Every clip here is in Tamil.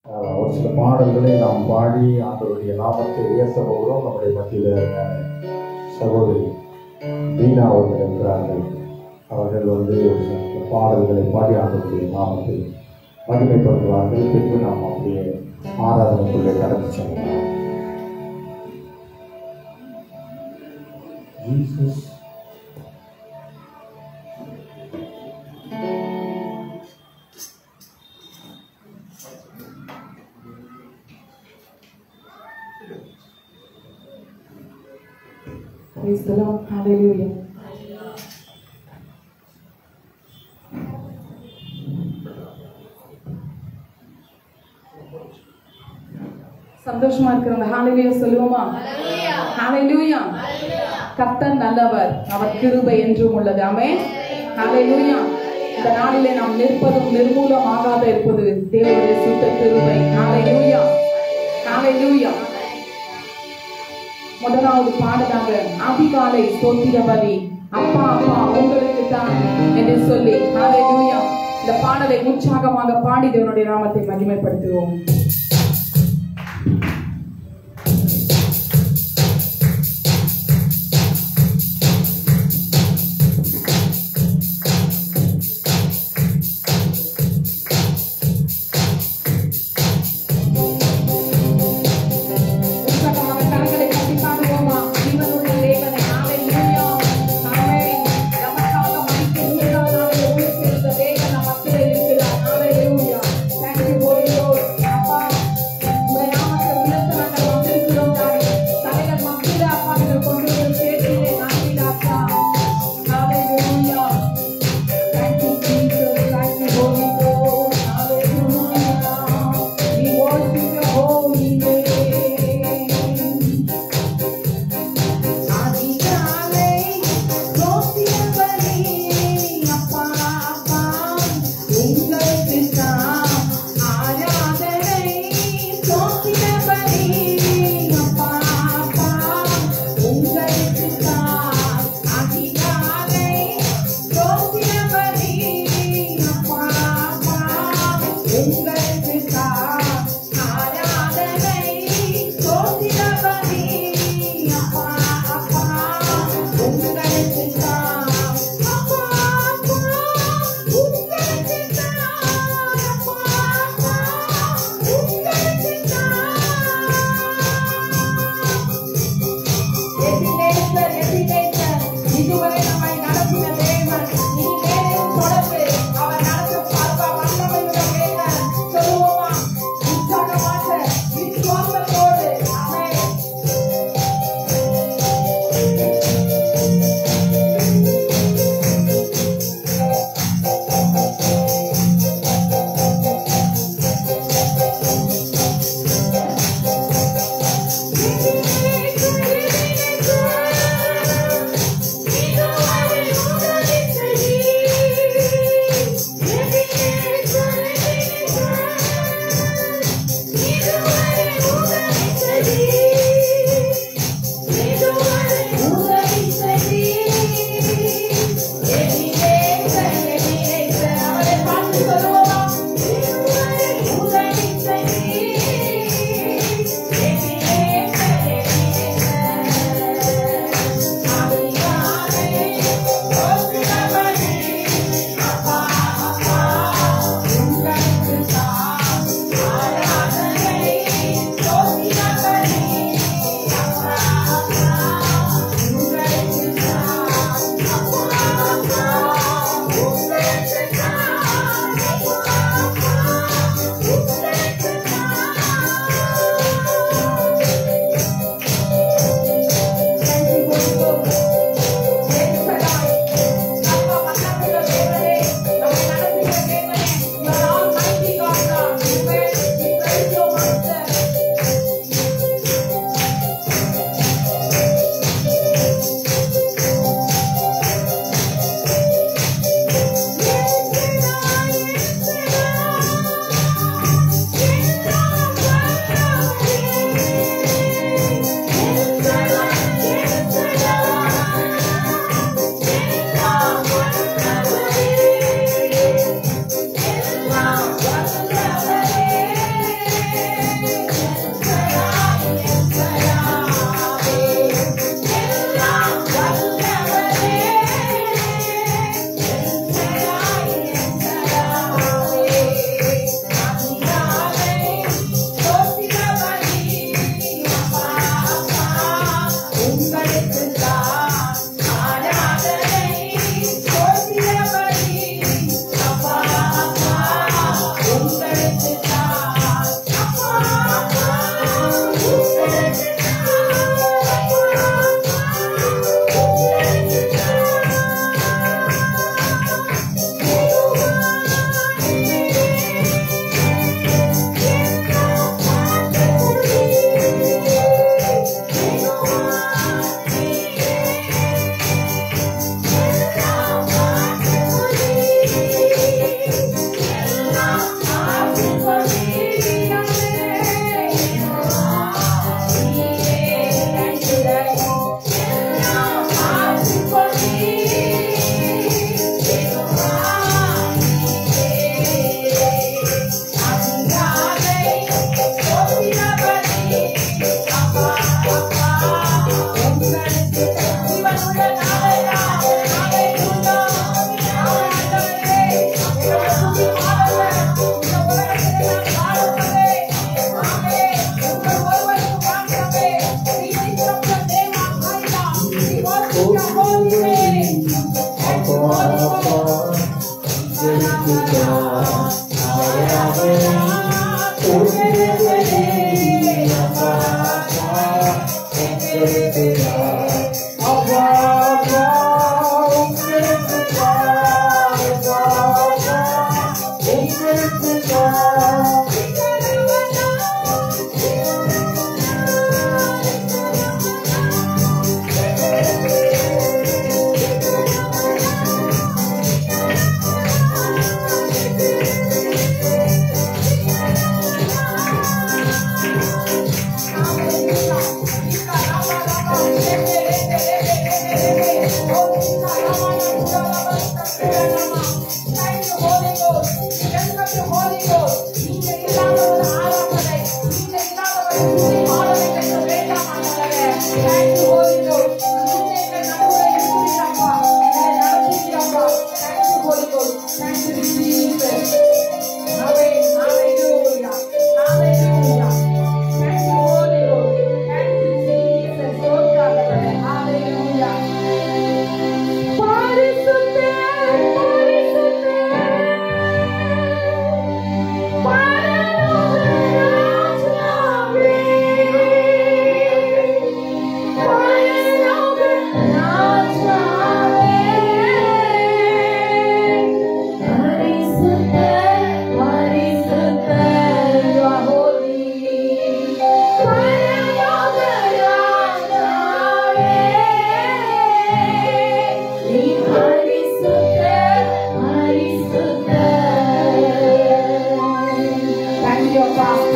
ஆஹ் ஒரு சில பாடல்களை நாம் பாடி ஆண்டவருடைய நாமத்தை உயர்த்த போகிறோம் நம்முடைய மத்தியில் அருமையான சகோதரி தீனா அவர்கள் இருக்கிறார்கள் அவர்கள் வந்து ஒரு சில பாடல்களை பாடி ஆண்டவருடைய நாமத்தை மகிமைப்படுத்துவார்கள் பின்பு நாம் அப்படியே ஆராதனைக்குள்ளே கடந்து செல்லலாம் Jesus. Praise the Lord. Hallelujah. சந்தோஷமா இருக்கிறவங்க ஹalleluya சொல்லுவோமா ஹalleluya கர்த்தர் நல்லவர் அவர் கிருபை என்றும் உள்ளது ஆமென் ஹalleluya இந்த நாளிலே நாம் நிற்பதும் நிர்மூலம் ஆகாத இருப்பது தேவனுடைய சுத்த கிருபை ஹalleluya ஹalleluya முதலாவது பாடலாக அதிகாலை ஸ்தோத்திர பலி அப்பா அப்பா உங்களுக்கு தான் என்று சொல்லி ஹalleluya இந்த பாடலை உற்சாகமாக பாடி தேவனுடைய நாமத்தை மகிமைப்படுத்துவோம் உற்சாகமாக கரங்களை தட்டி பாடுவோமா ஜீவனுள்ள தேவனை ஹalleluya ஆமென் நமக்காக மரித்து மூன்றாவது நாளில் உயிர்த்தெழுந்த தேவன் நம் மத்தியில் இருக்கிறார் ஹalleluya thank you holy lord அப்பா உம்முடைய நாமத்தை உயர்த்த நாங்கள் வந்திருக்கிறோம் தாய் தலைவர் மத்தியில் அப்பா நீங்கள் கொண்டு வரும் சேர்த்திலே நன்றி அப்பா ஹalleluya Thank you, Jesus. Thank you, Holy Ghost. Hallelujah. We worship your holy name. அதிகாலை ஸ்தோத்திரபலி அப்பா அப்பா உங்களுக்கு தான் ஆராதனை ஸ்தோத்திரபலி அப்பா அப்பா உங்களுக்கு தான் அதிகாலை ஸ்தோத்திரபலி அப்பா அப்பா உங்களுக்கு தான் ஆராதனை ஸ்தோத்திரபலி அப்பா அப்பா உங்களுக்கு தான் அப்பா அப்பா உங்களுக்கு தான் அப்பா அப்பா உங்களுக்கு தான் எபினேசர் எபினேசர் இதுவரை நம்மை நடத்தின தேவன் இனிமேலும் தொடர்ந்து அவர் நடத்தும் பார்ப்பா வல்லமையுள்ள தேவன் சொல்லுவோமா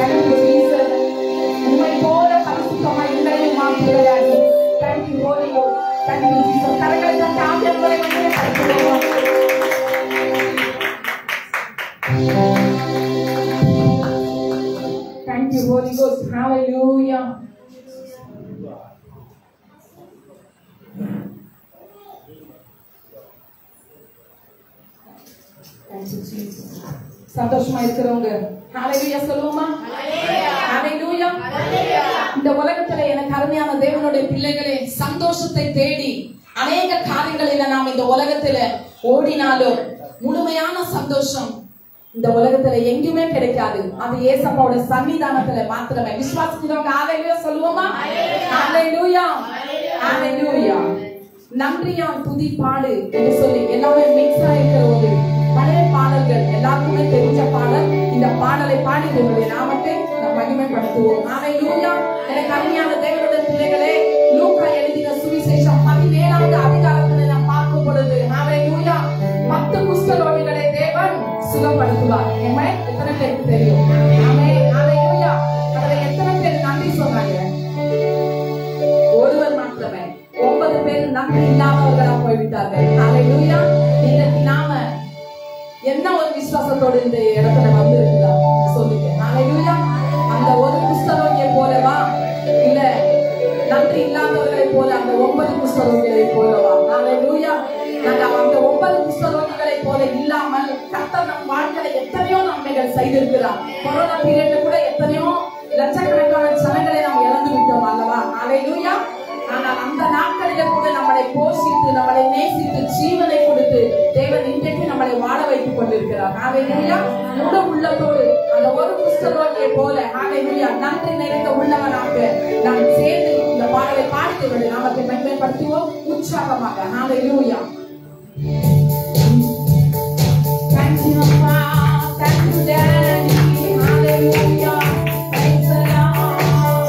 Thank you, Jesus. உம்மை போல பரிசுத்தமாய் எங்களையும் மாற்றுகிறாய். Thank you, Holy Ghost. Thank you, Jesus. கரங்களை தட்டி ஆவியானவரை மகிமைப்படுத்துவோம். Thank you, Holy Ghost. Hallelujah. Thank you, Jesus. சந்தோஷமா இருக்கிறவங்க ஹalleluya சொல்லுவோமா ஹalleluya இந்த உலகத்துல எனக்கு அருமையான தேவனுடைய பிள்ளைகளே சந்தோஷத்தை தேடி அநேக காரியங்களில நாம் இந்த உலகத்துல ஓடினாலும் முழுமையான சந்தோஷம் இந்த உலகத்துல எங்குமே கிடைக்காது அது ஏசப்பாவோட சன்னிதானத்துல மாத்திரமே விசுவாசிக்கிறவங்க ஹalleluya சொல்லுவோமா ஹalleluya ஹalleluya நன்றியான் துதி பாடு என்று சொல்லி எல்லாமே மிக்ஸ் ஆயிருக்கிற ஒரு பழைய பாடல்கள் எல்லாருக்குமே தெரிஞ்ச பாடல் இந்த பாடலை பாடி உங்களுடைய நாமத்தை நாம் மகிமைப்படுத்துவோம் ஹalleluya எனக்கு அருமையான தேவனுடைய பிள்ளைகளே லூக்கா எழுதின சுவிசேஷம் பதினேழாவது அதிகாரத்துல நாம் பார்க்கும் பொழுது ஹalleluya பத்து குஷ்டரோகிகளை தேவன் சுகப்படுத்துவார் ஏமே எத்தனை பேருக்கு தெரியும் ஆமே ஹalleluya அதுல எத்தனை பேர் நன்றி சொன்னாங்க ஒருவர் மாத்திரமே ஒன்பது பேர் நன்றி இல்லாதவர்களா போய்விட்டார்கள் ஹalleluya இன்னைக்கு நாம என்ன ஒரு விசுவாசத்தோடு இந்த இடத்துல வந்து இருக்குதா சொல்லுங்க ஹalleluya அந்த ஒரு குஷ்டரோகியை போலவா இல்ல நன்றி இல்லாதவர்களை போல அந்த ஒன்பது குஷ்டரோகிகளை போலவா ஹalleluya நாங்க அந்த ஒன்பது குஷ்டரோகிகளை போல இல்லாமல் கர்த்தர் நம் வாழ்க்கையில எத்தனையோ நன்மைகள் செய்திருக்கிறார் கொரோனா பீரியட்ல கூட எத்தனையோ லட்சக்கணக்கான ஜனங்களை நாம் இழந்து விட்டோம் அல்லவா ஹalleluya ஆனால் அந்த நாட்களில கூட நம்மளை போஷித்து நம்மளை நேசித்து ஜீவனை கொடுத்து தேவன் இன்றைக்கு நம்மளை வாழ வைத்துக் கொண்டிருக்கிறார் ஹalleluya முழு உள்ளத்தோடு அந்த ஒரு புஸ்தகத்தை போல ஹalleluya நன்றி நிறைந்த உள்ளவனாக நாம் சேர்ந்து இந்த பாடலை பாடித்தவருடைய நாமத்தை மகிமைப்படுத்துவோம் உற்சாகமாக ஹalleluya Thank you, Papa. Thank you, Daddy. Hallelujah. Praise the Lord.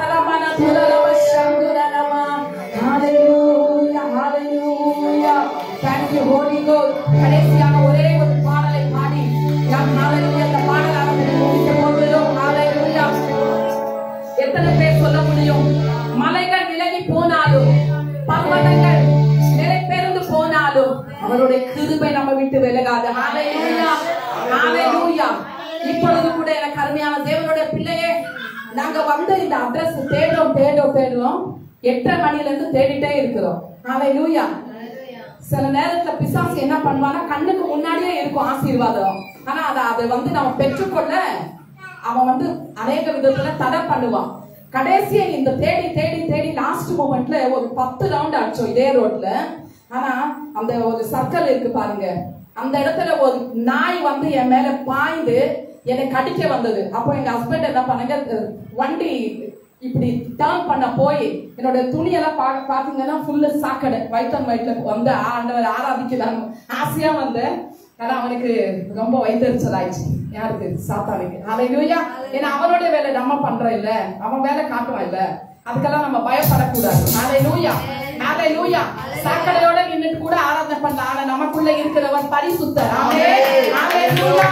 ரமன துரலவ சங்குரலமா. Hallelujah, hallelujah. Thank you, Holy Ghost. கடைசியாக ஒரே ஒரு பாடலை பாடி நாம் hallelujah இந்த பாடலானது முடிக்க போகிறோம். Hallelujah. எத்தனை பேர் சொல்ல முடியும் மலைகள் விலகி போனாலும் பர்வதங்கள் நிலை பெருந்து போனாலும் அவருடைய கிருபை நம்ம விட்டு விலகாது ஹalleluya ஹalleluya இப்பொழுது கூட எனக்கு அருமையான தேவனுடைய பிள்ளையே நாங்க வந்து இந்த அட்ரஸ் தேடுறோம் தேடுறோம் தேடுறோம் எட்டரை மணில இருந்து தேடிட்டே இருக்கிறோம் ஹalleluya சில நேரத்துல பிசாசு என்ன பண்ணுவான்னா கண்ணுக்கு முன்னாடியே இருக்கும் ஆசீர்வாதம் ஆனா அதை அதை வந்து நம்ம பெற்றுக்கொள்ள அவன் வந்து அநேக விதத்துல தடை பண்ணுவான் கடைசியா இந்த தேடி தேடி தேடி லாஸ்ட் மூமெண்ட்ல ஒரு பத்து ரவுண்ட் அடிச்சோம் இதே ரோட்ல ஆனா அந்த ஒரு சர்க்கிள் இருக்கு பாருங்க அந்த இடத்துல ஒரு நாய் வந்து என் மேல பாய்ந்து என்னை கடிக்க வந்தது அப்போ எங்க ஹஸ்பண்ட் என்ன பண்ணாங்க அஹ் வண்டி இப்படி டர்ன் பண்ண போய் என்னோட துணியெல்லாம் பா பாத்தீங்கன்னா ஃபுல்லு சாக்கடை ஒயிட் அண்ட் ஒயிட்ல வந்து ஆண்டவர் ஆராதிக்கிறாங்க ஆசையா வந்தேன் ஆனா அவனுக்கு ரொம்ப வயிற்றுச்சல் ஆயிடுச்சு யாருக்கு சாத்தானுக்கு அலையிலூயா ஏன்னா அவனோட வேலை நம்ம பண்றோம் இல்ல அவன் வேலை காட்டுவான் இல்ல அதுக்கெல்லாம் நம்ம பயப்படக்கூடாது அலையிலூயா அலையிலூயா சாக்கடையோட நின்னுட்டு கூட ஆராதனை பண்ற ஆனா நமக்குள்ள இருக்கிறவன் பரிசுத்தர் ஆமென் அலையிலூயா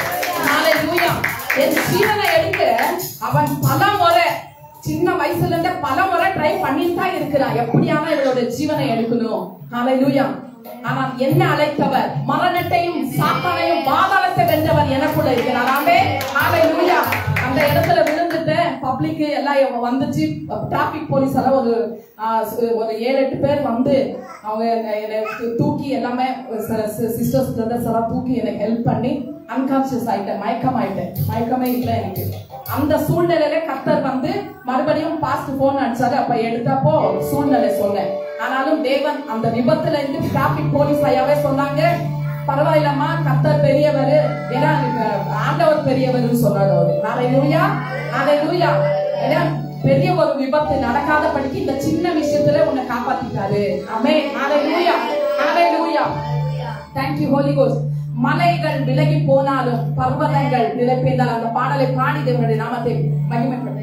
அலையிலூயா என் ஜீவனை எடுக்க அவன் பல முறை சின்ன வயசுல இருந்தே பல முறை ட்ரை பண்ணிட்டு தான் இருக்கிறான் எப்படியானா இவளோட ஜீவனை எடுக்கணும் ஹalleluya ஆனா என்ன அழைத்தவர் மரணத்தையும் சாத்தானையும் பாதாளத்தை வென்றவர் எனக்குள்ள இருக்கிறார் ஆமே ஹalleluya அந்த இடத்துல விழுந்துட்டு பப்ளிக் எல்லாம் இவங்க வந்துச்சு டிராபிக் போலீஸ் எல்லாம் ஒரு ஆ, சு- ஒரு ஏழு எட்டு பேர் வந்து அவங்க என்னை- என்னை தூ- தூக்கி எல்லாமே சிஸ்டர்ஸ் பிரதர்ஸ் எல்லாம் தூக்கி எனக்கு ஹெல்ப் பண்ணி அன்கான்சியஸ் ஆயிட்டேன் மயக்கம் ஆயிட்டேன் மயக்கமே இல்லை எனக்கு அந்த சூழ்நிலையில கர்த்தர் வந்து மறுபடியும் பாஸ்ட் போன் அடிச்சாரு அப்ப எடுத்தப்போ சூழ்நிலை சொன்னேன் ஆனாலும் தேவன் அந்த விபத்துல இருந்து டிராபிக் போலீஸ் ஐயாவே சொன்னாங்க பரவாயில்லம்மா கர்த்தர் பெரியவர் ஏன்னா அஹ், ஆண்டவர் பெரியவர்னு சொன்னாங்க அவரு நாளை லூயா நாளை லூயா ஏன்னா பெரிய ஒரு விபத்து நடக்காதபடிக்கு இந்த சின்ன விஷயத்துல உன்னை காப்பாத்திட்டாரு அமே நாளை லூயா நாளை லூயா தேங்க்யூ ஹோலி கோஸ்ட் மலைகள் விலகி போனாலும் பர்வதங்கள் நிலை பெய்தால் அந்த பாடலை பாடி தேவனுடைய நாமத்தை மகிமைப்படும்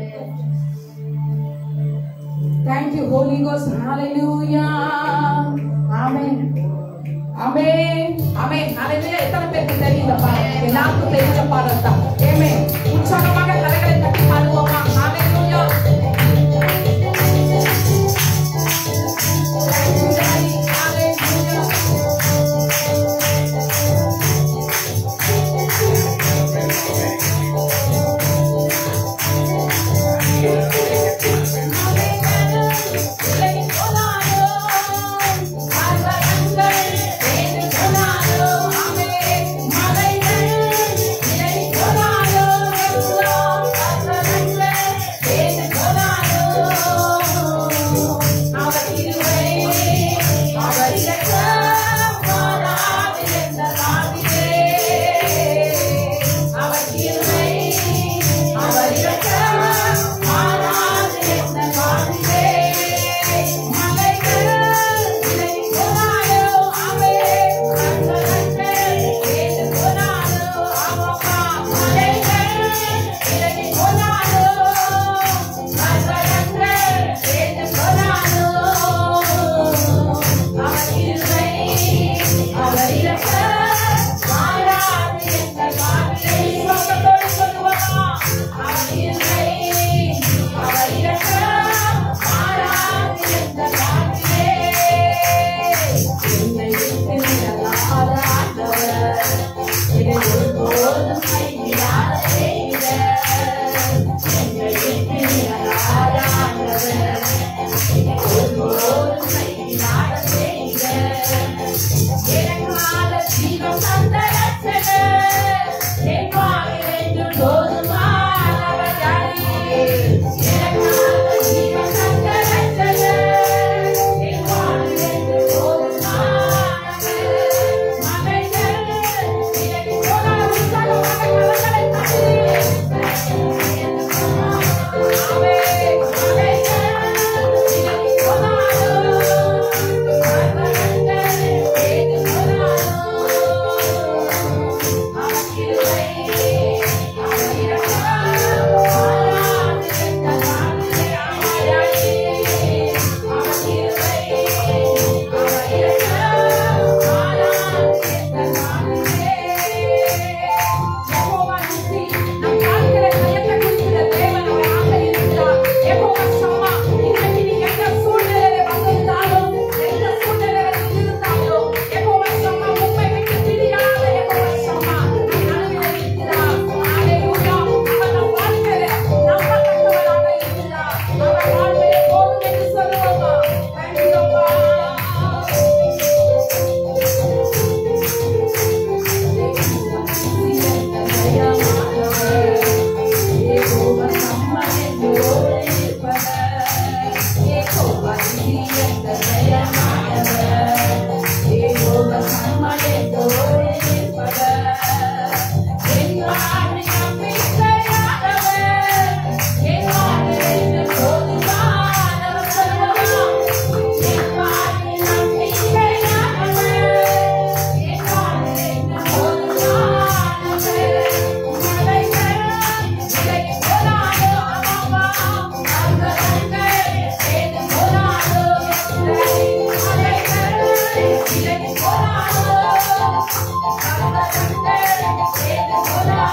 தேங்க்யூ ஹோலி கோஸ்ட் ஹalleluya ஆமென் ஆமென் ஆமென் ஹalleluya எத்தனை பேருக்கு தெரியும் இந்த பாடல் எல்லாருக்கும் தெரிஞ்ச பாடல் தான் ஆமென் உற்சாகமாக கரங்களை தட்டி பாடுவோமா ஹalleluya Thank you, Daddy. Hallelujah.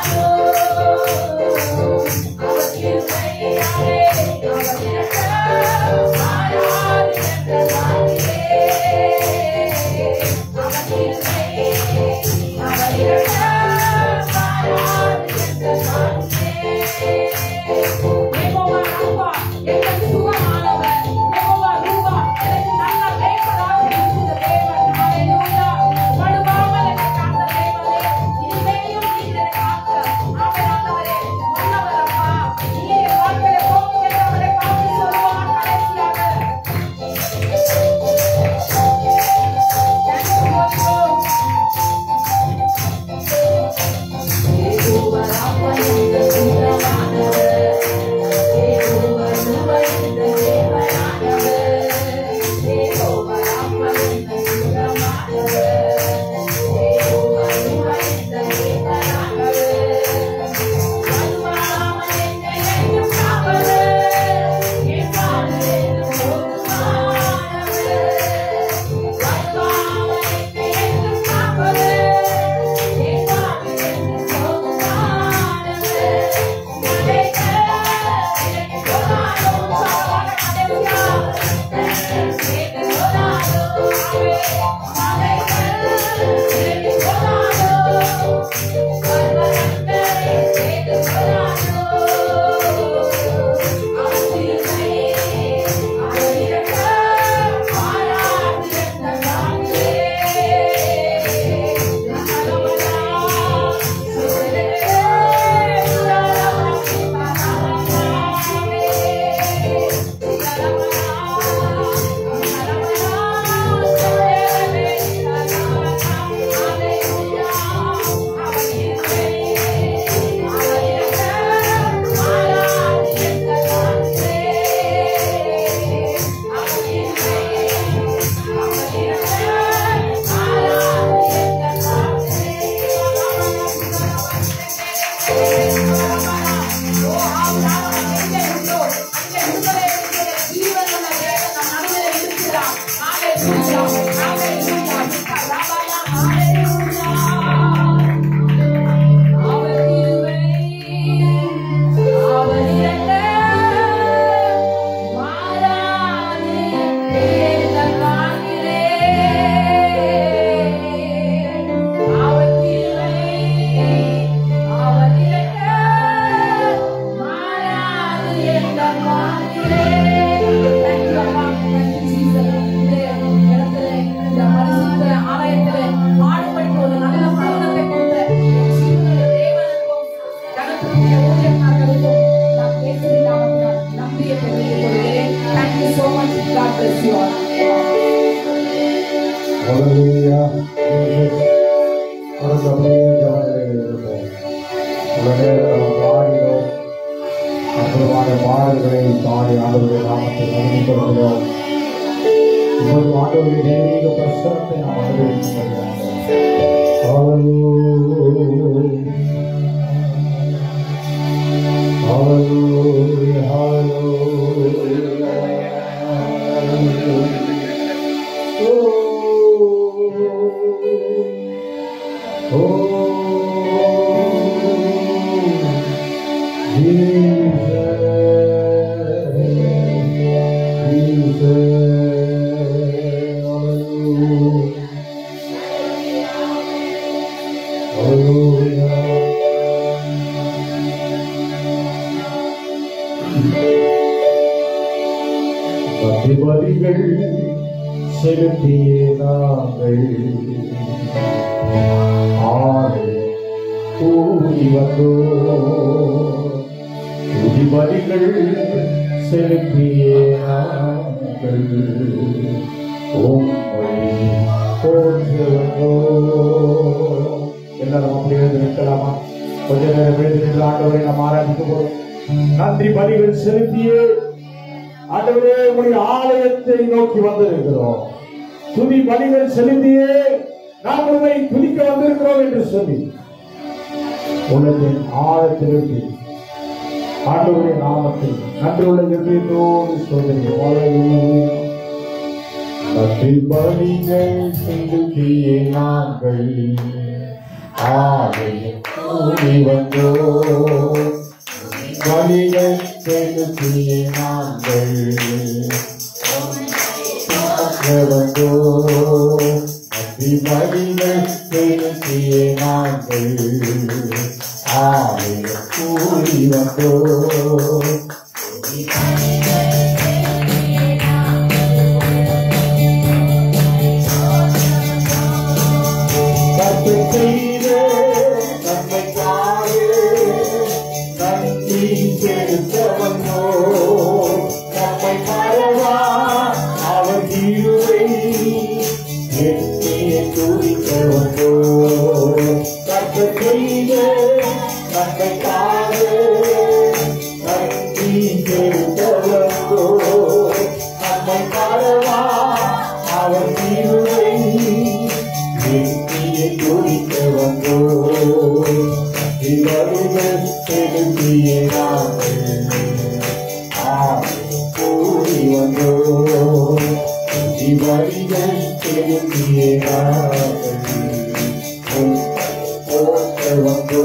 Hallelujah. Jesus. தொடர்ந்து அப்படியே ஜெபங்களில் இருப்போம். உடனே நாம் பாடினோம். அற்புதமான பாடல்களை பாடி ஆண்டவருடைய நாமத்தை மகிமைப்படுத்துகிறோம். இப்பொழுது ஆண்டவருடைய தெய்வீக பிரசனத்தை நாம் அனுபவிக்கும்படியாக. Hallelujah. Hallelujah. Hallelujah. பதிபதிகள் செலுத்திய நாங்கள் ஆறு கூடி வந்தோ துதிபதிகள் செலுத்திய நாங்கள் உம்மை போற்று வந்தோ எல்லாரும் அப்படி எழுந்து நிற்கலாமா கொஞ்ச நேரம் எழுந்து நின்று ஆண்டவரை நாம் ஆராதிக்க போறோம் நன்றி பலிகள் செலுத்தியே ஆண்டவரே உடைய ஆலயத்தை நோக்கி வந்திருக்கிறோம் துதி பலிகள் செலுத்தியே நாம் உண்மை துதிக்க வந்திருக்கிறோம் என்று சொல்லி உள்ளத்தின் ஆழத்திலிருந்து ஆண்டவருடைய நாமத்தை நன்றியுள்ள இருதயத்தோடு சோதனை நன்றி பலிகள் செலுத்தியே நாங்கள் ஆலயம் கூடி வந்தோ வழிகள் செலுத்திய நாங்கள் வந்தோ அதி வழிகள் செலுத்திய நாங்கள் ஆலயம் கூடி வந்தோ கற்பை செய்த நன்மைக்காக நன்றி செலுத்த வந்தோ நம்மை மறவா அவர் இருவை எண்ணிய துதிக்க வந்தோ கற்பை செய்த நன்மைக்காக நன்றி செலுத்த வந்தோ நம்மை மறவா அவர் இருவை எண்ணிய துதிக்க வந்தோ இவர்கள் செலுத்திய நாங்கள் கூடி வந்தோ இவர்கள் செலுத்திய நாங்கள் போற்ற வந்தோ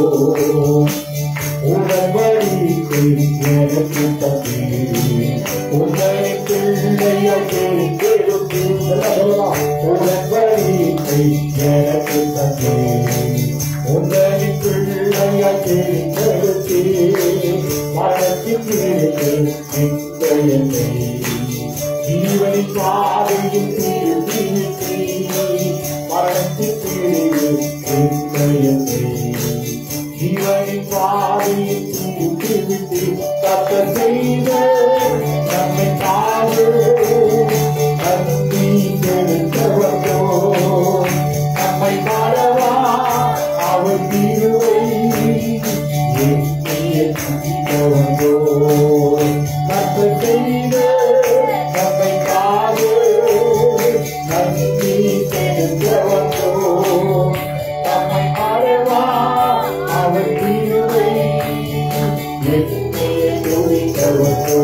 உடன்படிக்கை எனக்கு தந்தே உங்களை பிள்ளையாய் தெரிந்தெடுத்து சொல்லலாம் உடன்படிக்கை எனக்கு தந்தே உங்களை பிள்ளையாய் தெரிந்தெடுத்து மனத்தின் பிள்ளைக்கு நித்த என்னை ஜீவனின் பாதையில் திருப்பி மரணத்தின் பிள்ளைக்கு நித்த என்னை ஜீவனின் பாதையில் திருப்பி தக்க செய்த நம்மை காது நன்றி செலுத்தவோ நம்மை பாடவா அவர் திருவை எண்ணிய துதிக்கவோ தக்க செய்த நம்மை காது நன்றி செலுத்தவோ நம்மை பாடவா அவர் திருவை எண்ணிய துதிக்கவோ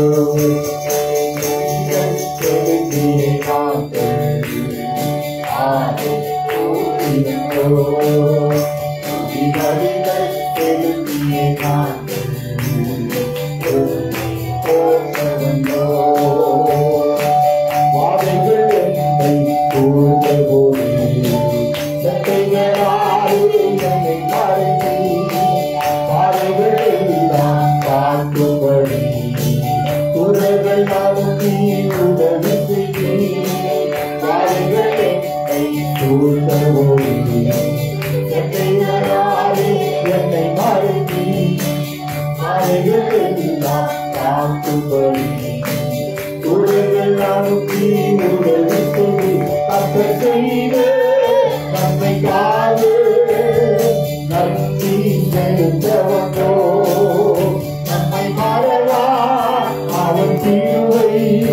காட்டும்படி குறைகள் நாளும் நீ உதவி செய்கிறேன் வாருங்கள் என்னை சூழ்ந்தவோடு என்னை வராதே என்னை மறைத்தி வாருங்கள் எல்லாம் காட்டும்படி குறைகள் நாளும் நீ உதவி செய்து தக்க செய்த நம்மை காது நன்றி செலுத்தவந்தோ நம்மை மறவா அவன் தீர்வை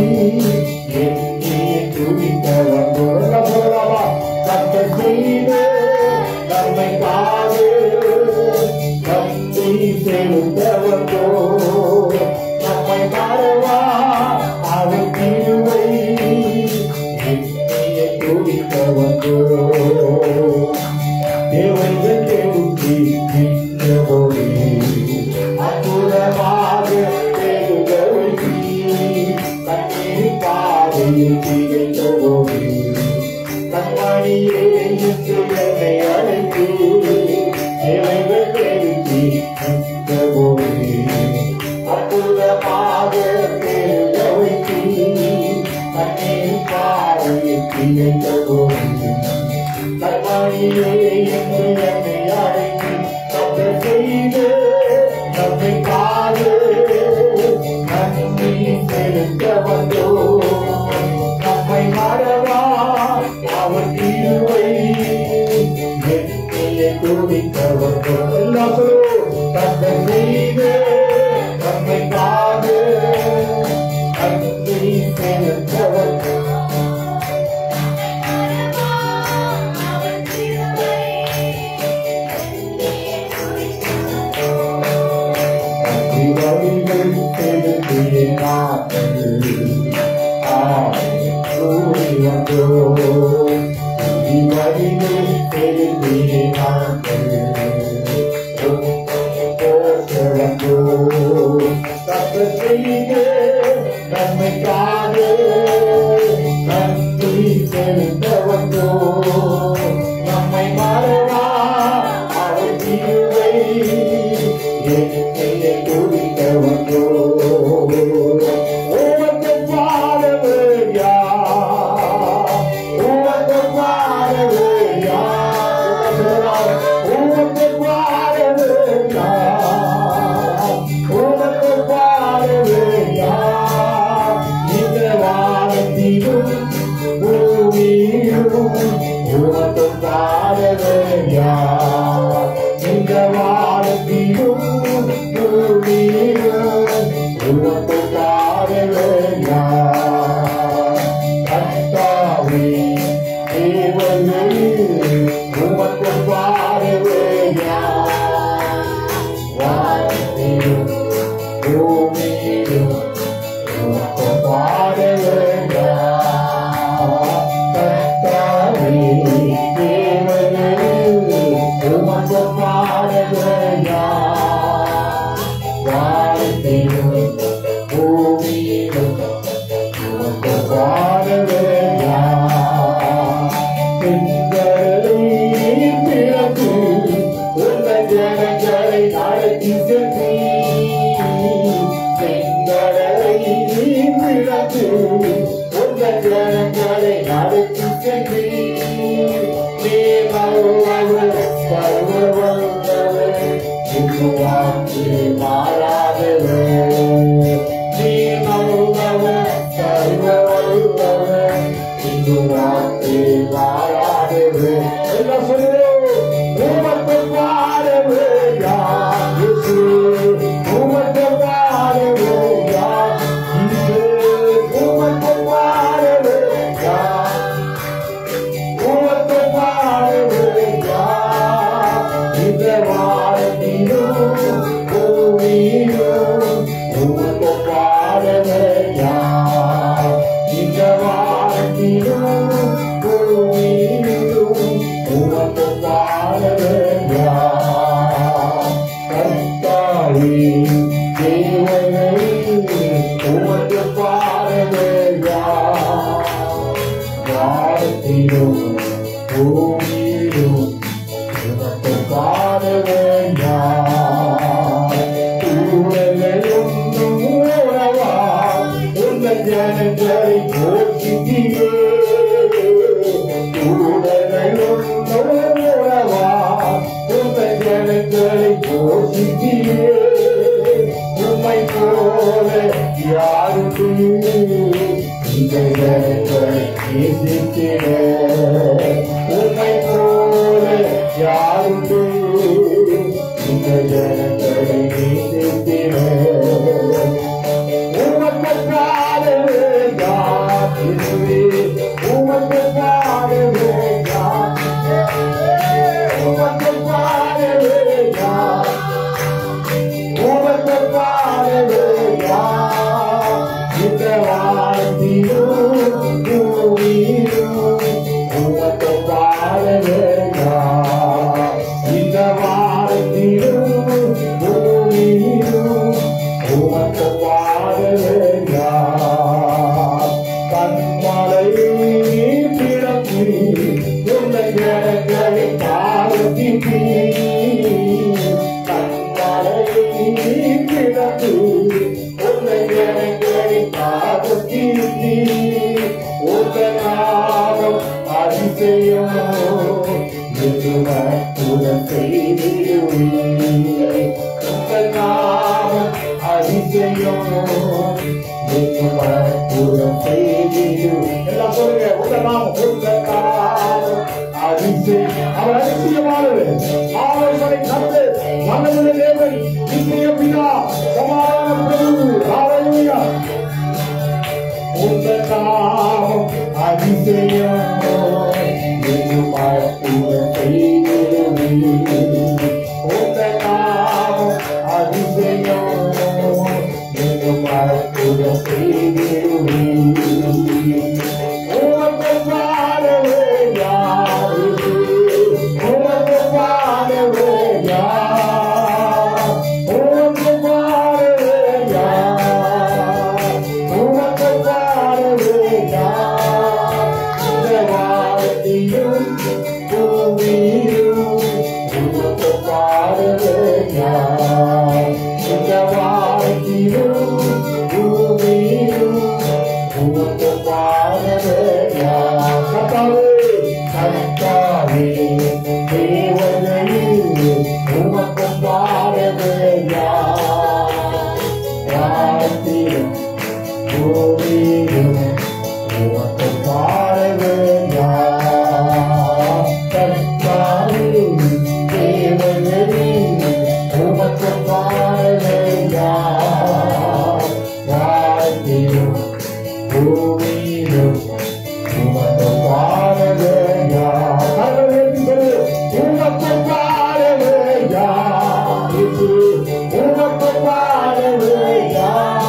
எண்ணி துதித்தவந்தோ சொல்லவா தக்க செய்த நம்மை காது நன்றி செலுத்தவந்தோ நம்மை மறவா அவன் தீர்வை எண்ணிய துதித்தவந்தோ தேவைகள் தேடி நின்றபோது அற்புதமாக தேடுதவை கண்ணீர் பாதையில் திகைத்தபோது கண்மணியே என்று என்னை அழைத்து தேவைகள் தேடி நின்றபோது அற்புதமாக தேடுதவை கண்ணீர் பாதையில் திகைத்தபோது கண்மணியே என்று என்னை அழைத்து தக்க செய்து நம்மை காது நன்றி செலுத்த வந்தோ நம்மை மறவா அவன் தீர்வை எண்ணிய துடிக்க வந்தோ எல்லாம் சொல்லுவோம் தக்க செய்து நம்மை காது நன்றி செலுத்த வந்தோ வழிகள் செலுத்திய நாட்கள் ஆடி வந்தோ வழிகள் செலுத்திய பூமியிலும் உமக்கு பாடவர் யார் இந்த வானத்திலும் பூமியிலும் உமக்கு பாடவர் யார் கர்த்தாவே தேவனே உமக்கு பாடவர் யார் வானத்திலும் பூமியிலும் உமக்கு பாடவர் யார் கர்த்தாவே தேவனே உமக்கு பாடவர் யார் வானத்திலும் பூமியிலும் உமக்கு பாடவர் யார் பெண்களை பிறகு உங்கள் ஜனங்களை நடத்தி சென்றீ பெண்களை பிறகு உங்கள் ஜனங்களை நடத்தி சென்றீ தேவவர் சர்வவல்லவர் உருவாக்கி மாறாதவர் தேவவர் சர்வவல்லவர் உருவாக்கி மாறாதவர் எல்லாம் சொல்லுவோம் உமக்கு பாடவர் யார் இயேசு உமக்கு பாடவர் யார் இயேசு உமக்கு பாடவர் யார் உமக்கு பாடவர் யார் இந்த வானத்திலும் பூமியிலும் உமக்கு பாடவர் யார் இந்த வானத்திலும் பூமியிலும் உமக்கு பாடவர் யார் கர்த்தாவே தேவனே உமக்கு பாடவர் யார் வானத்திலும் பூமியிலும் உமக்கு பாடவர் யார் உலகையும் உறவா உள்ள ஜனங்களை போற்றியே உலகையும் உறவா உள்ள ஜனங்களை போற்றியே உம்மை போல யாருக்கு இந்த ஜனங்களை நேசிக்கிற உம்மை போல யாருக்கு இந்த ஜனங்களை நேசிக்கிற உமக்கு பாடவே யார் இதுவே உமக்கு பாடவே யார் உமக்கு பாடவே யார் உமக்கு பாடவே யார் இந்த வானத்திலும் பூமியிலும் உமக்கு பாடவே யார் இந்த வானத்திலும் பூமியிலும் உமக்கு பாடவே யார் கண்மலை பிறந்து உன்னை ஜனங்களை பாடத்தின் கண்மலை பிறந்து உன்னை ஜனங்களை பாடத்தின் உங்கள் நாமம் அதிசயம் எதுவும் செய்திடுவே உங்கள் நாமம் அதிசயம் எதுவும் செய்திடுவே எல்லாம் சொல்லுங்க உங்கள் நாமம் உங்கள் நாமம் அதிசயம் அவர் அதிசயமானது ஆலோசனை கண்டு மன்னதுள்ள தேவன் நித்திய பிதா சமாதான பிரபு ஹalleluya உங்கள் நாமம் அதிசயம் எங்கும் அற்புதம் செய்திடுவே. உங்கள் நாமம் அதிசயம் எங்கும் அற்புதம் செய்திடுவே. உமக்கு பாடவே யார் இது? உமக்கு பாடவே யார்? உமக்கு பாடவே யார்? உமக்கு பாடவே யார்? இந்த வானத்திலும் பூமியிலும் உமக்கு பாடவே யார்? இந்த வானத்திலும் பூமியிலும் உமக்கு பாடவே யார்? கர்த்தாவே, கர்த்தாவே, தேவனே, உமக்கு பாடவே யார்? வானத்திலும் பூமியிலும் உமக்கு பாடவே பூமியிலும் உமக்கு பாடலையா உமக்கு பாடலையா இது உமக்கு பாடலையா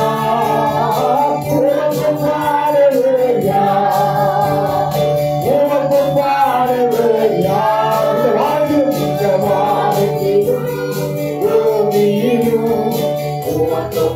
உமக்கு பாடலையா உமக்கு பாடலையா இந்த வாழ்வு இந்த வாழ்க்கையிலும் பூமியிலும் உமக்கு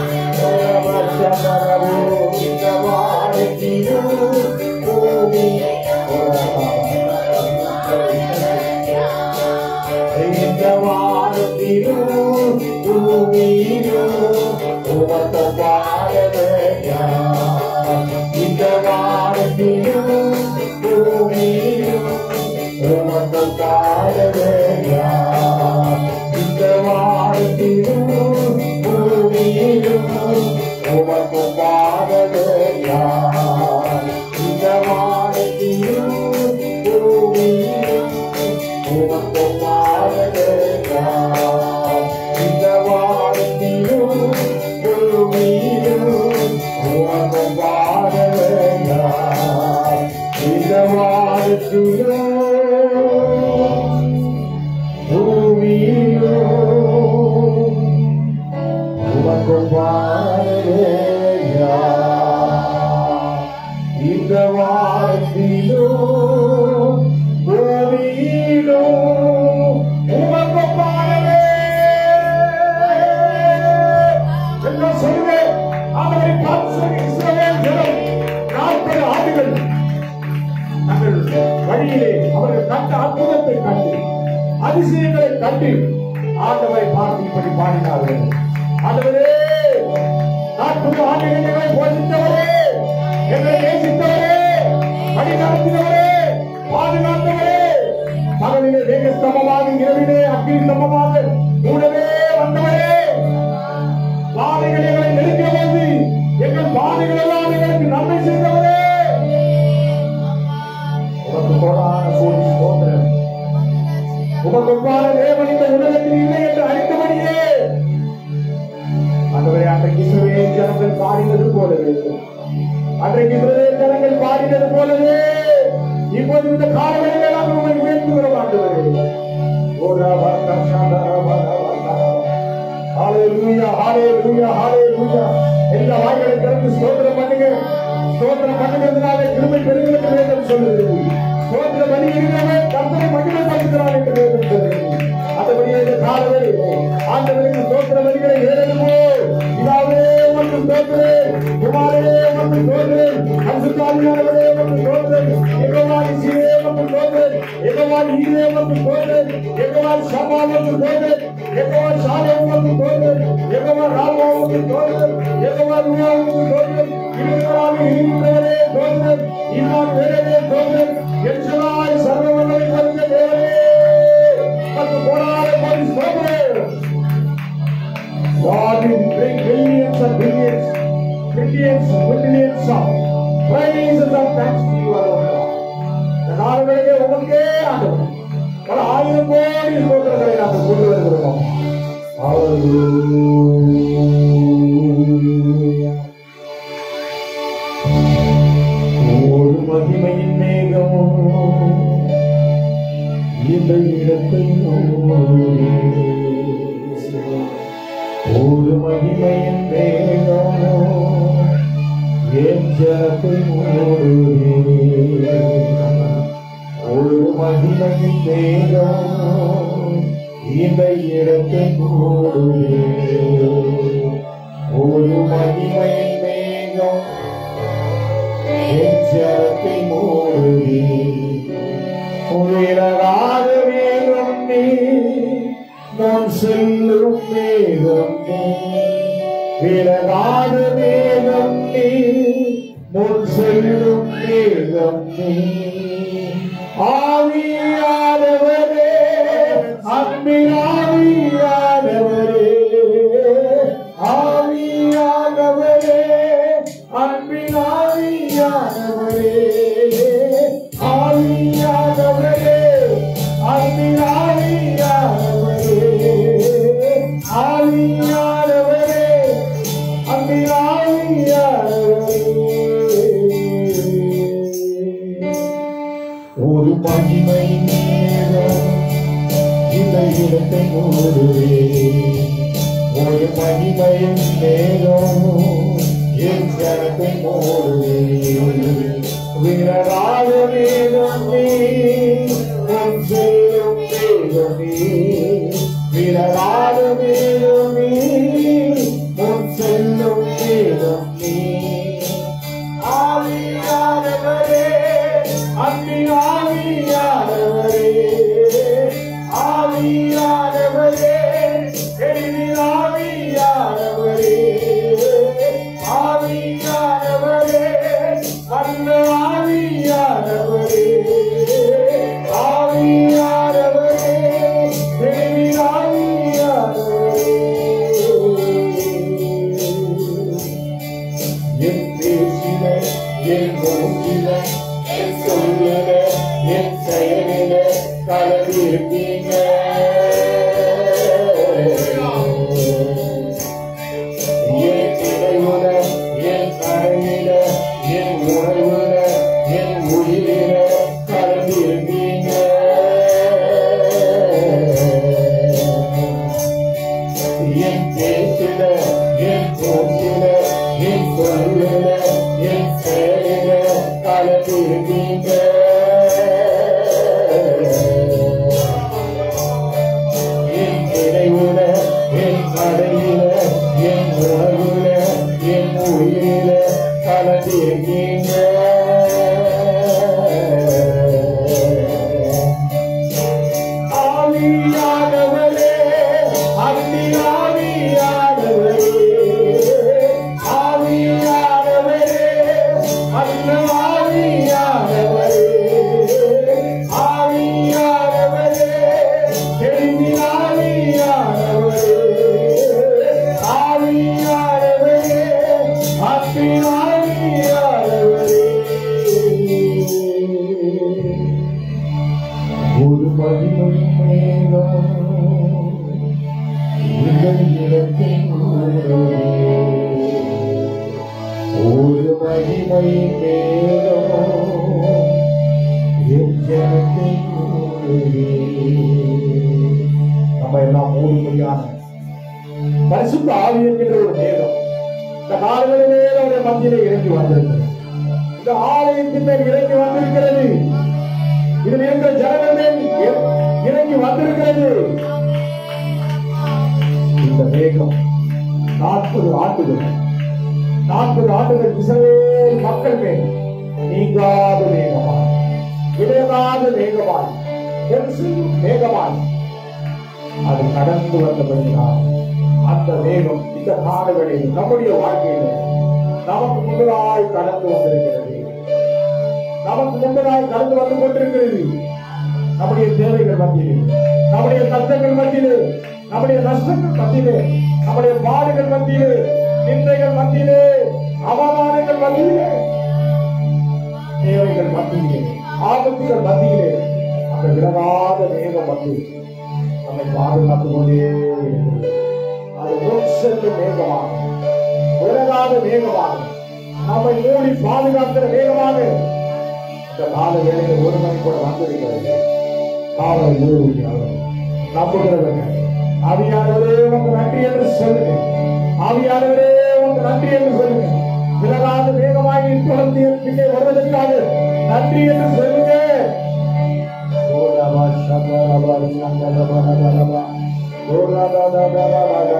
இந்த வாழ்க்கையிலும் பூமியிலும் உமக்கு பாடலையா இந்த வாழ்க்கையிலும் பூமியிலும் உமக்கு பாடலையா இந்த வாழ்க்கையிலும் பூமியிலும் உமக்கு பாடலையா இந்த வாழ்க்கையிலும் பூமியிலும் உமக்கு பாடலையா இந்த வாழ்க்கையிலும் பூமியிலும் உமக்கு பாடலே என்ன சொல்லுவேன் அவரை பார்த்து இஸ்ரவேல் ஜனம் நாற்பது ஆண்டுகள் தங்கள் வழியிலே அவர்கள் கண்ட அற்புதத்தை கண்டு அதிசயங்களை கண்டு ஆண்டவரை பார்த்து இப்படி பாடினார்கள் ஆண்டவரே நாற்பது ஆண்டுகள் எங்களை போதித்தவரே எங்களை நேசித்தவரே வழி நடத்தினவரே பாதுகாத்தவரே பகலிலே வேக ஸ்தம்பமாக இரவிலே அக்னி ஸ்தம்பமாக கூடவே வந்தவரே பாதைகள் எங்களை நெருங்கிய போது எங்கள் பாதைகள் எல்லாம் எங்களுக்கு நன்மை செய்தவரே உமக்கு கோடான கோடி ஸ்தோத்திரம் உமக்கு ஒப்பான தேவன் இந்த உலகத்தில் இல்லை என்று அறிந்தபடியே ஆண்டவரே அன்றைக்கு இஸ்ரவேல் ஜனங்கள் பாடினது போலவே அன்றைக்கு இஸ்ரவேல் ஜனங்கள் பாடினது போலவே இப்போது இந்த காலங்களில் நாங்கள் உங்களை உயர்த்துகிறோம் ஆண்டவரே ஓரா பரதா சாதா பரதா ஹalleluya ஹalleluya ஹalleluya எல்லா வாய்களை திறந்து ஸ்தோத்திரம் பண்ணுங்க ஸ்தோத்திரம் பண்ணுகிறதுனால கிருபை பெருகிறது வேதம் சொல்லுது ஸ்தோத்திரம் பண்ணி இருக்கிறவன் கர்த்தரை மகிமைப்படுத்துகிறான் என்று வேதம் சொல்லுது அதுபடியே இந்த காலவே ஆண்டவருக்கு ஸ்தோத்திரம் வருகிற ஏழுமோ இதாவே உமக்கு ஸ்தோத்திரே குமாரே உமக்கு ஸ்தோத்திரே அசுத்தாவியானவரே உமக்கு ஸ்தோத்திரே எகவா இசியே உமக்கு ஸ்தோத்திரே எகவா ஈரே உமக்கு ஸ்தோத்திரே எகவா ஷமா உமக்கு ஸ்தோத்திரே எகவா ஷாலே உமக்கு ஸ்தோத்திரே எகவா ராமா உமக்கு ஸ்தோத்திரே எகவா ருவா உமக்கு ஸ்தோத்திரே இருக்கிறாவே இருக்கிறவரே ஸ்தோத்திரே இன்னார் வேறே ஸ்தோத்திரே எச்சலாய் சர்வவல்லமை நிறைந்த தேவனே உமக்கு கோடான கோடி ஸ்தோத்திரே God will bring billions and billions, billions and billions of praises and thanks to you, our Lord. இந்த நாடுகளிலே உமக்கே ஆண்டவர் பல ஆயிரம் கோடி ஸ்தோத்திரங்களை நாங்கள் கொண்டு வருகிறோம் Hallelujah. ஒரு மகிமையின் மேகமும் இந்த இடத்தை மூடுதே. ஒரு மகிமையின் மேகமோ என் ஜனத்தை மூடுதே. ஒரு மகிமையின் மேகமோ இந்த இடத்தை மூடுதே. ஒரு மகிமையின் மேகம் என் ஜனத்தை மூடுதே. உயிராத மேகம் நீ நான் செல்லும் மேகம் நீ விலகாத மேகம் நீ முன் செல்லும் மேகம் நீ ஆவியானவரே அன்பின் ஆவியானவரே ஆவியானவரே அன்பின் ஆவியானவரே ஆவியானவரே அன்பின் ஆவியானவரே ஆவியானவரே அன்பின் ஆவியானவரே இடத்தை மூடுவே ஒரு மகிமையின் மேகம் என் ஜனத்தை மூடுவே விரலாத மேகம் நீ உன் செய்யும் மேகம் நீ விரலாத மேகம் நீ உன் செல்லும் மேகம் நீ ஆவியானவரே அன்பின் ஆவியானவரே ஆவியானவரே எளிதில் ஆவியானவரே ஆவியானவரே அந்த ஆவியானவரே ஆவியானவரே எளிதில் ஆவியானவரே என் பேச்சில என் மூச்சில என் சொல்லில என் செயலில கலந்து இருக்கீங்க என் நினைவுல என் கனவில என் உணர்வுல என் உயிரில கலந்து இருக்கீங்க என் பேச்சில என் போக்கில என் சொல்லில என் செயலில கலந்து இருக்கீங்க என் நினைவுல என் கடையில என் உணர்வுல என் உயிரில கலந்து இருக்கீங்க ஆவியானவரே அன்பி ஆவியானவரே ஆவியானவரே அன்பு ஆவியானவரே ஆவியானவரே எழுதி ஆவியானவரே ஆவியானவரே அன்பி ஆவியானவரே ஒரு மகிமை மேகம் எங்கள் இடத்தில் மூடுவே. ஒரு மகிமை மேகம் என் ஜனத்தை மூடுவே. நம்ம எல்லாம் மூடும்படியான பரிசுத்த ஆவி என்கின்ற ஒரு மேகம் இந்த நாடுகளிலே நம்முடைய மத்தியிலே இறங்கி வந்திருக்கிறது இந்த ஆலயத்தின் மேல் இறங்கி வந்திருக்கிறது இது எங்கள் ஜனங்கள் மேல் இறங்கி வந்திருக்கிறது இந்த வேகம் நாற்பது ஆண்டுகள் நாற்பது ஆண்டுகள் இஸ்ரவேல் மக்கள் மேல் நீங்காத வேகமாய் விளையாத வேகமாய் பெருசு வேகமாய் அது கடந்து வந்தபடினால் அந்த வேகம் இந்த காலங்களில் நம்முடைய வாழ்க்கையில் நமக்கு முன்னதாய் கடந்து வந்திருக்கிறது நமக்கு முன்னதாய் கடந்து வந்து கொண்டிருக்கிறது நம்முடைய தேவைகள் மத்தியிலே நம்முடைய கஷ்டங்கள் மத்தியிலே நம்முடைய நஷ்டங்கள் மத்தியிலே நம்முடைய பாடுகள் மத்தியிலே நிந்தைகள் மத்தியிலே அவமானங்கள் மத்தியிலே தேவைகள் மத்தியிலே ஆபத்துகள் மத்தியிலே அந்த விலகாத மேகம் வந்து நம்மை பாதுகாத்துக் கொண்டே இருக்கிறது அது முன் செல்லும் மேகமாக விலகாத மேகமாக நம்மை மூடி பாதுகாக்கிற மேகமாக இந்த கால வேளையில் ஒரு மணி கூட வந்திருக்கிறது காவலை நிறுவனம் நம்புகிறவங்க ஆவியானவரே உங்க நன்றி என்று சொல்லுங்க ஆவியானவரே உங்க நன்றி என்று சொல்லுங்க விலகாத வேகமாகி தொடர்ந்து என் பின்னே வருவதற்காக நன்றி என்று சொல்லுங்க ஓரபா சபரபா சங்கரபா ரபரபா. ஓரபா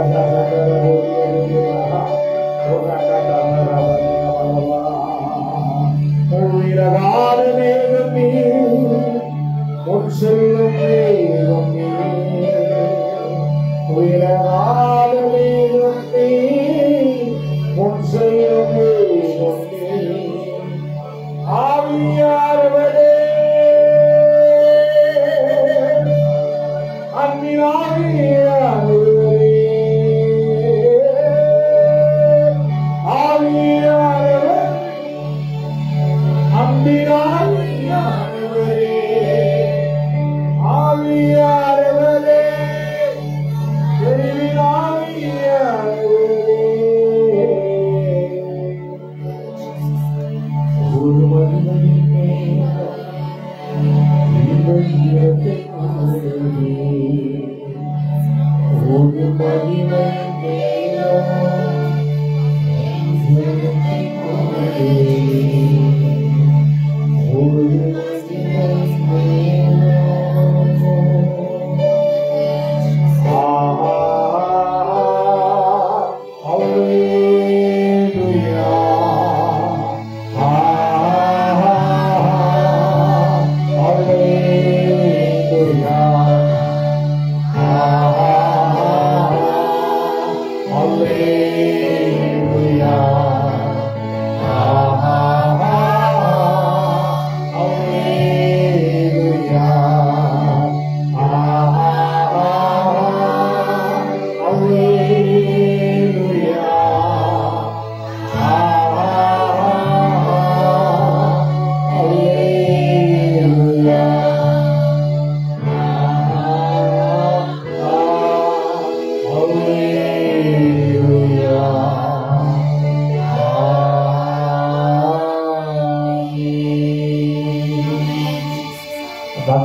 உயிரகால மேகம் நீ உன் செல்லும் மேகம் நீ உயிரகால மேகம் நீ உன் செல்லும் மேகம் நீ ஆவியானவரே அன்பின் ஆவியானவரே ஆவியானவரே அன்பின் ஆவியானவரே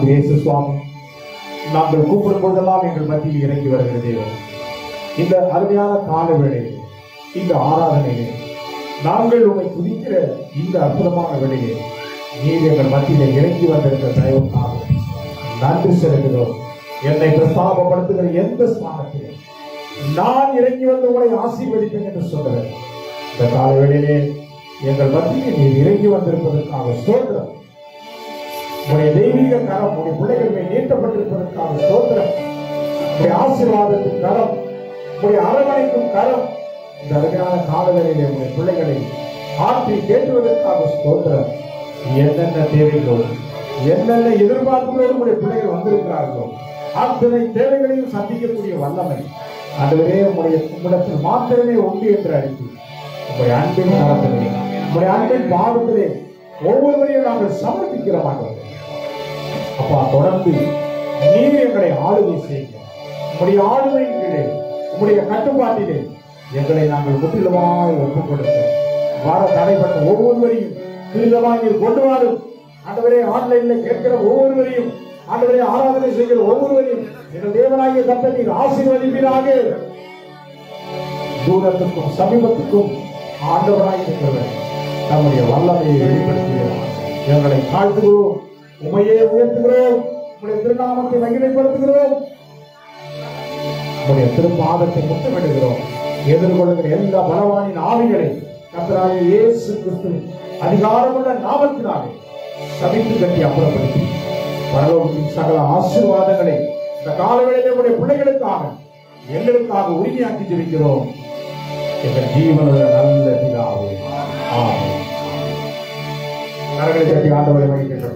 ஸ்தோத்திரம் இயேசு சுவாமி நாங்கள் கூப்பிடும் போதெல்லாம் எங்கள் மத்தியில் இறங்கி வருகிற தேவன் இந்த அருமையான கால வேளையில் இந்த ஆராதனையிலே நாங்கள் உண்மை துதிக்கிற இந்த அற்புதமான வேளையில் நீர் எங்கள் மத்தியிலே இறங்கி வந்திருக்கிற தயவுக்காக நன்றி செலுத்துகிறோம் என்னை பிரஸ்தாபப்படுத்துகிற எந்த ஸ்தானத்திலே நான் இறங்கி வந்து உங்களை ஆசீர்வதிப்பேன் என்று சொல்கிறேன் இந்த கால வேளையிலே எங்கள் மத்தியிலே நீர் இறங்கி வந்திருப்பதற்காக ஸ்தோத்திரம் உடைய தெய்வீக கரம் உடைய பிள்ளைகள் மேல் நீட்டப்பட்டிருப்பதற்காக ஸ்தோத்திரம் உடைய ஆசீர்வாதத்தின் கரம் உடைய அரவணைக்கும் கரம் இந்த அருமையான காலங்களிலே உடைய பிள்ளைகளை ஆற்றி கேட்டுவதற்காக ஸ்தோத்திரம் என்னென்ன தேவைகளோ என்னென்ன எதிர்பார்ப்புகளோடு உடைய பிள்ளைகள் வந்திருக்கிறார்களோ அத்தனை தேவைகளையும் சந்திக்கக்கூடிய வல்லமை அதுவே உங்களுடைய உம்மிடத்தில் மாத்திரமே உண்டு என்று அறிந்து உங்களுடைய அன்பின் நடத்திலே உங்களுடைய அன்பின் பாவத்திலே ஒவ்வொருவரையும் நாங்கள் சமர்ப்பிக்கிற மாட்டோம் அப்பா தொடர்ந்து நீர் எங்களை ஆளுகை செய்யுங்க உங்களுடைய ஆளுமையின் கீழே உங்களுடைய கட்டுப்பாட்டிலே எங்களை நாங்கள் முற்றிலுமாய் ஒப்புக் கொடுத்தோம் வார தடைப்பட்ட ஒவ்வொருவரையும் துரிதமாய் நீர் கொண்டு வாரும் ஆண்டவரே ஆன்லைன்ல கேட்கிற ஒவ்வொருவரையும் ஆண்டவரே ஆராதனை செய்கிற ஒவ்வொருவரையும் எங்கள் தேவனாகிய தந்தை நீர் ஆசீர்வதிப்பீராக தூரத்துக்கும் சமீபத்துக்கும் ஆண்டவராய் இருக்கிறவர் நம்முடைய வல்லமையை வெளிப்படுத்துகிறார் எங்களை தாழ்த்துகிறோம் உமையே உயர்த்துகிறோம் உங்களுடைய திருநாமத்தை மகிமைப்படுத்துகிறோம் உங்களுடைய திருப்பாதத்தை முத்தமிடுகிறோம் எதிர்கொள்ளுகிற எல்லா பலவானின் ஆவிகளை கர்த்தராகிய இயேசு கிறிஸ்து அதிகாரமுள்ள நாமத்தினாலே சமைத்து கட்டி அப்புறப்படுத்தி பரலோகத்தின் சகல ஆசீர்வாதங்களை இந்த காலவேளையிலே நம்முடைய பிள்ளைகளுக்காக எங்களுக்காக உரிமையாக்கி ஜெபிக்கிறோம் எங்கள் ஜீவனுள்ள நல்ல பிதாவே ஆமென் கரங்களை தட்டி ஆண்டவரை மகிழ்கிறோம்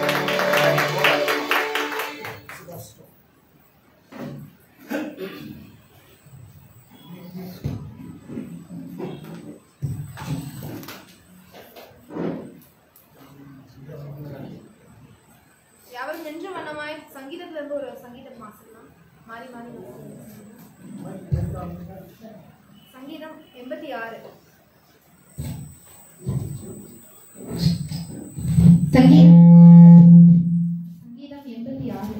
யாவரும் நின்ற வண்ணமாய் சங்கீதத்துல இருந்து ஒரு சங்கீதம் வாசிக்கலாம் மாறி மாறி வாசிக்கலாம். சங்கீதம் எண்பத்தி ஆறு சங்கீதம் சங்கீதம் எண்பத்தி ஆறு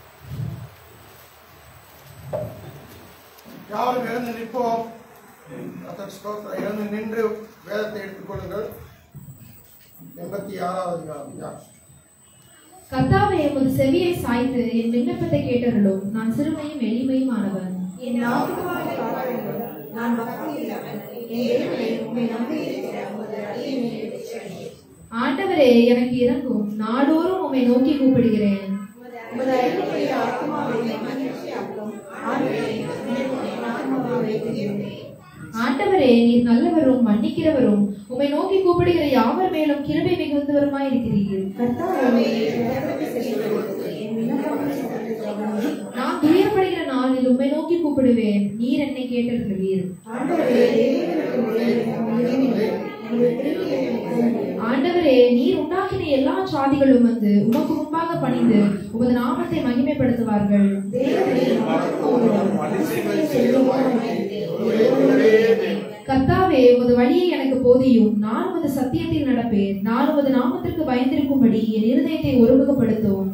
யாரும் எழுந்து நிற்போம் கர்த்தர் ஸ்தோத்திரம் எழுந்து நின்று வேதத்தை எடுத்துக்கொள்ளுங்கள் எண்பத்தி ஆறாவது அதிகாரம் யார் கர்த்தாவே உமது செவியை சாய்த்து என் விண்ணப்பத்தை கேட்டருளும் நான் சிறுமையும் எளிமையும் ஆனவன் என் ஆத்துமாவை காப்பாற்றுங்கள். நான் பக்தியுள்ளவன். என் தேவனே, உம்மை நம்பியிருக்கிற உமது அடியேனை ரட்சியும். ஆண்டவரே எனக்கு இறங்கும் நாடோறும் உம்மை நோக்கி கூப்பிடுகிறேன் உமது அடிமையுடைய ஆத்துமாவை மகிழ்ச்சியாக்கும். ஆண்டவரே, உம்மை என் ஆத்துமாவை துதியுமே. ஆண்டவரே நீர் நல்லவரும் மன்னிக்கிறவரும் உம்மை நோக்கி கூப்பிடுகிற யாவர் மேலும் கிருபை மிகுந்தவருமாய் இருக்கிறீர் கர்த்தாவே, எனக்கு செவிகொடுத்து என் விண்ணப்பத்தை கேட்டருளும். நான் துயரப்படுகிற நாளில் உம்மை நோக்கி கூப்பிடுவேன் நீர் என்னை கேட்டருளுவீர் ஆண்டவரே, தேவனுக்கு முதலில் உம்மை உமது திருப்தியை எனக்கு ஆண்டவரே நீர் உண்டாக்கின எல்லா சாதிகளும் வந்து உமக்கு முன்பாக பணிந்து உமது நாமத்தை மகிமைப்படுத்துவார்கள் தேவனே, ஆத்துமாவுடன் அதிசயங்களை செய்யுமாறு கர்த்தாவே உமது வழியை எனக்கு போதியும் நான் உமது சத்தியத்தில் நடப்பேன் நான் உமது நாமத்திற்கு பயந்திருக்கும்படி என் இருதயத்தை ஒருமுகப்படுத்தும்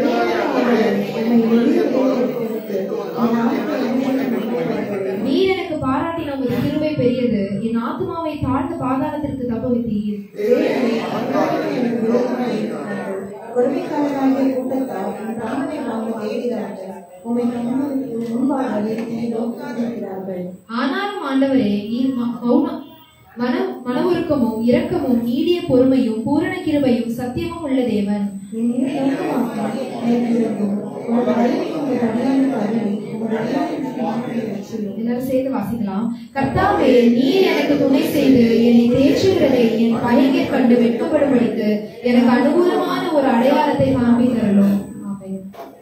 நீர் எனக்கு பாராட்டின உமது கிருபை பெரியது என் ஆத்துமாவை தாழ்ந்த பாதாளத்திற்கு தப்புவித்தீர் ஒருமைக்காரராகிய கூட்டத்தார் உன் பிராணனை வாங்க தேடுகிறார்கள் உம்மை கண்ணுக்கு முன்பாக நிறுத்தி நோக்காதிருக்கிறார்கள் ஆனாலும் ஆண்டவரே நீர் ம- மௌனம் மன மனவுருக்கமும் இரக்கமும் நீடிய பொறுமையும் பூரண கிருபையும் சத்தியமும் உள்ள தேவன் என் நீர் நோக்கமாக்க எனக்கு இருக்கும் உமது அடிமை உமது அடியானுக்கு அருமை உமது அடியானின் வார்த்தையை ரட்சியும் எல்லாரும் சேர்ந்து வாசிக்கலாம் கர்த்தாவே நீர் எனக்கு துணை செய்து என்னை தேற்றுகிறதை என் பையனை கண்டு வெட்கப்படும்படிக்கு எனக்கு அனுகூலமான ஒரு அடையாளத்தை காண்பித்தரலும் ஆமென்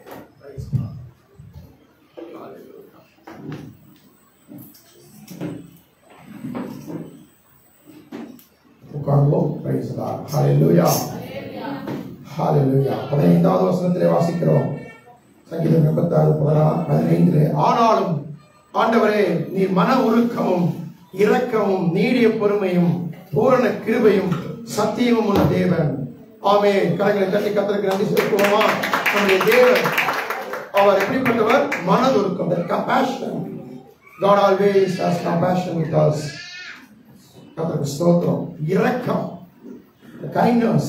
உட்கார்வோம் Praise the Lord. Hallelujah. Hallelujah. பதினைந்தாவது வசனத்திலே வாசிக்கிறோம் சங்கீதம் எண்பத்தாறு பதினாறு பதினைந்திலே ஆனாலும் ஆண்டவரே நீ மன உருக்கமும் இரக்கமும் நீடிய பொறுமையும் பூரண கிருபையும் சத்தியமும் உள்ள தேவன் ஆமே கரங்களை தட்டி கத்தருக்கு நன்றி செலுத்துவோமா நம்முடைய தேவன் அவர் எப்படிப்பட்டவர் மனதுருக்கம் compassion God always has compassion with us கர்த்தருக்கு ஸ்தோத்திரம் இரக்கம் கைண்ட்னஸ்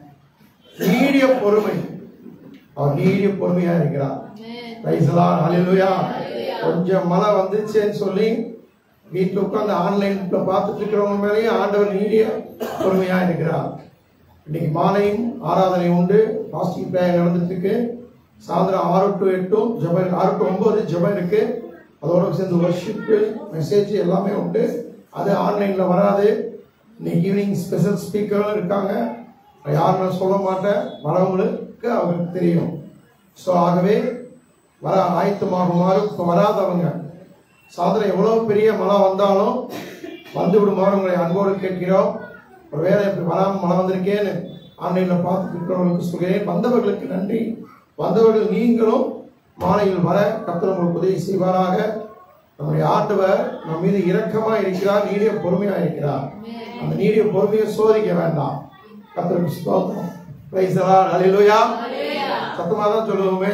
நீடிய பொறுமை அவர் நீடிய பொறுமையா இருக்கிறார் Praise the Lord. Hallelujah. கொஞ்சம் மழை வந்துச்சேன்னு சொல்லி வீட்டில் உட்காந்து ஆன்லைன்ல பார்த்துட்டு இருக்கிறவங்க மேலேயும் ஆண்டவர் நீடிய பொறுமையா இருக்கிறார் இன்னைக்கு மாலையும் ஆராதனை உண்டு பாஸ்டிங் ப்ரேயர் நடந்துட்டு இருக்கு சாயந்தரம் ஆறு டு எட்டும் ஜபம் இருக்கு ஆறு டு ஒன்பது ஜபம் இருக்கு அதோட சேர்ந்து ஒர்ஷிப்பு மெசேஜ் எல்லாமே உண்டு அது ஆன்லைன்ல வராது இன்னைக்கு ஈவினிங் ஸ்பெஷல் ஸ்பீக்கரும் இருக்காங்க நான் யாருன்னு சொல்ல மாட்டேன் வரவங்களுக்கு அவங்களுக்கு தெரியும் ஸோ ஆகவே வர ஆயத்தமாகுமாறு இப்போ வராதவங்க சாயந்தரம் எவ்வளவு பெரிய மழை வந்தாலும் வந்து விடுமாறு உங்களை அன்போடு கேட்கிறோம் ஒரு வேலை இப்படி வராமல் மழை வந்திருக்கேன்னு ஆன்லைனில் பார்த்துட்டு இருக்கிறவங்களுக்கு சொல்கிறேன் வந்தவர்களுக்கு நன்றி வந்தவர்கள் நீங்களும் மாலையில் வர கர்த்தர் உங்களுக்கு உதவி செய்வாராக நம்முடைய ஆண்டவர் நம் மீது இரக்கமாக இருக்கிறார் நீடிய பொறுமையாக இருக்கிறார் அந்த நீடிய பொறுமையை சோதிக்க வேண்டாம் கர்த்தருக்கு ஸ்தோத்திரம் பிரைஸ் ஹalleluya சத்தமாக தான் சொல்லுவோமே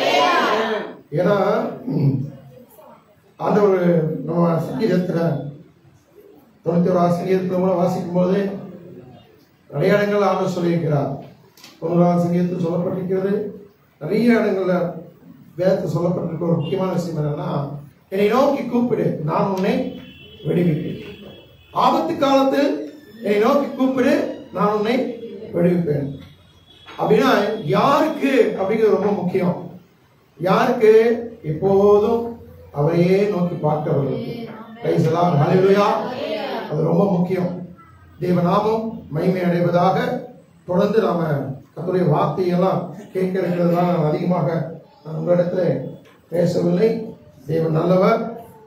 ஏன்னா ம், ஆண்டவர் நம்ம சங்கீதத்தில் தொண்ணூத்தி ஒரு சங்கீதத்தில் மூலம் வாசிக்கும் போது நிறைய இடங்கள் ஆண்டவர் சொல்லியிருக்கிறார் தொண்ணூறாம் சங்கீதத்தில் சொல்லப்பட்டிருக்கிறது நிறைய இடங்கள்ல வேதத்தில் சொல்லப்பட்டிருக்க ஒரு முக்கியமான விஷயம் என்னன்னா என்னை நோக்கி கூப்பிடு நான் உன்னை விடுவிப்பேன் ஆபத்து காலத்தில் என்னை நோக்கி கூப்பிடு நான் உன்னை விடுவிப்பேன் அப்படின்னா யாருக்கு அப்படிங்கிறது ரொம்ப முக்கியம் யாருக்கு எப்போதும் அவரையே நோக்கி பார்க்கிறவர்களுக்கு Praise the Lord. Hallelujah. அது ரொம்ப முக்கியம் தேவநாமம் மகிமை அடைவதாக தொடர்ந்து நாம கத்துடைய வார்த்தையெல்லாம் கேட்க இருக்கிறதுனால நான் அதிகமாக நான் உங்களிடத்துல பேசவில்லை தேவன் நல்லவர்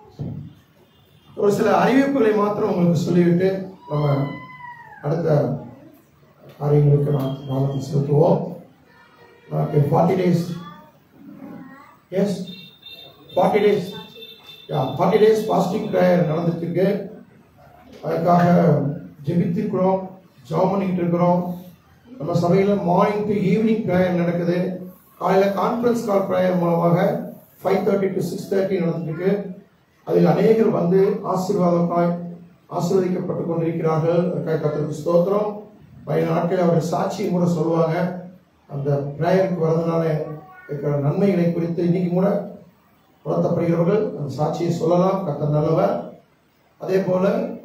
ஒரு சில அறிவிப்புகளை மாத்திரம் உங்களுக்கு சொல்லிவிட்டு நம்ம அடுத்த காரியங்களுக்கு நாம் கவனத்தை செலுத்துவோம் forty days yes forty days yeah forty days fasting prayer நடந்துட்டு இருக்கு அதுக்காக ஜெபித்திருக்கிறோம் ஜெபம் பண்ணிக்கிட்டு இருக்கிறோம் நம்ம சபையில் மார்னிங் டு ஈவினிங் ப்ரேயர் நடக்குது காலையில் கான்ஃபரன்ஸ் கால் ப்ரேயர் மூலமாக five thirty to six thirty நடந்துட்டு இருக்கு அதில் அநேகர் வந்து ஆசீர்வாதமாய் ஆசீர்வதிக்கப்பட்டு கொண்டிருக்கிறார்கள் அதுக்காக கத்திற்கு ஸ்தோத்திரம் பழைய நாட்களில் அவர் சாட்சியை கூட சொல்லுவாங்க அந்த ப்ரேயருக்கு வரதுனால இருக்கிற நன்மைகளை குறித்து இன்னைக்கு கூட உணர்த்தப்படுகிறவர்கள் அந்த சாட்சியை சொல்லலாம் கத்த நல்லவர் அதே போல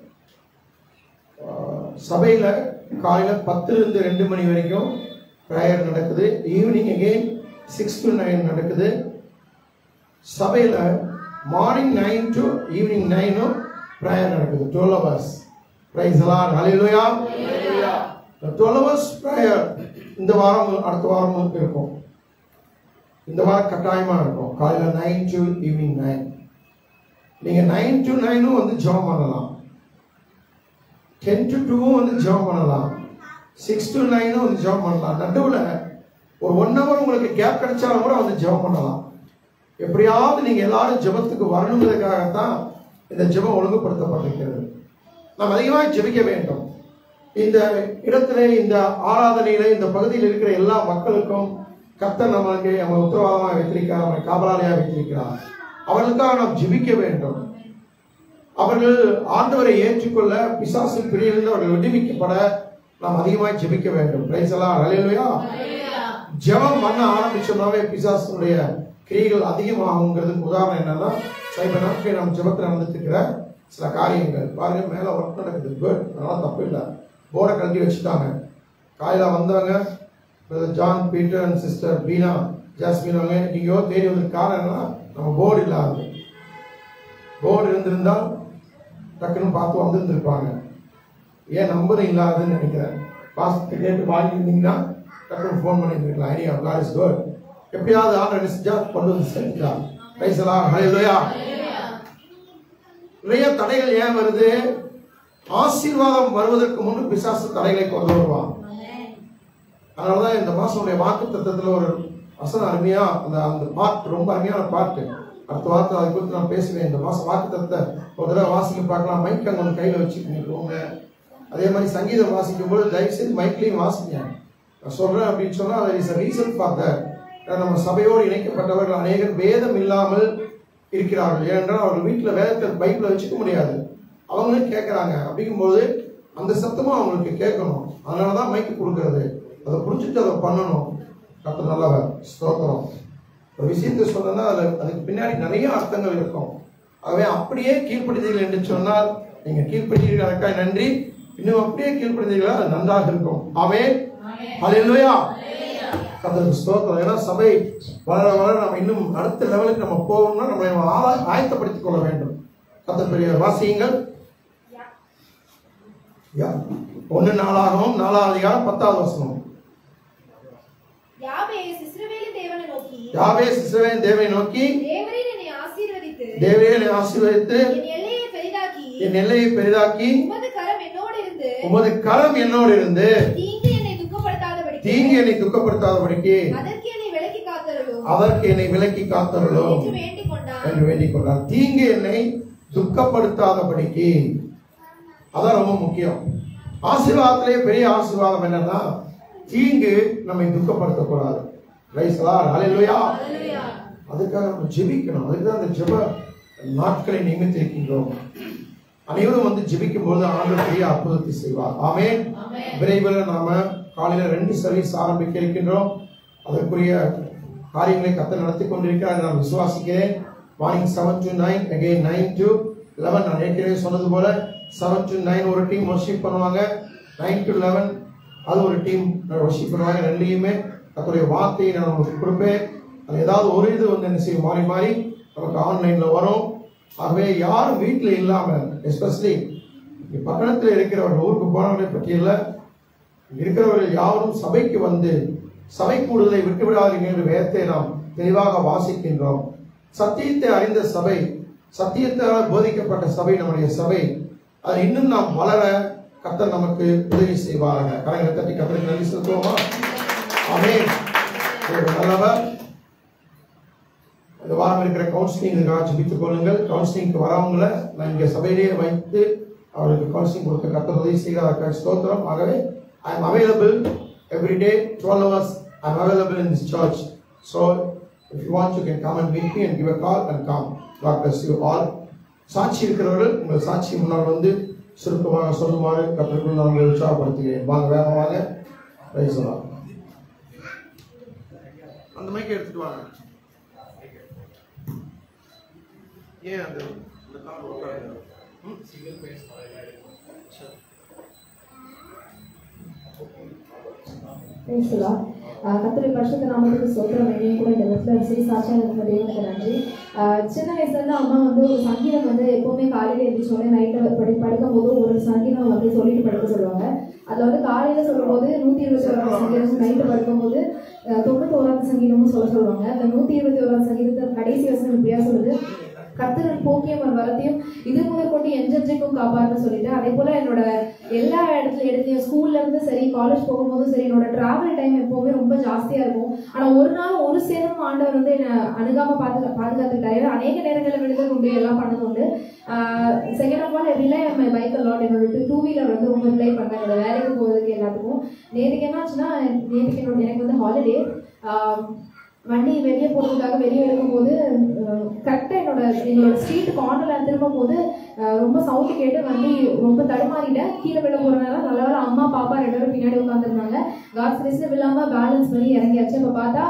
ஆஹ், சபையில காலையில பத்துல இருந்து ரெண்டு மணி வரைக்கும் ப்ரேயர் நடக்குது evening again six to nine நடக்குது சபையில மார்னிங் நைன் டு ஈவினிங் நைனும் ப்ரேயர் நடக்குது டுவெல் ஹவர்ஸ் பிரைஸ் எல்லாம் ஹalleluya டுவெல் ஹவர்ஸ் ப்ரேயர் இந்த வாரம் அடுத்த வாரம் இருக்கும் இந்த வாரம் கட்டாயமா இருக்கும் காலையில நைன் டு ஈவினிங் நைன் நீங்க நைன் டு நைனும் வந்து ஜாப் பண்ணலாம் டென் டு டூவும் வந்து ஜாப் பண்ணலாம் சிக்ஸ் டு நைனும் வந்து ஜாப் பண்ணலாம் நடுவில் ஒரு ஒன் ஹவர் உங்களுக்கு கேப் கிடைச்சாலும் கூட வந்து ஜெபம் பண்ணலாம் எப்படியாவது நீங்க எல்லாரும் ஜெபத்துக்கு வரணுங்கிறதுக்காகத்தான் இந்த ஜெபம் ஒழுங்குபடுத்தப்பட்டிருக்கிறது நாம் அதிகமாக ஜெபிக்க வேண்டும் இந்த இடத்துல இந்த ஆராதனையில இந்த பகுதியில் இருக்கிற எல்லா மக்களுக்கும் கர்த்தர் நமக்கு நம்ம உத்தரவாதமாக வைத்திருக்கிறார் நம்மை காவலாளியாக வைத்திருக்கிறார் அவர்களுக்காக நாம் ஜெபிக்க வேண்டும் அவர்கள் ஆண்டவரை ஏற்றுக்கொள்ள பிசாசின் பிடியிலிருந்து அவர்கள் விடுவிக்கப்பட நாம் அதிகமாக ஜெபிக்க வேண்டும் பிரைஸ் எல்லாம் அலையிலையா ஜெபம் பண்ண ஆரம்பிச்சோம்னாவே பிசாசனுடைய கிரியைகள் அதிகமாகுங்கிறதுக்கு உதாரணம் என்னன்னா சைப நாட்கள் நம்ம ஜெபத்தில் நடந்துட்டு இருக்கிற சில காரியங்கள் பாருங்க மேல ஒர்க் நடக்குது குட் அதனால தப்பு இல்லை போரை கழட்டி வச்சுட்டாங்க காலையில வந்தாங்க Brother John Peter and sister Beena Jasmine அவங்க எங்கேயோ தேடி வந்த காரணம் என்னன்னா நம்ம போர்டு இல்லாது போர்டு இருந்திருந்தால் டக்குன்னு பார்த்து வந்திருந்திருப்பாங்க ஏன் நம்பர் இல்லாதுன்னு நினைக்கிறேன் பாஸ்ட்டு கேட்டு வாங்கியிருந்தீங்கன்னா டக்குன்னு ஃபோன் பண்ணியிருந்துருக்கலாம் ஐடியா காட் இஸ் குட் எப்படியாவது ஆர்டர் செஞ்சா கொண்டு வந்து செஞ்சா பேசலாம் ஹalleluya நிறைய தடைகள் ஏன் வருது ஆசீர்வாதம் வருவதற்கு முன்பு பிசாசு தடைகளை கொண்டு வருவான் அதனாலதான் இந்த மாசமுடைய வாக்கு தத்துவத்துல ஒரு வசனம் அருமையா அந்த அந்த பாட்டு ரொம்ப அருமையான பாட்டு அடுத்த வார்த்தை அதை குறித்து நான் பேசுவேன் இந்த மாசம் வாக்கு தத்துவத்தை ஒரு தடவை வாசிக்க பார்க்கலாம் மைக் அங்க ஒன்று கையில வச்சுக்கோங்க அதே மாதிரி சங்கீதம் வாசிக்கும் போது தயவு செய்து மைக்லையும் வாசிங்க நான் சொல்றேன் அப்படின்னு சொன்னா there is a reason for that நம்ம சபையோடு இணைக்கப்பட்டவர்கள் அநேகர் வேதம் இல்லாமல் இருக்கிறார்கள் ஏனென்றால் அவர்கள் வீட்டில் வேதத்தை பைபிளை வச்சுக்க முடியாது அவங்களும் கேட்குறாங்க அப்படிங்கும்போது அந்த சத்தமும் அவங்களுக்கு கேட்கணும் அதனால தான் மைக்கு கொடுக்கறது அதை புரிஞ்சுட்டு அதை பண்ணணும் கத்த நல்லவர் ஸ்தோத்திரம் ஒரு விஷயத்தை சொல்லணும்னா அதில் அதுக்கு பின்னாடி நிறைய அர்த்தங்கள் இருக்கும் ஆகவே அப்படியே கீழ்ப்படுத்தீர்கள் என்று சொன்னால் நீங்க கீழ்ப்படுத்தீர்களுக்காக நன்றி இன்னும் அப்படியே கீழ்ப்படுத்தீர்களா அது நன்றாக இருக்கும் ஆமே ஹalleluya கர்த்தருக்கு ஸ்தோத்திரம் ஏன்னா சபை வளர வளர நம்ம இன்னும் அடுத்த லெவலுக்கு நம்ம போகணும்னா நம்ம ஆ- ஆயத்தப்படுத்திக் கொள்ள வேண்டும் கர்த்தர் பெரிய வாசியுங்கள் யா. ஒண்ணு நாளாகவும் நாலாவது அதிகாரம் பத்தாவது வசனம் யாபேஸ் இஸ்ரவேலின் தேவனை நோக்கி யாவே சிசுவேன் தேவை நோக்கி தேவரீர் என்னை ஆசீர்வதித்து தேவையை ஆசீர்வதித்து என் எல்லையை பெரிதாக்கி என் எல்லையை பெரிதாக்கி உமது கரம் என்னோடு இருந்து உமது கரம் என்னோடு இருந்து தீங்கு என்னை துக்கப்படுத்தாதபடி தீங்கு என்னை துக்கப்படுத்தாதபடிக்கு அதற்கு என்னை விலக்கி காத்தருளும் அதற்கு என்னை விலக்கி காத்தருளும் என்று வேண்டிக் கொண்டான் என்று வேண்டிக் கொண்டார் தீங்கு என்னை துக்கப்படுத்தாதபடிக்கு அதான் ரொம்ப முக்கியம் ஆசீர்வாதத்திலே பெரிய ஆசீர்வாதம் என்னன்னா தீங்கு நம்மை துக்கப்படுத்தக்கூடாது ரைசலார் ஹalleluya அதுக்காக நம்ம ஜெபிக்கணும் அதுக்கு தான் அந்த ஜெப நாட்களை நியமித்திருக்கின்றோம் அனைவரும் வந்து ஜெபிக்கும் போது ஆண்டவர் பெரிய அற்புதத்தை செய்வார் ஆமென் விரைவில் நாம காலையில ரெண்டு சர்வீஸ் ஆரம்பிக்க இருக்கின்றோம் அதற்குரிய காரியங்களை கத்த நடத்தி கொண்டிருக்கிறார் என்று நான் விசுவாசிக்கிறேன் morning seven to nine again nine to eleven நான் ஏற்கனவே சொன்னது போல செவன் டு நைன் ஒரு டீம் ஒர்ஷிப் பண்ணுவாங்க நைன் டு லெவன் அது ஒரு டீம் ஒர்ஷிப் பண்ணுவாங்க ரெண்டுலையுமே கத்துடைய வார்த்தையை நான் உங்களுக்கு கொடுப்பேன் அது ஏதாவது ஒரு இது வந்து என்ன செய்யும் மாறி மாறி நமக்கு ஆன்லைன்ல வரும் ஆகவே யாரும் வீட்டில் இல்லாம எஸ்பெஷலி பட்டணத்தில் இருக்கிறவர்கள் ஊருக்கு போனவர்களை பற்றியல்ல இருக்கிறவர்கள் யாரும் சபைக்கு வந்து சபை கூடுதலை விட்டு விடாதீர்கள் என்று வேதத்தை நாம் தெளிவாக வாசிக்கின்றோம் சத்தியத்தை அறிந்த சபை சத்தியத்தால் போதிக்கப்பட்ட சபை நம்முடைய சபை அது இன்னும் நாம் வளர கர்த்தர் நமக்கு உதவி செய்வாராக கரங்களை தட்டி கத்தருக்கு நன்றி செலுத்துவோமா ஆமென் தேவன் நல்லவர் இந்த வாரம் இருக்கிற கவுன்சிலிங்காக ஜெபித்துக் கொள்ளுங்கள் கவுன்சிலிங்க்கு வரவங்களை நான் இங்கே சபையிலேயே வைத்து அவருக்கு கவுன்சிலிங் கொடுக்க கர்த்தர் உதவி செய்கிறார் ஸ்தோத்திரம் ஆகவே I am available every day twelve hours I am available in this church so if you want you can come and meet me and give a call and come God bless you all சாட்சி இருக்கிறவர்கள் உங்கள் சாட்சி முன்னால் வந்து சுருக்கமாக சொல்லுமாறு கற்றுக்கொண்டு நான் உங்களை உற்சாகப்படுத்துகிறேன் வாங்க வேகம் வாங்க ரைஸ் அந்த மைக்கை எடுத்துட்டு வாங்க ஏன் அந்த இந்த கார் உட்காருங்க ம்? பேசலா கத்திரி பரிசுத்த நாமத்துக்கு சோத்திரம் என்னையும் கூட இந்த இடத்துல விசை சாட்சியாக இருந்த தேவனுக்கு நன்றி ஆஹ் சின்ன வயசுல இருந்து அம்மா வந்து ஒரு சங்கீதம் வந்து எப்பவுமே காலையில எழுந்திரிச்சோடனே நைட்டு படி படுக்கும் போது ஒரு சங்கீதம் வந்து சொல்லிட்டு படுக்க சொல்லுவாங்க அதுல வந்து காலையில சொல்லும்போது நூத்தி இருபத்தி ஓராவது சங்கீதம் நைட்டு படுக்கும்போது ஆஹ் தொண்ணூத்தி ஓராவது சங்கீதமும் சொல்ல சொல்லுவாங்க அந்த நூத்தி இருபத்தி ஓராவது சங்கீதத்தை கடைசி வசனம் இப்படியா சொல்லுது கர்த்தரன் போக்கியம் அவர் வரத்தையும் இது முதல் கொண்டு எஞ்செஞ்சைக்கும் காப்பாருன்னு சொல்லிட்டு அதே போல என்னோட எல்லா இடத்துல இடத்துலையும் ஸ்கூல்ல இருந்து சரி காலேஜ் போகும்போதும் சரி என்னோட டிராவல் டைம் எப்பவுமே ரொம்ப ஜாஸ்தியா இருக்கும் ஆனா ஒரு நாள் ஒரு சேரும் ஆண்டவர் வந்து என்ன அணுகாம பாதுகா பாதுகாத்துக்கிட்டாரு அநேக நேரங்களில் விடுதல் உண்டு எல்லாம் பண்ணது உண்டு second of all really my bike lot என்னோட டூ வீலர் வந்து ரொம்ப ரிலை பண்ணேன் என்னோட வேலைக்கு போகிறதுக்கு எல்லாத்துக்கும் நேற்றுக்கு என்ன ஆச்சுன்னா நேற்றுக்கு என்னோட எனக்கு வந்து ஹாலிடே வண்டி வெளியே போகிறதுக்காக வெளியே எடுக்கும்போது கரெக்டாக என்னோட எங்களோட ஸ்ட்ரீட் கார்னரில் திரும்பும் போது அஹ், ரொம்ப சவுண்டு கேட்டு வண்டி ரொம்ப தடுமாறிட்டேன் கீழே விழ போகிறனால நல்ல வேளை அம்மா பாப்பா ரெண்டு பேரும் பின்னாடி உட்காந்துருந்தாங்க காட் ஸ்பேஸில் விழாமல் பேலன்ஸ் பண்ணி இறங்கியாச்சு இப்போ பார்த்தா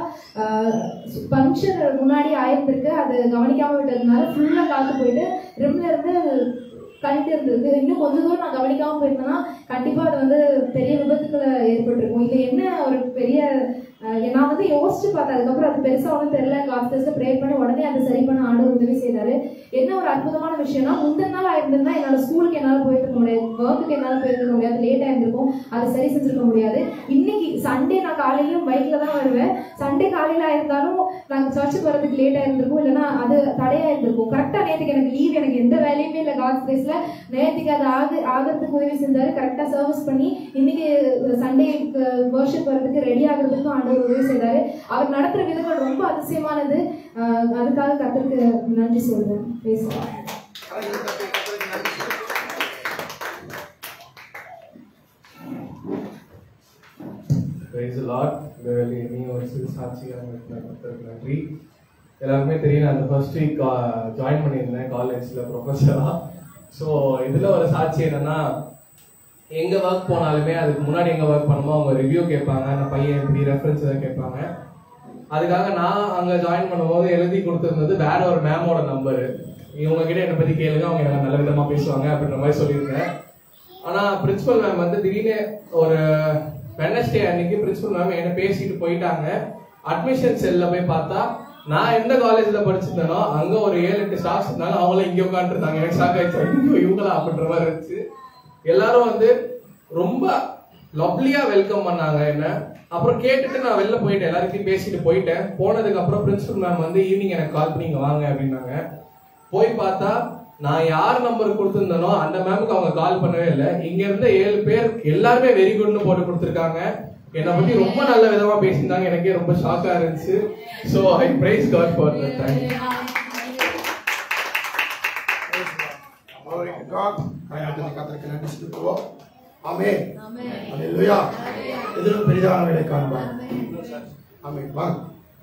பங்க்ஷன் முன்னாடி ஆயிருந்திருக்கு அது கவனிக்காமல் விட்டதுனால ஃபுல்லாக காற்று போயிட்டு ரிம்ல இருந்து கழிட்டு இருந்திருக்கு இன்னும் கொஞ்ச தூரம் நான் கவனிக்காம போயிருந்தேன்னா கண்டிப்பா அது வந்து பெரிய விபத்துக்களை ஏற்பட்டிருக்கும் இது என்ன ஒரு பெரிய அஹ், நான் வந்து யோசிச்சு பார்த்தேன் அதுக்கப்புறம் அது பெருசா ஒன்றும் தெரியல காஸ்டர்ஸ் ப்ரே பண்ணி உடனே அதை சரி பண்ண ஆண்டவர் உதவி செய்தாரு என்ன ஒரு அற்புதமான விஷயம்னா முந்தின நாள் ஆயிருந்திருந்தா என்னால ஸ்கூலுக்கு என்னால போயிட்டு இருக்க முடியாது ஒர்க்குக்கு என்னால போயிருக்க முடியாது லேட் ஆயிருந்திருக்கும் அதை சரி செஞ்சிருக்க முடியாது இன்னைக்கு சண்டே நான் காலையிலயும் பைக்ல தான் வருவேன் சண்டே காலையில ஆயிருந்தாலும் நாங்க சர்ச்சுக்கு வரதுக்கு லேட் ஆயிருந்திருக்கும் இல்லைன்னா அது தடையா இருந்திருக்கும் கரெக்டா நேற்றுக்கு எனக்கு லீவ் எனக்கு எந்த வேலையுமே இல்லை காட்ஸ் பிளேஸ்ல நேற்றுக்கு அது ஆகு ஆகிறதுக்கு உதவி செஞ்சாரு கரெக்டா சர்வீஸ் பண்ணி இன்னைக்கு சண்டே வர்ஷிப் வரதுக்கு ரெடி ஆகிறதுக்கும் ஆண்டவர் உதவி செய்தாரு அவர் நடத்துற விதங்கள் ரொம்ப அதிசயமானது ஆஹ் அதுக்காக கர்த்தருக்கு நன்றி சொல்றேன் பேசுறேன் கரங்களை தட்டி கர்த்தருக்கு நன்றி செலுத்துவோம். பிரைஸ் லாட் இந்த வேலையை நீ ஒரு சிறு சாட்சியாக இருக்கிற கர்த்தருக்கு நன்றி எல்லாருக்குமே தெரியும் நான் அந்த ஃபர்ஸ்ட் வீக் ஜாயின் பண்ணியிருந்தேன் காலேஜில் ப்ரொஃபஸராக ஸோ இதில் ஒரு சாட்சி என்னன்னா எங்கே ஒர்க் போனாலுமே அதுக்கு முன்னாடி எங்கே ஒர்க் பண்ணுமோ அவங்க ரிவ்யூ கேட்பாங்க அந்த பையன் எப்படி ரெஃபரன்ஸ் எதாவது கேட்பாங்க அதுக்காக நான் அங்கே ஜாயின் பண்ணும்போது எழுதி கொடுத்துருந்தது வேற ஒரு மேமோட நம்பரு இவங்க கிட்ட என்னை பற்றி கேளுங்க அவங்க எனக்கு நல்ல விதமாக பேசுவாங்க அப்படின்ற மாதிரி சொல்லியிருந்தேன் ஆனால் பிரின்சிபல் மேம் வந்து திடீர்னு ஒரு வெனஸ்டே அன்னைக்கு பிரின்சிபல் மேம் என்ன பேசிட்டு போயிட்டாங்க அட்மிஷன் செல்ல போய் பார்த்தா நான் எந்த காலேஜ்ல படிச்சிருந்தேனோ அங்க ஒரு ஏழு எட்டு ஸ்டாஃப்ஸ் இருந்தாங்க அவங்களும் இங்க உட்காந்துருந்தாங்க எனக்கு ஷாக் ஆயிடுச்சு ஐயோ, இவங்களா அப்படின்ற மாதிரி இருந்துச்சு எல்லாரும் வந்து ரொம்ப லவ்லியா வெல்கம் பண்ணாங்க என்ன அப்புறம் கேட்டுட்டு நான் வெளில போயிட்டேன் எல்லாருக்கும் பேசிட்டு போயிட்டேன் போனதுக்கு அப்புறம் பிரின்சிபல் மேம் வந்து ஈவினிங் எனக்கு கால் பண்ணி இங்க வாங்க அப்படின்னாங்க போய் பார்த்தா நான் யார் நம்பர் கொடுத்திருந்தேனோ அந்த மேமுக்கு அவங்க கால் பண்ணவே இல்லை இங்க இருந்த ஏழு பேர் எல்லாருமே வெரி குட்னு போட்டு கொடுத்துருக்காங்க என்னை பத்தி ரொம்ப நல்ல விதமா பேசியிருந்தாங்க எனக்கே ரொம்ப ஷாக்கா இருந்துச்சு so I praise God for that thank you Glory to God. கையாட்டத்தை கத்தருக்கு நன்றி செலுத்துவோம் ஆமென் அல்லேலூயா எதிலும் பெரிதான வேலை காண்பார் ஆமென் வாங்க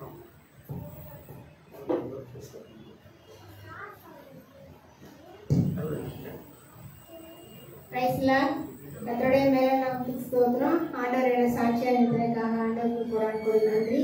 பிரைஸ்ல கத்தருடைய மேல நமக்கு ஸ்தோத்திரம் ஆண்டவர் என்ன சாட்சியா இருந்ததுக்காக ஆண்டவருக்கு புறான் கொடு நன்றி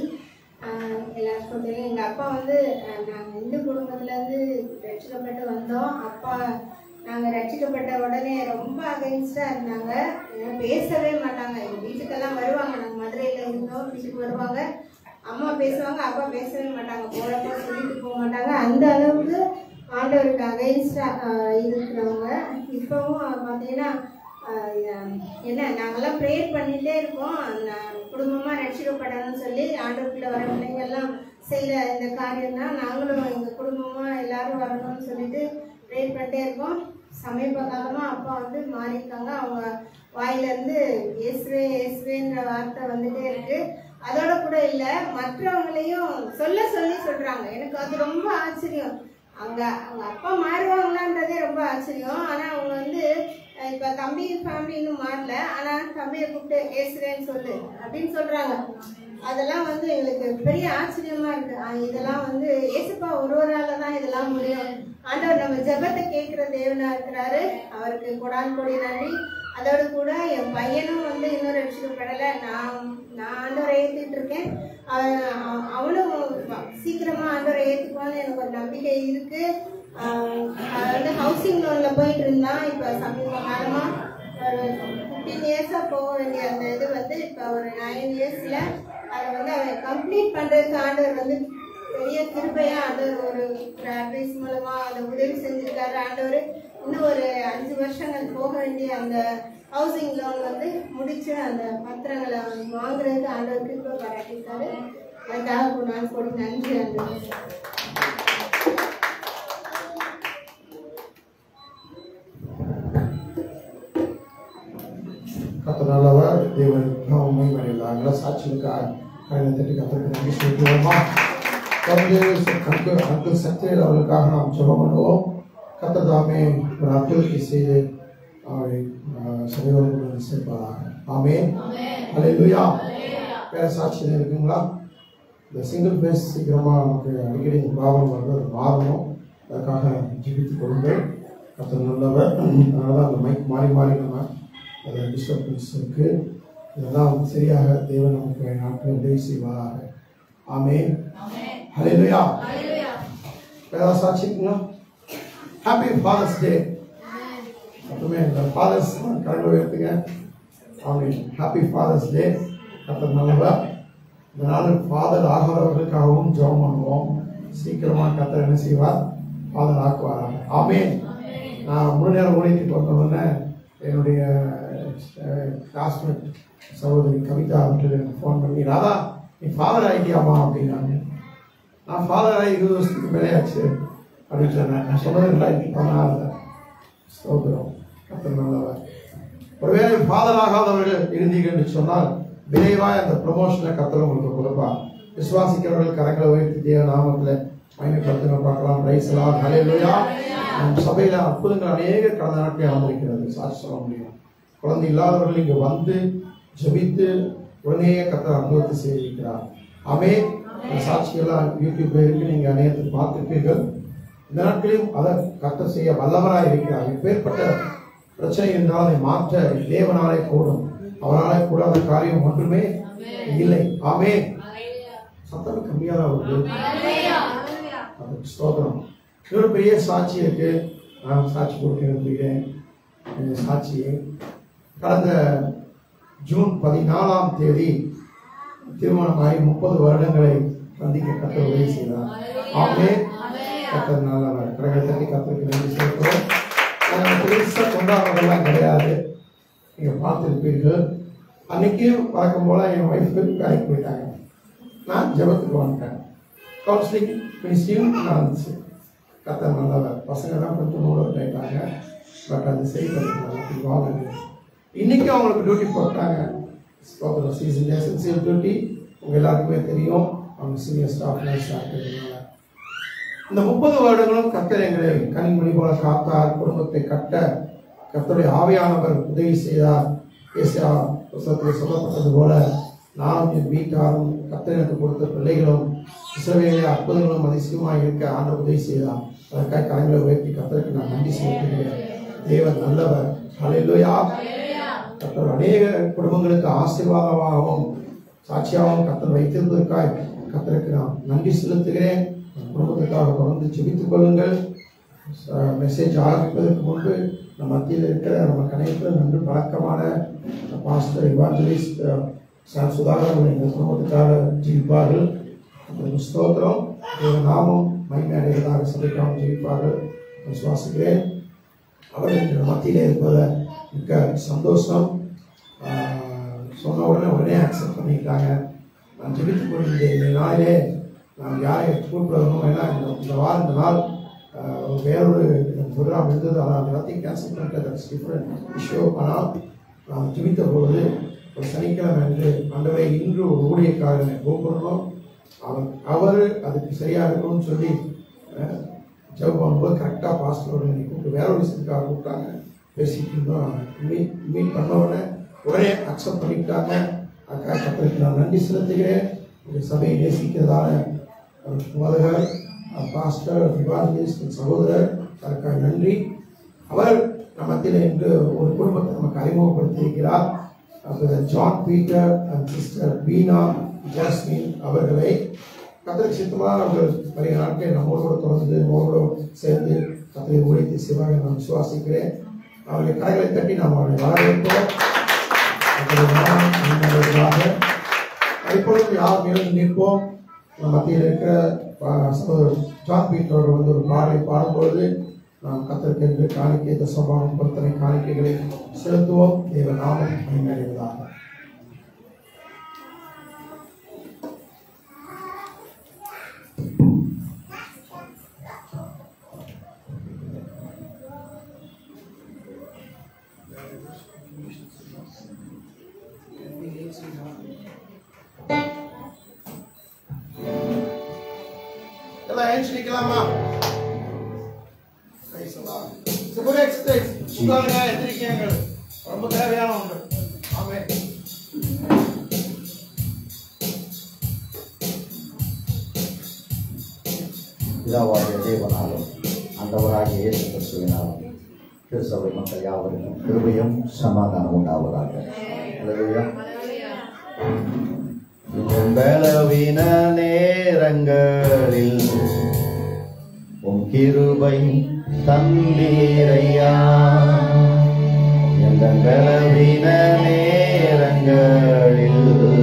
ஆஹ் எல்லாருக்கும் தெரியும் எங்க அப்பா வந்து ஆஹ் நாங்க இந்து குடும்பத்துல இருந்து ரட்சிக்கப்பட்டு வந்தோம் அப்பா நாங்க ரட்சிக்கப்பட்ட உடனே ரொம்ப அகைன்ஸ்டா இருந்தாங்க ஏன்னா பேசவே மாட்டாங்க எங்க வீட்டுக்கெல்லாம் வருவாங்க நாங்க மதுரையில இருந்தோம் வீட்டுக்கு வருவாங்க அம்மா பேசுவாங்க அப்பா பேசவே மாட்டாங்க போறப்ப சொல்லிட்டு போக மாட்டாங்க அந்த அளவுக்கு ஆண்டவருக்கு அகைன்ஸ்டா இருக்கிறவங்க இப்பவும் பார்த்தீங்கன்னா ஆஹ் ஆஹ் என்ன நாங்கெல்லாம் ப்ரேயர் பண்ணிட்டே இருக்கோம் நான் குடும்பமா ரட்சிக்கப்படணும்னு சொல்லி ஆண்டவருக்குள்ள வர பிள்ளைங்கெல்லாம் செய்யற இந்த காரியம் தான் நாங்களும் எங்க குடும்பமா எல்லாரும் வரணும்னு சொல்லிட்டு ப்ரேயர் பண்ணிட்டே இருக்கோம் சமீப காலமா அப்பா வந்து மாறியிருக்காங்க அவங்க வாயில இருந்து இயேசுவே இயேசுவேன்ற வார்த்தை வந்துட்டே இருக்கு அதோட கூட இல்ல மற்றவங்களையும் சொல்ல சொல்லி சொல்றாங்க எனக்கு அது ரொம்ப ஆச்சரியம் அவங்க அவங்க அப்பா மாறுவாங்களான்றதே ரொம்ப ஆச்சரியம் ஆனா அவங்க வந்து அஹ் இப்ப தம்பி ஃபேமிலி இன்னும் மாறல ஆனா தம்பியை கூப்பிட்டு ஏசுறேன்னு சொல்லு அப்படின்னு சொல்றாங்க அதெல்லாம் வந்து எங்களுக்கு பெரிய ஆச்சரியமா இருக்கு அஹ் இதெல்லாம் வந்து ஏசப்பா ஒருவரால தான் இதெல்லாம் முடியும் ஆண்டவர் நம்ம ஜெபத்தை கேட்கிற தேவனா இருக்கிறாரு அவருக்கு கொடான் கொடி நன்றி அதோட கூட என் பையனும் வந்து இன்னும் ரட்சிக்கப்படலை நான் நான் ஆண்டவரை ஏற்றிட்டு இருக்கேன் அவன் அவ- அவனும் சீக்கிரமா ஆண்டவரை ஏற்றுக்குவான்னு எனக்கு ஒரு நம்பிக்கை இருக்கு ஆஹ் அவன் வந்து ஹவுசிங் லோன்ல போயிட்டு இருந்தான் இப்போ சமீப காலமா ஒரு ஃபிஃப்டீன் இயர்ஸா போக வேண்டிய அந்த இது வந்து இப்போ ஒரு நைன் இயர்ஸ்ல அதை வந்து அவன் கம்ப்ளீட் பண்றதுக்கு ஆண்டவர் வந்து பெரிய கிருபையா ஆண்டவர் ஒரு அட்வைஸ் மூலமா அதை உதவி செஞ்சிருக்காரு ஆண்டவர் இன்னும் ஒரு அஞ்சு வருஷங்கள் போக வேண்டிய அந்த ஹவுசிங் லோன் வந்து முடிச்சு அந்த பத்திரங்களை அவன் வாங்குறதுக்கு ஆண்டவர் கிருபை பாராட்டியிருக்காரு அதுக்காக நான் கொடி நன்றி ஆண்டவர் கத்த நல்லவர் தேவன் உண்மை மறைந்தாங்களா சாட்சிகளுக்காக கையில் தட்டி கத்தருக்கு நன்றி செலுத்துவோமா தொடர்ந்து அங்கு அங்கு சத்தியில் அவர்களுக்காக நாம் ஜெபம் பண்ணுவோம் கத்த தாமே ஒரு அற்புதத்தை செய்து அவரை சபையோடு சேர்ப்பாராக ஆமே அல்லேலூயா வேற சாட்சி இருக்குங்களா இந்த சிங்கிள் பேஸ் சீக்கிரமாக நமக்கு அடிக்கடி இந்த ப்ராப்ளம் வருது அது மாறணும் அதுக்காக ஜெபித்து கொடுங்கள் கத்த நல்லவர் அதனால தான் அந்த மைக் மாறி மாறி நம்ம அது டிஸ்டர்பன்ஸ் இருக்கு இதெல்லாம் வந்து சரியாக தேவன் நமக்கு நாட்கள் உதவி செய்வாராக ஆமென் ஹalleluya வேற சாட்சி இருக்குங்களா ஹாப்பி ஃபாதர்ஸ் டே மட்டுமே இந்த ஃபாதர்ஸ் கடவுள் உயர்த்துங்க ஆமென் ஹாப்பி ஃபாதர்ஸ் டே கத்தர் நல்லவர் இந்த நாள் ஃபாதர் ஆகாதவர்களுக்காகவும் ஜெபம் பண்ணுவோம் சீக்கிரமாக கத்தர் என்ன செய்வார் ஃபாதர் ஆக்குவாராக ஆமென் நான் முழு நேரம் ஊழியத்துக்கு வந்தோடனே என்னுடைய கிளாஸ்மேட் சகோதரி கவிதா அவர்கள் எனக்கு ஃபோன் பண்ணி ராதா நீ ஃபாதர் ஆகிட்டியாமா அப்படின்னாங்க நான் ஃபாதர் ஆகி இருபது வருஷத்துக்கு மேலே ஆச்சு அப்படின்னு சொன்னேன் நான் சொன்னது ரெண்டாயிரத்தி பதினாறுல ஸ்தோத்திரம் கத்தர் நல்லவர் ஒருவேளை ஃபாதர் ஆகாதவர்கள் இருந்தீர்கள் என்று சொன்னால் விரைவாக அந்த ப்ரொமோஷனை கத்தர் உங்களுக்கு கொடுப்பார் விசுவாசிக்கிறவர்கள் கரங்களை உயர்த்தி தேவ நாமத்தில் பயணப்படுத்துங்க பார்க்கலாம் ரைஸ்லாம் ஹalleluya நம் சபையில அற்புதங்கள் அநேக கடந்த நாட்களில் நடந்திருக்கிறது சாட்சி சொல்ல முடியும் குழந்தை இல்லாதவர்கள் இங்கே வந்து ஜெபித்து உடனே கத்தர் அனுபவத்தை செய்திருக்கிறார் ஆமே இந்த சாட்சிகள்லாம் யூடியூப்ல இருக்கு நீங்க அநேகத்தை பார்த்திருப்பீர்கள் இந்த நாட்களிலும் அதை கத்தர் செய்ய வல்லவராய் இருக்கிறார் எப்பேற்பட்ட பிரச்சனை இருந்தால் அதை மாற்ற தேவனாலே கூடும் அவராலே கூடாத காரியம் ஒன்றுமே இல்லை ஆமே சத்தம் கம்மியா தான் வருது அதுக்கு ஸ்தோத்திரம் இன்னொரு பெரிய சாட்சி இருக்கு நான் சாட்சி கொடுக்க விரும்புகிறேன் இந்த சாட்சியை கடந்த ஜூன் பதினாலாம் தேதி திருமணமாகி முப்பது வருடங்களை சந்திக்க கத்தர் உதவி செய்தார் ஆமே கத்தர் நல்லவர் கடவுளை தட்டி கத்தருக்கு நன்றி செலுத்துவோம் நாங்கள் பெருசாக கொண்டாடுறதெல்லாம் கிடையாது நீங்கள் பார்த்துருப்பீர்கள் அன்னைக்கும் வழக்கம் போல என் ஒய்ஃபு வேலைக்கு போயிட்டாங்க நான் ஜெபத்துக்கு வந்துட்டேன் கவுன்சிலிங் மினிஸ்ட்ரியும் நான் இருந்துச்சு கத்தர் நல்லவர் பசங்க தான் கொஞ்சம் மூட கேட்டாங்க பட் அது சரி பண்ணிக்கலாம் வாங்க இன்னைக்கு அவங்களுக்கு டியூட்டி போட்டாங்க சீசன் எசென்சியல் டியூட்டி உங்க எல்லாருக்குமே தெரியும் அவங்க சீனியர் ஸ்டாஃப் நர்ஸாக இருக்கிறதுனால இந்த முப்பது வருடங்களும் கத்தர் எங்களை கண்மணி போல காத்தார் குடும்பத்தை கட்ட கத்தருடைய ஆவியானவர் உதவி செய்தார் ஏசியா புத்தகத்தில் சொல்லப்பட்டது போல நானும் என் வீட்டாரும் கத்தர் எனக்கு கொடுத்த பிள்ளைகளும் இஸ்ரவேலே அற்புதங்களும் அதிசயமாக இருக்க ஆண்டவர் உதவி செய்தார் அதற்காக கரங்களை உயர்த்தி கத்தருக்கு நான் நன்றி செலுத்துகிறேன் தேவன் நல்லவர் ஹalleluya கத்தர் அநேக குடும்பங்களுக்கு ஆசீர்வாதமாகவும் சாட்சியாகவும் கத்தர் வைத்திருப்பதற்காக கத்தருக்கு நான் நன்றி செலுத்துகிறேன் குடும்பத்துக்காக தொடர்ந்து ஜெபித்துக் கொள்ளுங்கள் மெசேஜ் ஆரம்பிப்பதற்கு முன்பு நம்ம மத்தியில் இருக்கிற நம்ம கணையத்தில் நன்று பழக்கமான பாஸ்டர் இவாஞ்சலிஸ்ட் சார் சுதாகர் அவர்கள் எங்கள் குடும்பத்துக்காக ஜெயிப்பார்கள் அந்த ஸ்தோத்திரம் தேவ நாமம் மைமேடைகளாக சபைக்காக ஜெயிப்பார்கள் விசுவாசிக்கிறேன் அவர்கள் எங்கள் மத்தியிலே இருப்பதை மிக்க சந்தோஷம் ஆஹ் சொன்ன உடனே உடனே அக்செப்ட் பண்ணிக்கிட்டாங்க நான் ஜெபித்துக் கொண்டிருந்தேன் இந்த நாளிலே நான் யாரை கூப்பிடணும் ஏன்னா இந்த இந்த வாரம் இந்த நாள் ஆஹ், ஒரு வேறொரு ப்ரோக்ராம் இருந்தது ஆனால் அது எல்லாத்தையும் கேன்சல் பண்ணிட்டு தட்ஸ் டிஃப்ரெண்ட் இஷ்யூ ஆனால் நான் ஜெபித்த பொழுது ஒரு சனிக்கிழமை அன்று ஆண்டவரை இன்று ஒரு ஊழியக்காரனை கூப்பிடணும் அவர் அவர் அதுக்கு சரியாக இருக்கும்னு சொல்லி ஆஹ், ஜெபம் பண்ணும்போது கரெக்டாக பாஸ்டர் என்னை கூப்பிட்டு வேற ஒரு விஷயத்துக்காக கூப்பிட்டாங்க பேசிட்டு இருந்தோம் மீட் மீட் பண்ண உடனே உடனே அக்செப்ட் பண்ணிக்கிட்டாங்க அக்கா கத்தருக்கு நான் நன்றி செலுத்துகிறேன் இந்த சபையை நேசிக்கிறதான மதுகர் பாஸ்டர் விவாதிஸ்ட் சகோதரர் அதற்காக நன்றி அவர் நம்ம மத்தியில் இன்று ஒரு குடும்பத்தை நமக்கு அறிமுகப்படுத்தியிருக்கிறார் அவர் John Peter and sister Beena Jasmine அவர்களை கத்தருக்கு சித்தமாக அவர்கள் பழைய நாட்களை நம்மோடு கூட தொடர்ந்து நம்மோடு சேர்ந்து கத்தரை ஊழியத்தை செய்வாங்க நான் விசுவாசிக்கிறேன் அவர்களை கடைகளை தட்டி நாம் அவர்களை வரவேற்போம் கர்த்தருடைய நாமம் மகிமைப்படுவதாக. இப்பொழுது யார் மேலும் நிற்போம் நம் மத்தியில் இருக்கிற பா- சகோதரர் ஜான் பீட்டர் அவர்கள் வந்து ஒரு பாடலை பாடும்பொழுது நாம் கத்தருக்கு என்று காணிக்கை தசமாவும் பொருத்தனை காணிக்கைகளை செலுத்துவோம் தேவ நாமம் மகிமையடைவதாக எல்லாம் ஏஞ்சி நிக்கலாமா Praise the Lord. It's a good exercise. உட்காருங்க, எந்திரிக்கங்க. ரொம்ப தேவையான ஒன்று ஆமென். பிதாவாகிய தேவனாலும் ஆண்டவராகிய இயேசு கிறிஸ்துவினாலும் கிறிஸ்தவ மக்கள் யாவருக்கும் கிருபையும் சமாதானம் உண்டாவதாக அல்லேலூயா. என் பலவீன நேரங்களில் உம் கிருபை தந்தீரையா எந்த பலவீன நேரங்களில்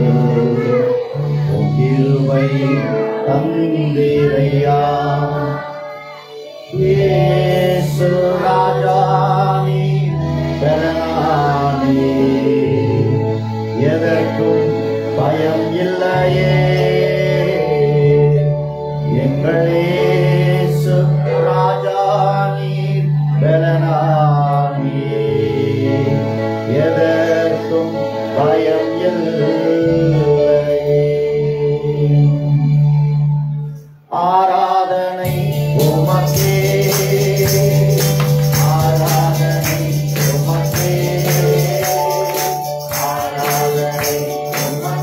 உம் கிருபை தந்தீரையா இயேசு ராஜானி பெறனானி எதற்கும் பயம் இல்லையே எங்கள் இயேசு ராஜானி பெறனானி எதற்கும் பயம் இல்லையே ஆராதனை உமக்கே ஆராதனை உமக்கே ஆராதனை உமக்கே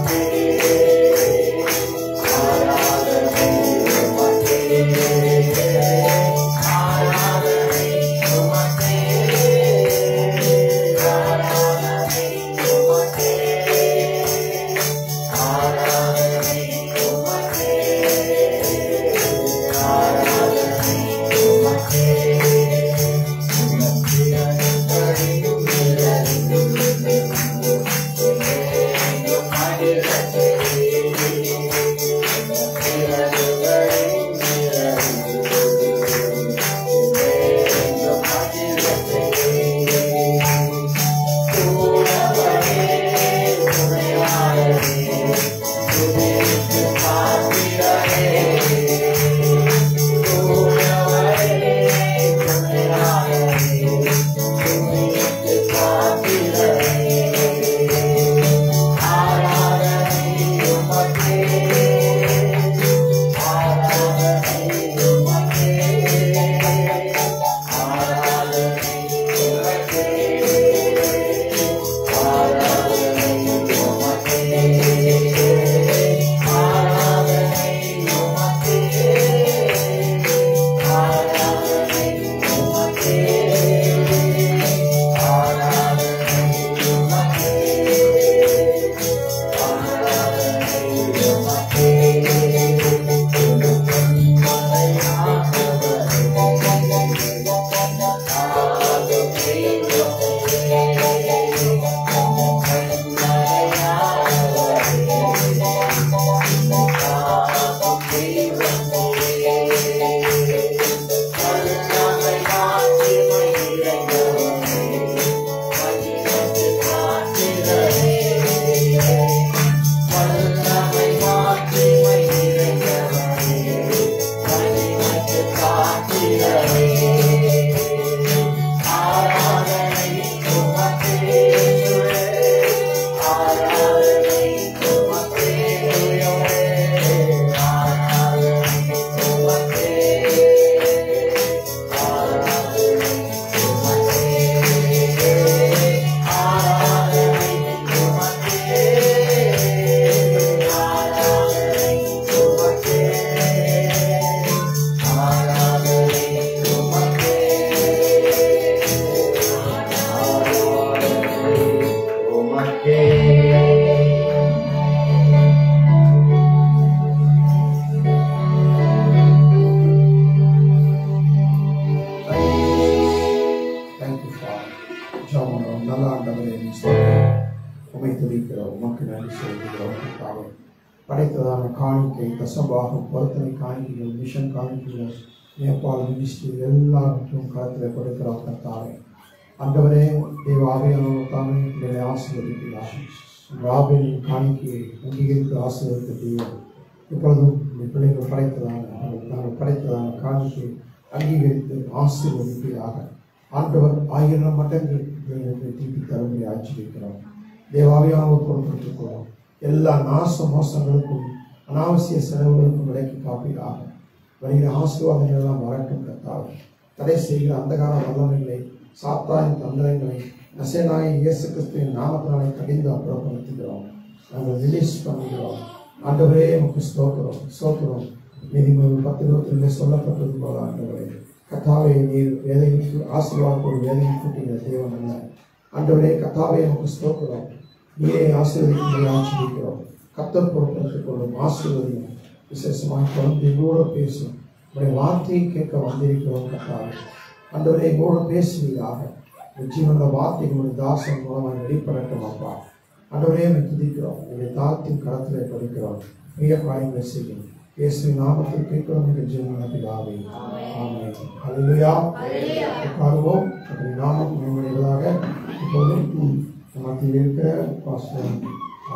துதிக்கிறோம் உமக்கு நன்றி செலுத்துகிறோம் கர்த்தாவே படைத்ததான காணிக்கை தசபாகம் பொருத்தனை காணிக்கைகள் மிஷன் காணிக்கைகள் நேபாள் மினிஸ்ட்ரி எல்லாவற்றையும் கருத்தில் கொடுக்கிறோம் கர்த்தாவே ஆண்டவரே தேவ ஆவியானவர் தாமே எங்களை ஆசீர்வதிக்கிறார் ராபின் காணிக்கையை அங்கீகரித்து ஆசீர்வதித்த தெய்வம் இப்பொழுதும் இந்த பிள்ளைகள் படைத்ததான நாங்கள் படைத்ததான காணிக்கையை அங்கீகரித்து ஆசீர்வதிப்பீராக ஆண்டவர் ஆயிரம் மடங்கு எங்களுக்கு திருப்பி தரும்படி ஆட்சியிருக்கிறோம் தேவாவியானவர் பொறுப்பெடுத்துக்கொள்ளும் எல்லா நாச மோசங்களுக்கும் அனாவசிய செலவுகளுக்கும் விலைக்கு காப்பீராக வருகிற ஆசீர்வாதங்கள் எல்லாம் வரட்டும் கத்தாவே தடை செய்கிற அந்தகார வல்லமைகளை சாத்தாயின் தந்திரங்களை நசேனாய இயேசு கிறிஸ்துவின் நாமத்தினாலே கடிந்து அப்புறப்படுத்துகிறோம் நாங்கள் ரிலீஸ் பண்ணுகிறோம் ஆண்டவரே நமக்கு ஸ்தோத்திரம் ஸ்தோத்திரம் நீதிமன்றம் பத்து இருபத்தி சொல்லப்பட்டது போல ஆண்டவரே கத்தாவை நீர் வேலைக்கு ஆசீர்வாதத்தோடு வேலையை கூட்டுகிற தேவன் அல்ல ஆண்டவரே கத்தாவை நமக்கு ஸ்தோத்திரம் நீரை ஆசீர்வதிக்கும்படி ஆட்சிக்கிறோம் கத்தர் பொறுப்பெடுத்துக் கொள்ளும் ஆசீர்வதியும் விசேஷமாக குழந்தை எங்களோட பேசும் உடைய வார்த்தையை கேட்க வந்திருக்கிறோம் கத்தாவே ஆண்டவரே எங்களோட பேசுவீராக நிச்சயமந்த வார்த்தைகளுடைய தாசன் மூலமாக வெளிப்படட்டும் அப்பா ஆண்டவரே நம்ம துதிக்கிறோம் எங்களை தாழ்த்தின் களத்தில் படிக்கிறோம் மிக காரியங்களை செய்யும் இயேசுவின் நாமத்தில் கேட்கிறோம் என்ற ஜீவன பிதாவே ஆமென் ஹalleluya உட்காருவோம் அப்படி நாமம் மேம்படுவதாக இப்போது ம், நம்ம மத்தியில் இருக்கிற பாஸ்டர் ஆ,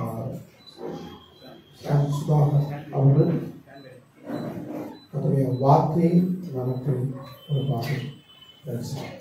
சாம் சுதாகர் அவர்கள் அதனுடைய வார்த்தையை நமக்கு ஒரு பாட்டு பேசுகிறார்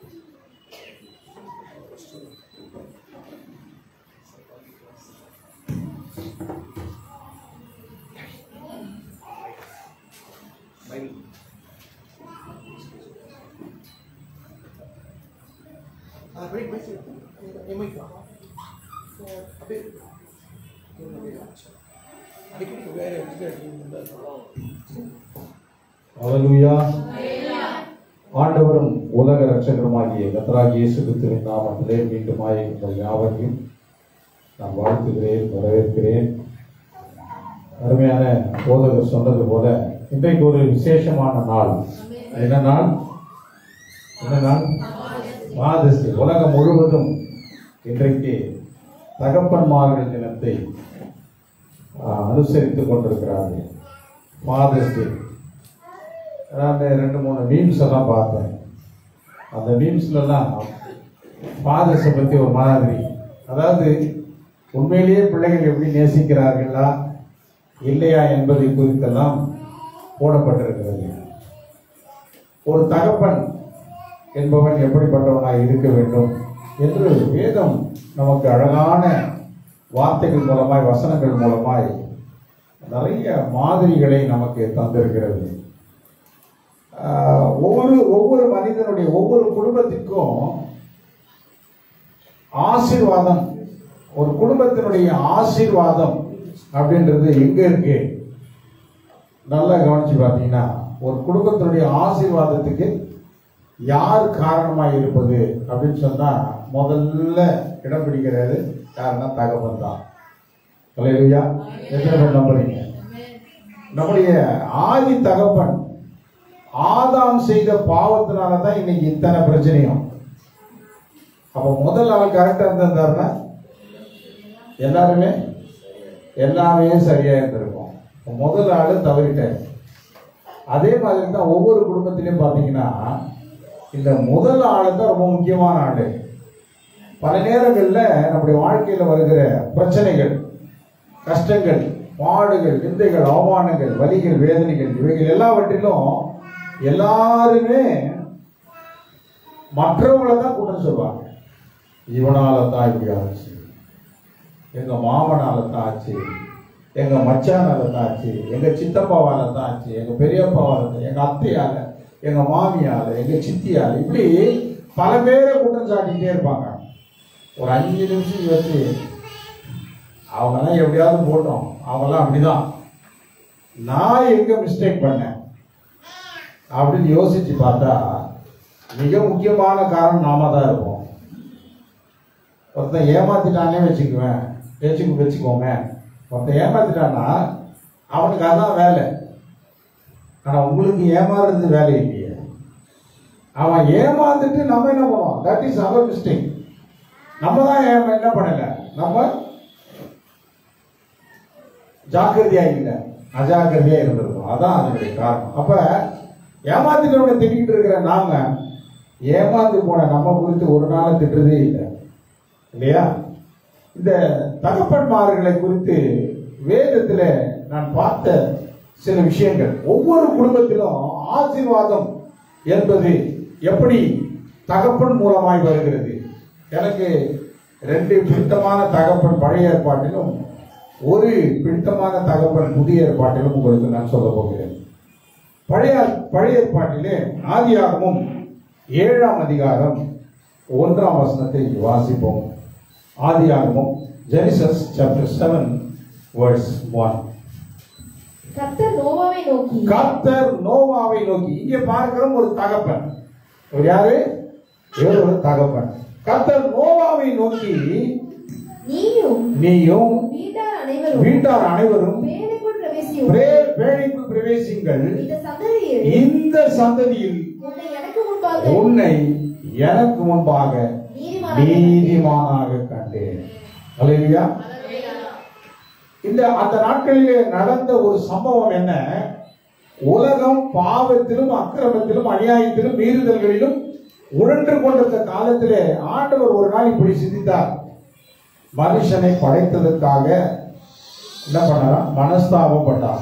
ஹalleluya ஆண்டவரும் உலக ரட்சகருமாகிய கர்த்தராகிய இயேசு கிறிஸ்துவின் நாமத்திலே மீண்டுமாய் உங்கள் யாவரையும் நான் வாழ்த்துகிறேன் வரவேற்கிறேன் அருமையான போதகர் சொன்னது போல இன்றைக்கு ஒரு விசேஷமான நாள் என்ன நாள் என்ன நாள் மாதஸ்தி உலகம் முழுவதும் இன்றைக்கு தகப்பன்மார்கள் தினத்தை ஆஹ், அனுசரித்துக் கொண்டிருக்கிறார்கள் ஃபாதர்ஸ் டே நான் ரெண்டு மூணு மீம்ஸ் எல்லாம் பார்த்தேன் அந்த மீம்ஸ்லலாம் ஃபாதர்ஸை பற்றி ஒரு மாதிரி அதாவது உண்மையிலேயே பிள்ளைகள் எப்படி நேசிக்கிறார்களா இல்லையா என்பதை குறித்தெல்லாம் போடப்பட்டிருக்கிறது ஒரு தகப்பன் என்பவன் எப்படிப்பட்டவனாய் இருக்க வேண்டும் என்று வேதம் நமக்கு அழகான வார்த்தைகள் மூலமாய் வசனங்கள் மூலமாய் நிறைய மாதிரிகளை நமக்கு தந்திருக்கிறது ஆஹ் ஒவ்வொரு ஒவ்வொரு மனிதனுடைய ஒவ்வொரு குடும்பத்திற்கும் ஆசீர்வாதம் ஒரு குடும்பத்தினுடைய ஆசீர்வாதம் அப்படின்றது எங்க இருக்கு நல்லா கவனிச்சு பார்த்தீங்கன்னா ஒரு குடும்பத்தினுடைய ஆசீர்வாதத்துக்கு யார் காரணமா இருப்பது அப்படின்னு சொன்னா முதல்ல இடம் பிடிக்கிறது யாருன்னா தகவல் தான் அல்லேலூயா எத்தனை பேர் நம்புறீங்க நம்முடைய ஆதி தகப்பன் ஆதாம் செய்த பாவத்தினால தான் இன்னைக்கு இத்தனை பிரச்சனையும் அப்ப முதல் ஆள் கரெக்டா இருந்திருந்தாருன்னா எல்லாருமே எல்லாமே சரியா இருந்திருக்கும் இப்ப முதல் ஆளு தவறிட்டாரு அதே மாதிரி தான் ஒவ்வொரு குடும்பத்திலையும் பார்த்தீங்கன்னா இந்த முதல் ஆளு தான் ரொம்ப முக்கியமான ஆளு பல நேரங்கள்ல நம்முடைய வாழ்க்கையில வருகிற பிரச்சனைகள் கஷ்டங்கள் பாடுகள் நிந்தைகள் அவமானங்கள் வலிகள் வேதனைகள் இவைகள் எல்லாவற்றிலும் எல்லாருமே மற்றவங்களை தான் குற்றம் சொல்லுவாங்க இவனால தான் இப்படி ஆச்சு எங்க மாமனால தான் ஆச்சு எங்க மச்சானால தான் ஆச்சு எங்க சித்தப்பாவால தான் ஆச்சு எங்க பெரியப்பாவால தான் எங்க அத்தையால எங்க மாமியால எங்க சித்தியால இப்படி பல பேரை குற்றம் சாட்டிக்கிட்டே இருப்பாங்க ஒரு அஞ்சு நிமிஷம் வச்சு அவங்கெல்லாம் எப்படியாவது போட்டோம் அவங்கெல்லாம் அப்படிதான் நான் எங்க மிஸ்டேக் பண்ணேன் அப்படின்னு யோசிச்சு பார்த்தா மிக முக்கியமான காரணம் நாம தான் இருப்போம் ஒருத்தன் ஏமாத்திட்டானே வச்சுக்குவேன் வச்சுக்கு வச்சுக்கோங்க ஒருத்தன் ஏமாத்திட்டான்னா அவனுக்கு அதான் வேலை ஆனா உங்களுக்கு ஏமாறுறது வேலை இல்லையே அவன் ஏமாந்துட்டு நம்ம என்ன பண்ணுவோம் தட் இஸ் அவர் மிஸ்டேக் நம்ம தான் ஏமா- என்ன பண்ணல நம்ம ஜாக்கிரதையா இல்லை அஜாக்கிரதையா இருந்திருக்கும் அதான் அதனுடைய காரணம் அப்ப ஏமாத்திட்டவனை திட்டிக்கிட்டு இருக்கிற நாம ஏமாந்து போன நம்ம குறித்து ஒரு நாள் திட்டுறதே இல்லை இல்லையா இந்த தகப்பன்மார்களை குறித்து வேதத்துல நான் பார்த்த சில விஷயங்கள் ஒவ்வொரு குடும்பத்திலும் ஆசீர்வாதம் என்பது எப்படி தகப்பன் மூலமாய் வருகிறது எனக்கு ரெண்டு பிடித்தமான தகப்பன் பழைய ஏற்பாட்டிலும் ஒரு பிடித்தமான தகப்பன் புதிய ஏற்பாட்டிலும் உங்களுக்கு நான் சொல்ல போகிறேன் பழைய பழைய ஏற்பாட்டிலே ஆதியாகமும் ஏழாம் அதிகாரம் ஒன்றாம் வசனத்தை வாசிப்போம் ஆதியாகமும் Genesis chapter seven verse one கர்த்தர் நோவாவை நோக்கி கர்த்தர் நோவாவை நோக்கி இங்கே பார்க்கிறோம் ஒரு தகப்பன் ஒரு யாரு இவர் ஒரு தகப்பன் கர்த்தர் நோவாவை நோக்கி நீயும் நீயும் வீட்டார் அனைவரும் வீட்டார் அனைவரும் பேழைக்குள் பிரவேசியும் பிரே- பேழைக்குள் பிரவேசிங்கள் இந்த சந்ததியில் இந்த சந்ததியில் உன்னை எனக்கு முன்பாக உன்னை எனக்கு முன்பாக நீதிமானாக நீதிமானாக கண்டேன் அல்லேலூயா இந்த அந்த நாட்களிலே நடந்த ஒரு சம்பவம் என்ன உலகம் பாவத்திலும் அக்கிரமத்திலும் அநியாயத்திலும் மீறுதல்களிலும் உழன்று கொண்டிருந்த காலத்திலே ஆண்டவர் ஒரு நாள் இப்படி சிந்தித்தார் மனுஷனை படைத்ததற்காக என்ன பண்ணாரா மனஸ்தாபப்பட்டார்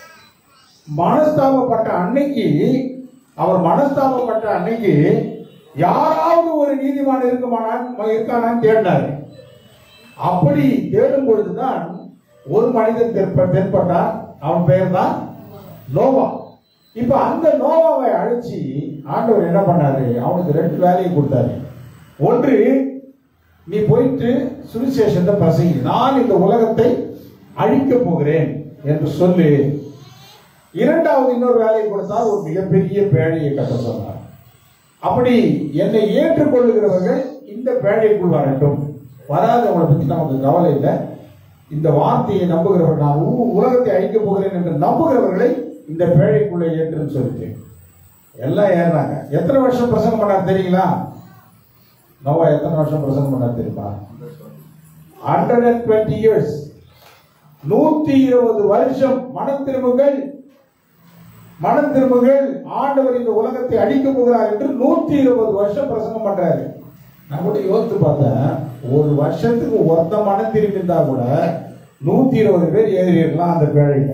மனஸ்தாபப்பட்ட அன்னைக்கு அவர் மனஸ்தாபப்பட்ட அன்னைக்கு யாராவது ஒரு நீதிமான் இருக்குமானான் இருக்கானான்னு தேடினார் அப்படி தேடும் பொழுதுதான் ஒரு மனிதன் தென்ப- தென்பட்டான் அவன் பெயர் தான் நோவா இப்ப அந்த நோவாவை அழைச்சி ஆண்டவர் என்ன பண்ணாரு அவனுக்கு ரெண்டு வேலையை கொடுத்தாரு ஒன்று நீ போயிட்டு சுவிசேஷத்தை பிரசங்கி நான் இந்த உலகத்தை அழிக்க போகிறேன் என்று சொல்லி இரண்டாவது இன்னொரு வேலையை கொடுத்தால் ஒரு மிகப்பெரிய பேழையை கட்ட சொன்னார் அப்படி என்னை ஏற்றுக்கொள்ளுகிறவர்கள் இந்த பேழைக்குள் வரட்டும் வராதவங்களை பற்றி நமக்கு கவலை இல்லை இந்த வார்த்தையை நம்புகிறவர்கள் நான் உ- உலகத்தை அழிக்க போகிறேன் என்று நம்புகிறவர்களை இந்த பேழைக்குள்ளே ஏற்றுன்னு சொல்லிட்டு எல்லாம் ஏறினாங்க எத்தனை வருஷம் பிரசங்கம் பண்ணார் தெரியுங்களா நோவா எத்தனை வருஷம் பிரசங்கம் பண்ணார் தெரியுமா ஹண்ட்ரட் அண்ட் டுவெண்ட்டி இயர்ஸ் நூத்தி இருபது வருஷம் மனம் திரும்புங்கள் மனம் திரும்புங்கள் ஆண்டவர் இந்த உலகத்தை அழிக்க போகிறார் என்று நூத்தி இருபது வருஷம் பிரசங்கம் பண்றாரு நான் கூட யோசித்து பார்த்தேன் ஒரு வருஷத்துக்கு ஒருத்த மனம் திரும்பி இருந்தா கூட நூத்தி இருபது பேர் ஏறி இருக்கலாம் அந்த பேழையில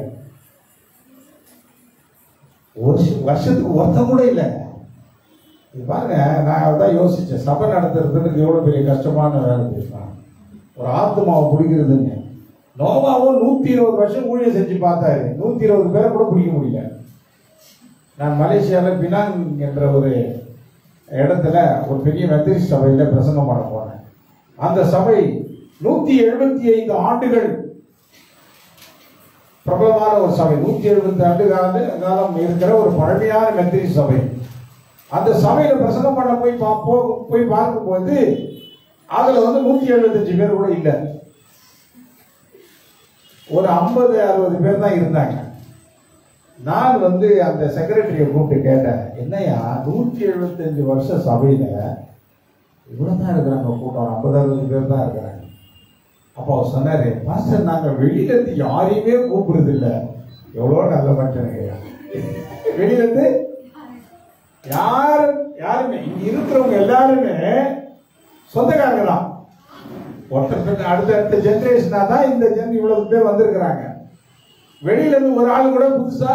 ஒரு ஷ- வருஷத்துக்கு ஒருத்தன் கூட இல்லை இது பாருங்க நான் அதான் யோசிச்சேன் சபை நடத்துறதுக்கு எவ்வளவு பெரிய கஷ்டமான வேலை பேசலாம் ஒரு ஆத்மாவை பிடிக்கிறதுன்னு நோவாவும் நூத்தி இருபது வருஷம் ஊழியம் செஞ்சு பார்த்தாரு நூத்தி இருபது பேரை கூட பிடிக்க முடியல நான் மலேசியாவில் பினாங் என்ற ஒரு இடத்துல ஒரு பெரிய மெத்தடிஸ்ட் சபையில் பிரசங்கம் பண்ண போனேன் அந்த சபை நூத்தி எழுபத்தி ஐந்து ஆண்டுகள் பிரபலமான ஒரு சபை நூத்தி எழுபத்தி ஆண்டு கால காலம் இருக்கிற ஒரு பழமையான மெத்தடிஸ்ட் சபை அந்த சபையில பிரசங்கம் பண்ண போய் பா- போ- போய் பார்க்கும்போது அதுல வந்து நூத்தி எழுபத்தஞ்சு பேர் கூட இல்லை ஒரு ஐம்பது அறுபது பேர் தான் இருந்தாங்க நான் வந்து அந்த செக்ரட்டரியை கூப்பிட்டு கேட்டேன் என்னையா நூற்றி எழுபத்தஞ்சு வருஷ சபையில இவ்வளவு தான் இருக்கிறாங்க கூட்டம் ஐம்பது அறுபது பேர் தான் இருக்கிறாங்க அப்போ அவர் சொன்னாரு பாஸ்டர் நாங்க வெளியில இருந்து யாரையுமே கூப்பிடுறது இல்ல எவ்வளோ நல்ல மனுஷனுங்க வெளியில இருந்து யாரும் யாருமே இங்க இருக்கிறவங்க எல்லாருமே சொந்தக்காரங்க தான் ஒருத்தர் பின்ன அடுத்த அடுத்த ஜெனரேஷனா தான் இந்த ஜென் இவ்வளவு பேர் வந்திருக்கிறாங்க வெளியில இருந்து ஒரு ஆள் கூட புதுசா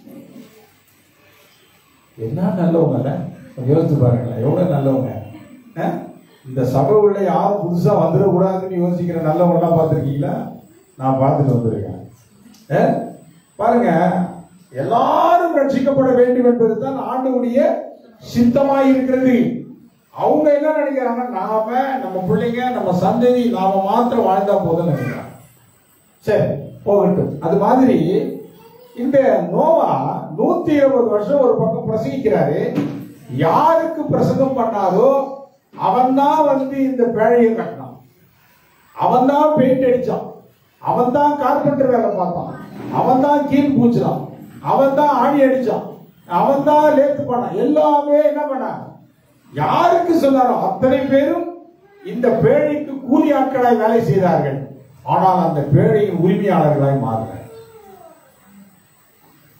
என்ன நல்லவங்க கொஞ்சம் யோசிச்சு பாருங்களேன் எவ்வளவு நல்லவங்க அஹ்? இந்த சபை உள்ள யாரும் புதுசா வந்துடக்கூடாதுன்னு யோசிக்கிற நல்லவங்கலாம் பார்த்துருக்கீங்களா நான் பார்த்துட்டு வந்திருக்கேன் அஹ்? பாருங்க எல்லாரும் ரட்சிக்கப்பட வேண்டும் என்பது தான் ஆண்டவுடைய சித்தமாய் இருக்கிறது அவங்க என்ன நினைக்கிறாங்க நாம நம்ம பிள்ளைங்க நம்ம சந்ததி நாம மாத்திரம் வாழ்ந்தா போதும்னு நினைக்கிறாங்க சரி போகட்டும் அது மாதிரி இந்த நோவா நூத்தி இருபது வருஷம் ஒரு பக்கம் பிரசங்கிக்கிறாரு யாருக்கு பிரசங்கம் பண்ணாரோ அவன் தான் வந்து இந்த பேழையை கட்டினான் அவன் தான் பெயிண்ட் அடிச்சான் அவன் தான் கார்பெண்டர் வேலை பார்த்தான் அவன் தான் கீழ் பூச்சினான் அவன் தான் ஆணி அடிச்சான் அவன் தான் லேத்து பண்ணான் எல்லாமே என்ன பண்ணான் யாருக்கு சொன்னாரோ அத்தனை பேரும் இந்த பேழைக்கு கூலி ஆட்களாய் வேலை செய்தார்கள் ஆனால் அந்த பேழையின் உரிமையாளர்களாய் மாறினார்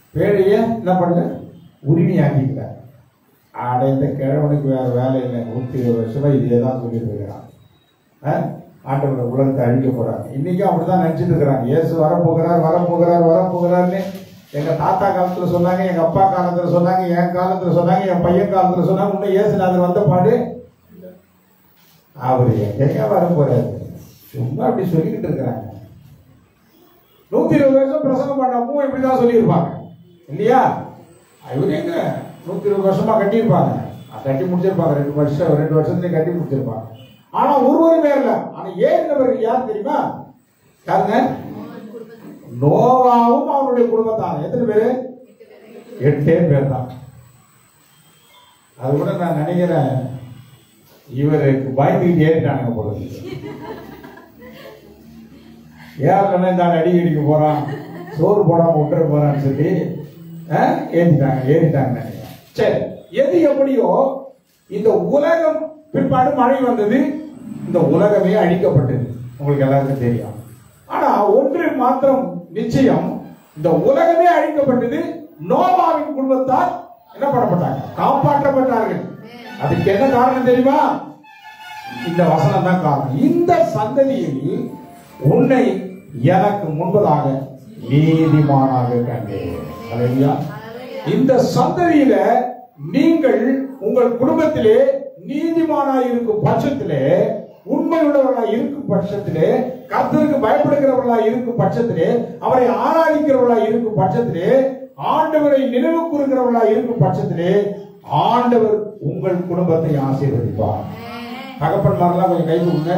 பேழைய என்ன பண்ணல உரிமையாக்கிட்டார் ஆட இந்த கிழவனுக்கு வேற வேலை இல்லை நூற்றி இருபது வருஷமா இதே தான் சொல்லிட்டு இருக்கிறான் ஆ? ஆண்டவரை உலகத்தை அழிக்க போறாங்க இன்னைக்கும் அப்படிதான் நினைச்சிட்டு இருக்கிறாங்க இயேசு வரப்போகிறார் வரப்போகிறார் வரப்போகிறார்னு எங்க தாத்தா காலத்துல சொன்னாங்க எங்க அப்பா காலத்துல சொன்னாங்க என் காலத்துல சொன்னாங்க என் பையன் காலத்துல சொன்னாங்க இன்னும் இயேசுநாதர் வந்த பாடு அவர் எங்க வர போறாரு சும்மா அப்படி சொல்லிக்கிட்டு இருக்கிறாங்க நூத்தி இருபது வருஷம் பிரசங்கம் பண்ணப்பவும் இப்படிதான் சொல்லியிருப்பாங்க இல்லையா இவரு எங்க நூத்தி இருபது வருஷமா கட்டியிருப்பாங்க அது கட்டி முடிச்சிருப்பாங்க ரெண்டு வருஷம் ரெண்டு வருஷத்துலயே கட்டி முடிச்சிருப்பாங்க ஆனா ஒருவரும் ஏறல ஆனா ஏறினவர் யார் தெரியுமா யாருங்க நோவாவும் அவருடைய குடும்பத்தான் எத்தனை பேரு எட்டே பேர் தான் அது கூட நான் நினைக்கிறேன் இவருக்கு பயந்துக்கிட்டு ஏறிட்டானுங்க போல இருக்கு. ஏறலன்னா இந்த ஆள் அடி அடிக்க போறான் சோறு போடாம விட்டுற போறான்னு சொல்லி ஆ, ஏத்திட்டாங்க ஏறிட்டாங்க நினைக்கிறேன் சரி எது எப்படியோ இந்த உலகம் பிற்பாடு மழை வந்தது இந்த உலகமே அழிக்கப்பட்டது உங்களுக்கு எல்லாருக்கும் தெரியும் ஆனா ஒன்று மாத்திரம் நிச்சயம் இந்த உலகமே அழிக்கப்பட்டது நோவாவின் குடும்பத்தால் என்ன பண்ணப்பட்டாங்க காப்பாற்றப்பட்டார்கள் அதுக்கு என்ன காரணம் தெரியுமா இந்த வசனம் தான் காரணம் இந்த சந்ததியில் உன்னை எனக்கு முன்பதாக நீதிமானாக கண்டேன் அல்லேலூயா. இந்த சந்ததியில நீங்கள் உங்கள் குடும்பத்திலே நீதிமானாய் இருக்கும் பட்சத்திலே உண்மையுள்ளவர்களாய் இருக்கும் பட்சத்திலே கர்த்தருக்கு பயப்படுகிறவர்களாய் இருக்கும் பட்சத்திலே அவரை ஆராதிக்கிறவர்களாய் இருக்கும் பட்சத்திலே ஆண்டவரை நினைவு கூறுகிறவர்களாய் இருக்கும் பட்சத்திலே ஆண்டவர் உங்கள் குடும்பத்தை ஆசீர்வதிப்பார் தகப்பன்மாரெல்லாம் கொஞ்சம் கை கொடுங்க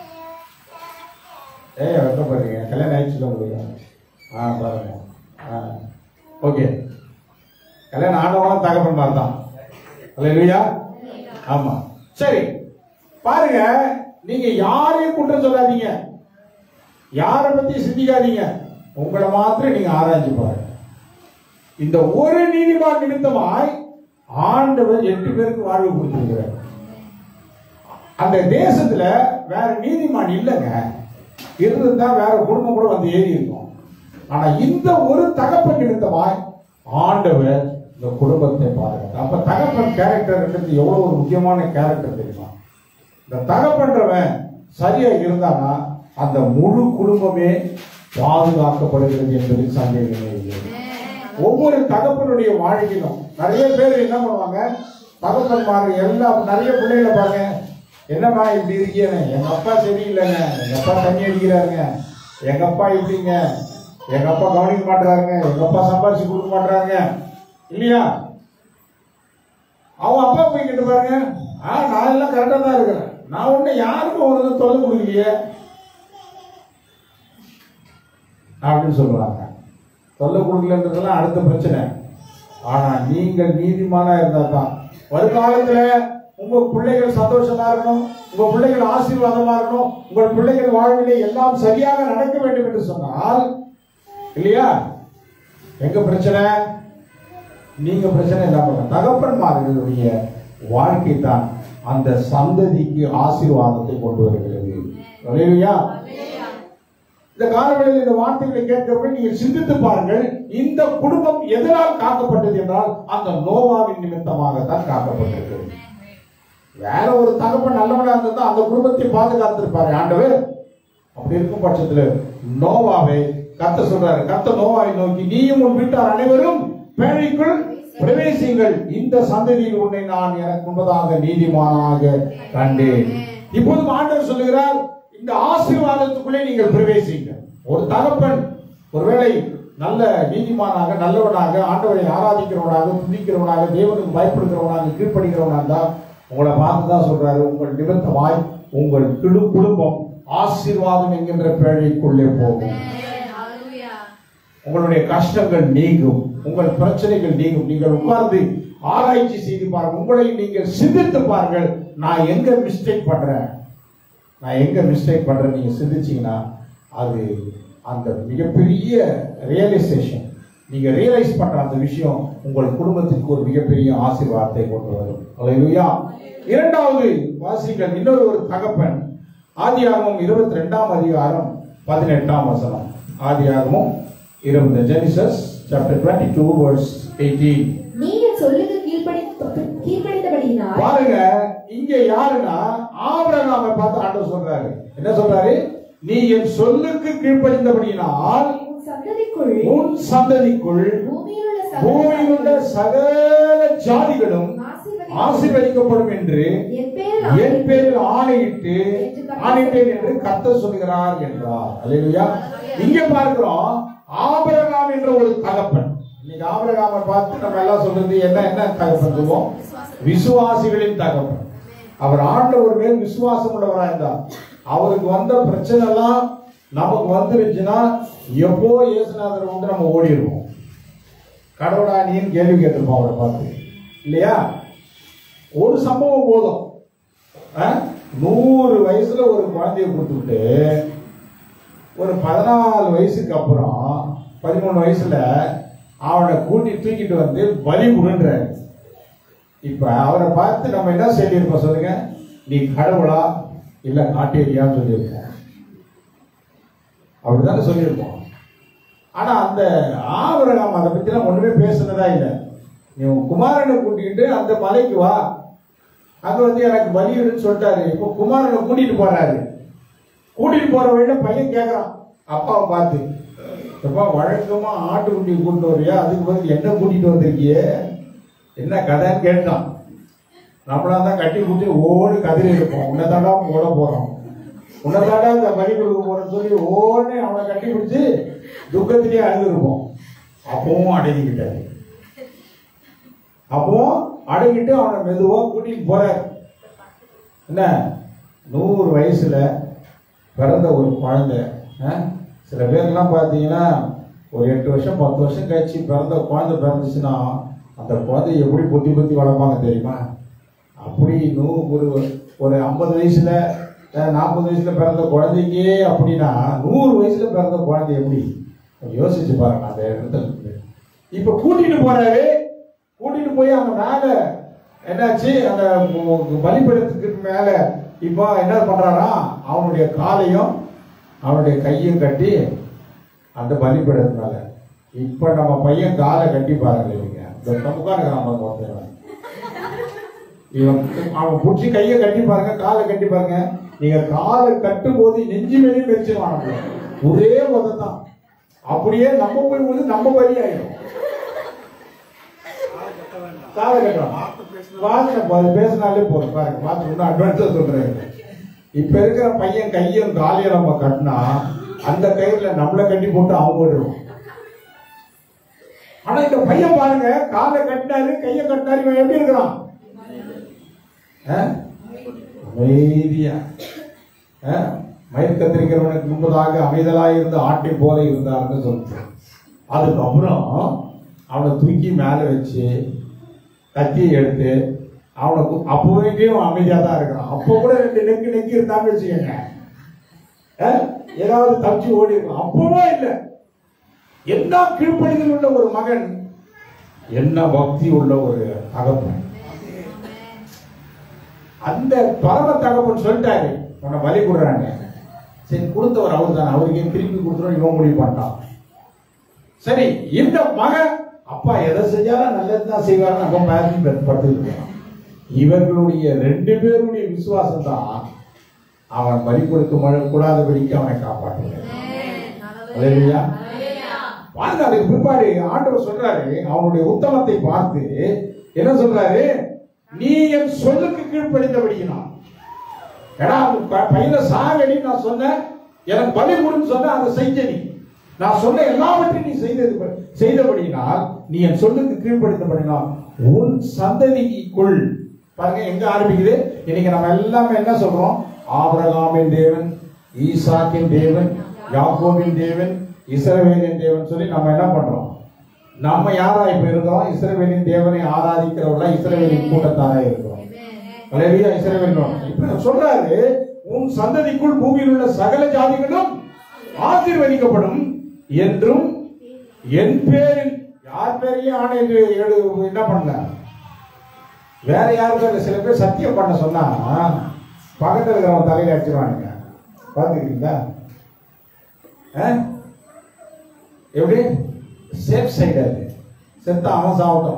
ஏய் வெட்ட பாருங்க கல்யாணம் ஆயிடுச்சுல உங்களுக்கு ஆ பாருங்க ஆ ஓகே கல்யாணம் ஆனவங்களும் தகப்பன்மார் தான் இல்லையா ஆமா சரி பாருங்க நீங்க யாரையும் குற்றம் சொல்லாதீங்க யாரை பத்தி சிந்திக்காதீங்க உங்களை மாத்திரம் நீங்க ஆராய்ச்சி பாருங்க இந்த ஒரு நீதிமான் நிமித்தமாய் ஆண்டவர் எட்டு பேருக்கு வாழ்வு கொடுத்திருக்கிறார் அந்த தேசத்துல வேற நீதிமான் இல்லைங்க இருந்திருந்தா வேற குடும்பம் கூட வந்து ஏறி இருக்கும் ஆனா இந்த ஒரு தகப்பன் நிமித்தமாய் ஆண்டவர் இந்த குடும்பத்தை பாருங்க அப்ப தகப்பன் கேரக்டர் எவ்வளவு ஒரு முக்கியமான கேரக்டர் தெரியுமா இந்த தகப்பன்றவன் சரியா இருந்தானா அந்த முழு குடும்பமே பாதுகாக்கப்படுகிறது என்பதில் சந்தேகமே இல்லை ஒவ்வொரு தகப்பனுடைய வாழ்க்கையிலும் நிறைய பேர் என்ன பண்ணுவாங்க தகப்பன்மார் எல்லாம் நிறைய பிள்ளைகளை பாருங்க என்னம்மா இப்படி இருக்கீங்க எங்க அப்பா சரியில்லைங்க எங்க அப்பா தண்ணி அடிக்கிறாருங்க எங்க அப்பா இப்படிங்க எங்க அப்பா கவனிக்க மாட்டாருங்க எங்க அப்பா சம்பாரிச்சு கொடுக்க மாட்டாருங்க இல்லையா அவன் அப்பா போய் கேட்டு பாருங்க ஆ நான் எல்லாம் கரெக்டா தான் இருக்கிறேன் நான் ஒண்ணு யாருக்கும் ஒரு தொல்லை கொடுக்கலையே அப்படின்னு சொல்லுவாங்க தொல்லை கொடுக்கலன்றதெல்லாம் அடுத்த பிரச்சனை ஆனா நீங்கள் நீதிமானா இருந்தா தான் வருங்காலத்துல உங்க பிள்ளைகள் சந்தோஷமா இருக்கணும் உங்க பிள்ளைகள் ஆசீர்வாதமா இருக்கணும் உங்கள் பிள்ளைகள் வாழ்விலே எல்லாம் சரியாக நடக்க வேண்டும் என்று சொன்னால் இல்லையா எங்க பிரச்சனை நீங்க பிரச்சனை இல்லாம தகப்பன்மார்களுடைய வாழ்க்கை தான் அந்த சந்ததிக்கு ஆசீர்வாதத்தை கொண்டு வருகிறது அல்லேலூயா இந்த காலங்களில் இந்த வார்த்தைகளை கேட்கிறவர்கள் நீங்கள் சிந்தித்து பாருங்கள் இந்த குடும்பம் எதனால் காக்கப்பட்டது என்றால் அந்த நோவாவின் நிமித்தமாகத்தான் காக்கப்பட்டிருக்கிறது வேற ஒரு தகப்பன் நல்லவனா இருந்தா அந்த குடும்பத்தை பாதுகாத்திருப்பாரு ஆண்டவர் அப்படி இருக்கும் பட்சத்துல நோவாவை கத்த சொல்றாரு கத்த நோவாவை நோக்கி நீயும் உன் வீட்டார் அனைவரும் பேழைக்குள் பிரவேசிங்கள் இந்த சந்ததியில் உன்னை நான் எனக்கு முன்பதாக நீதிமானாக கண்டேன் இப்போது ஆண்டவர் சொல்லுகிறார் இந்த ஆசீர்வாதத்துக்குள்ளே நீங்கள் பிரவேசிங்க ஒரு தகப்பன் ஒருவேளை நல்ல நீதிமானாக நல்லவனாக ஆண்டவரை ஆராதிக்கிறவனாக துதிக்கிறவனாக தேவனுக்கு பயப்படுகிறவனாக கீழ்ப்படுகிறவனாக இருந்தா உங்களை பார்த்து தான் சொல்றாரு உங்கள் நிமித்தமாய் உங்கள் குழு குடும்பம் ஆசீர்வாதம் என்கின்ற பேழைக்குள்ளே போகும் உங்களுடைய கஷ்டங்கள் நீங்கும் உங்கள் பிரச்சனைகள் நீங்கும் நீங்கள் உட்கார்ந்து ஆராய்ச்சி செய்து பாருங்கள் உங்களை நீங்கள் சிந்தித்து பாருங்கள் நான் எங்க மிஸ்டேக் பண்றேன் நான் எங்க மிஸ்டேக் பண்றேன் நீங்க சிந்திச்சீங்கன்னா அது அந்த மிகப்பெரிய ரியலைசேஷன் நீங்க ரியலைஸ் பண்ற அந்த விஷயம் உங்கள் குடும்பத்திற்கு ஒரு மிகப்பெரிய ஆசீர்வாதத்தை கொண்டு வரும் அல்லேலூயா இரண்டாவது வாசிகள் இன்னொரு ஒரு தகப்பன் ஆதியாகமம் இருபத்தி ரெண்டாம் அதிகாரம் பதினெட்டாம் வசனம் ஆதியாகமம் இருபது ஜெனிசஸ் chapter 22 verse 18 நீ என் சொல்லுக்கு கீழ்ப்படி கீழ்ப்படித்தபடியினால் பாருங்க இங்க யாருன்னா ஆபிரகாமை பார்த்து ஆண்டவர் சொல்றாரு என்ன சொல்றாரு நீ என் சொல்லுக்கு கீழ்ப்படிந்தபடியினால் உன் சந்ததிக்குள் உன் சந்ததிக்குள் பூமியில் உள்ள பூமியில் உள்ள சகல ஜாதிகளும் ஆசீர்வதிக்கப்படும் என்று என் பேர் என் பேரில் ஆணையிட்டு ஆணையிட்டேன் என்று கர்த்தர் சொல்கிறார் என்றார் அல்லேலூயா இங்க பார்க்கிறோம் ஆபிரகாம் என்ற ஒரு தகப்பன் இன்னைக்கு ஆபிரகாமை பார்த்து நம்ம எல்லாம் சொல்றது என்ன என்ன தகப்பன் சொல்லுவோம் விசுவாசிகளின் தகப்பன் அவர் ஆண்டவர் மேல் விசுவாசம் உள்ளவரா இருந்தார் அவருக்கு வந்த பிரச்சனை எல்லாம் நமக்கு வந்துருச்சுன்னா எப்போ இயேசுநாதர் வந்து நம்ம ஓடிடுவோம் கடவுளா நீன்னு கேள்வி கேட்டிருப்போம் அவரை பார்த்து இல்லையா ஒரு சம்பவம் போதும் ஆ? நூறு வயசுல ஒரு குழந்தைய கொடுத்துட்டு ஒரு பதினாலு வயசுக்கு அப்புறம் பதிமூணு வயசுல அவனை கூட்டி தூக்கிட்டு வந்து பலி கொடுன்றாரு இப்ப அவரை பார்த்து நம்ம என்ன சொல்லியிருப்போம் சொல்லுங்க நீ கடவுளா இல்ல காட்டேரியான்னு சொல்லியிருப்போம் அப்படிதானே சொல்லியிருப்போம் ஆனா அந்த ஆபரகம் அதை பத்திலாம் ஒண்ணுமே பேசுனதா இல்லை நீ உன் குமாரனை கூட்டிக்கிட்டு அந்த மலைக்கு வா அங்க வந்து எனக்கு பலியிடுன்னு சொல்லிட்டாரு இப்போ குமாரனை கூட்டிட்டு போறாரு கூட்டிட்டு போற வழியில பையன் கேக்குறான் அப்பாவை பார்த்து எப்பா வழக்கமா ஆட்டுக்குட்டி கூட்டிட்டு வரியா அதுக்கு பதில் என்ன கூட்டிட்டு வந்திருக்கியே என்ன கதைன்னு கேட்டான் நம்மளா தான் கட்டி கூட்டி ஓடு கதிரி இருப்போம் உன்னதாடா ஓட போறோம் உன்னதாடா இந்த பலி கொடுக்க போறேன்னு சொல்லி ஓடனே அவனை கட்டி பிடிச்சி துக்கத்திலேயே அழுதுருப்போம் அப்பவும் அடங்கிக்கிட்டாரு அப்போ அடங்கிட்டு அவனை மெதுவா கூட்டிட்டு போறாரு என்ன நூறு வயசுல பிறந்த ஒரு குழந்தை ஆ? சில பேர்லாம் பார்த்தீங்கன்னா ஒரு எட்டு வருஷம் பத்து வருஷம் கழிச்சு பிறந்த குழந்தை பிறந்துச்சுன்னா அந்த குழந்தைய எப்படி பொத்தி பொத்தி வளர்ப்பாங்க தெரியுமா அப்படி நூ ஒரு ஒரு ஐம்பது வயசுல நாற்பது வயசுல பிறந்த குழந்தைக்கே அப்படின்னா நூறு வயசுல பிறந்த குழந்தை எப்படி கொஞ்சம் யோசிச்சு பாருங்க அந்த இடத்துல இருந்து. இப்ப கூட்டிட்டு போறாரு கூட்டிட்டு போய் அங்க மேல என்னாச்சு அந்த மு- பலிபீடத்துக்கு மேல இப்போ என்ன பண்றாரா அவனுடைய காலையும் அவனுடைய கையும் கட்டி அந்த பலிபீடத்து மேல இப்ப நம்ம பையன் காலை கட்டி பாருங்க இவங்க இந்த நமக்கான நம்ம ஒருத்தன் இவன் அவன் பிடிச்சி கையை கட்டி பாருங்க காலை கட்டி பாருங்க நீங்க காலை கட்டும் போது நெஞ்சு மேலேயும் மெரிச்சிருவான் நம்மள. ஒரே உதம் தான் அப்படியே நம்ம போய் வந்து நம்ம பலி ஆயிடும் காலை கட்டுறான் வாசனை அது பேசினாலே போதும் பாருங்க பார்த்து இன்னும் அட்வான்ஸா சொல்றேன் இப்ப இருக்கிற பையன் கையும் காலையும் நம்ம கட்டினா அந்த கயிறுல நம்மள கட்டி போட்டு அவன் ஓடுவான் ஆனா இந்த பையன் பாருங்க காலை கட்டினாரு கையை கட்டினாரு இவன் எப்படி இருக்கிறான் ஆ? அமைதியா ஆ? மயிர் கத்திரிக்கிறவனுக்கு முன்பதாக அமைதலாக இருந்த ஆட்டை போல இருந்தார்னு சொல்லிட்டு அதுக்கப்புறம் அவனை தூக்கி மேல வச்சு கத்தியை எடுத்து அவனை கு- அப்போ வரைக்கும் அவன் அமைதியா தான் இருக்கிறான் அப்போ கூட ரெண்டு நெக்கு நெக்கி இருந்தான்னு வச்சுக்கோங்க ஆ? ஏதாவது தப்பிச்சு ஓடி இருக்கும் அப்பவும் இல்லை என்ன கீழ்ப்படிதல் உள்ள ஒரு மகன் என்ன பக்தி உள்ள ஒரு தகப்பன் அந்த பரம தகப்பன் சொல்லிட்டாரு உன்னை பலி கொடுறாங்க சரி கொடுத்தவர் அவர் தானே அவருக்கு திருப்பி கொடுத்துரும் இவன் முடிவு பண்ணிட்டான் சரி இந்த மகன் அப்பா எதை செஞ்சாலும் நல்லதுதான் செய்வாருன்னு அவன் மேலும் படுத்துக்கிட்டு இவர்களுடைய ரெண்டு பேருடைய விசுவாசம் தான் அவன் பலி கொடுக்க மழை கூடாதபடிக்கு அவனை காப்பாற்றுகிறார் அல்லேலூயா. பாருங்க அதுக்கு பிற்பாடு ஆண்டவர் சொல்றாரு அவனுடைய உத்தமத்தை பார்த்து என்ன சொல்றாரு நீ என் சொல்லுக்கு கீழ்ப்படிந்தபடியினான் ஏடா அவன் ப- பையனை சாகடி நான் சொன்னேன் எனக்கு பலி கொடுன்னு சொன்ன அதை செஞ்ச நீ நான் சொன்ன எல்லாவற்றையும் நீ செய்தது ப- செய்தபடியினால் நீ என் சொல்லுக்கு கீழ்ப்படுத்தபடினால் உன் சந்ததிக்குள் பாருங்க எங்க ஆரம்பிக்குது இன்னைக்கு நம்ம எல்லாமே என்ன சொல்றோம் ஆபிரகாமின் தேவன் ஈசாக்கின் தேவன் யாக்கோபின் தேவன் இஸ்ரவேலின் தேவன் சொல்லி நம்ம என்ன பண்றோம் நம்ம யாரா இப்ப இருக்கிறோம் இஸ்ரவேலின் தேவனை ஆராதிக்கிறவர்களா இஸ்ரவேலின் கூட்டத்தாரா இருக்கிறோம் அலையா இஸ்ரவேல் இப்ப சொல்றாரு உன் சந்ததிக்குள் பூமியில் உள்ள சகல ஜாதிகளும் ஆசீர்வதிக்கப்படும் என்றும் என் பேரில் யார் பேரையும் ஆணையிட்டு ஏழு என்ன பண்ணல வேற யாருக்கும் இல்லை சில பேர் சத்தியம் பண்ண சொன்னா பக்கத்துல இருக்கிறவன் தலையில அடிச்சிருவானுங்க பாத்துக்கிறீங்களா ஆ? எப்படி சேஃப் சைடு அது செத்த அவன் சாப்பிட்டோம்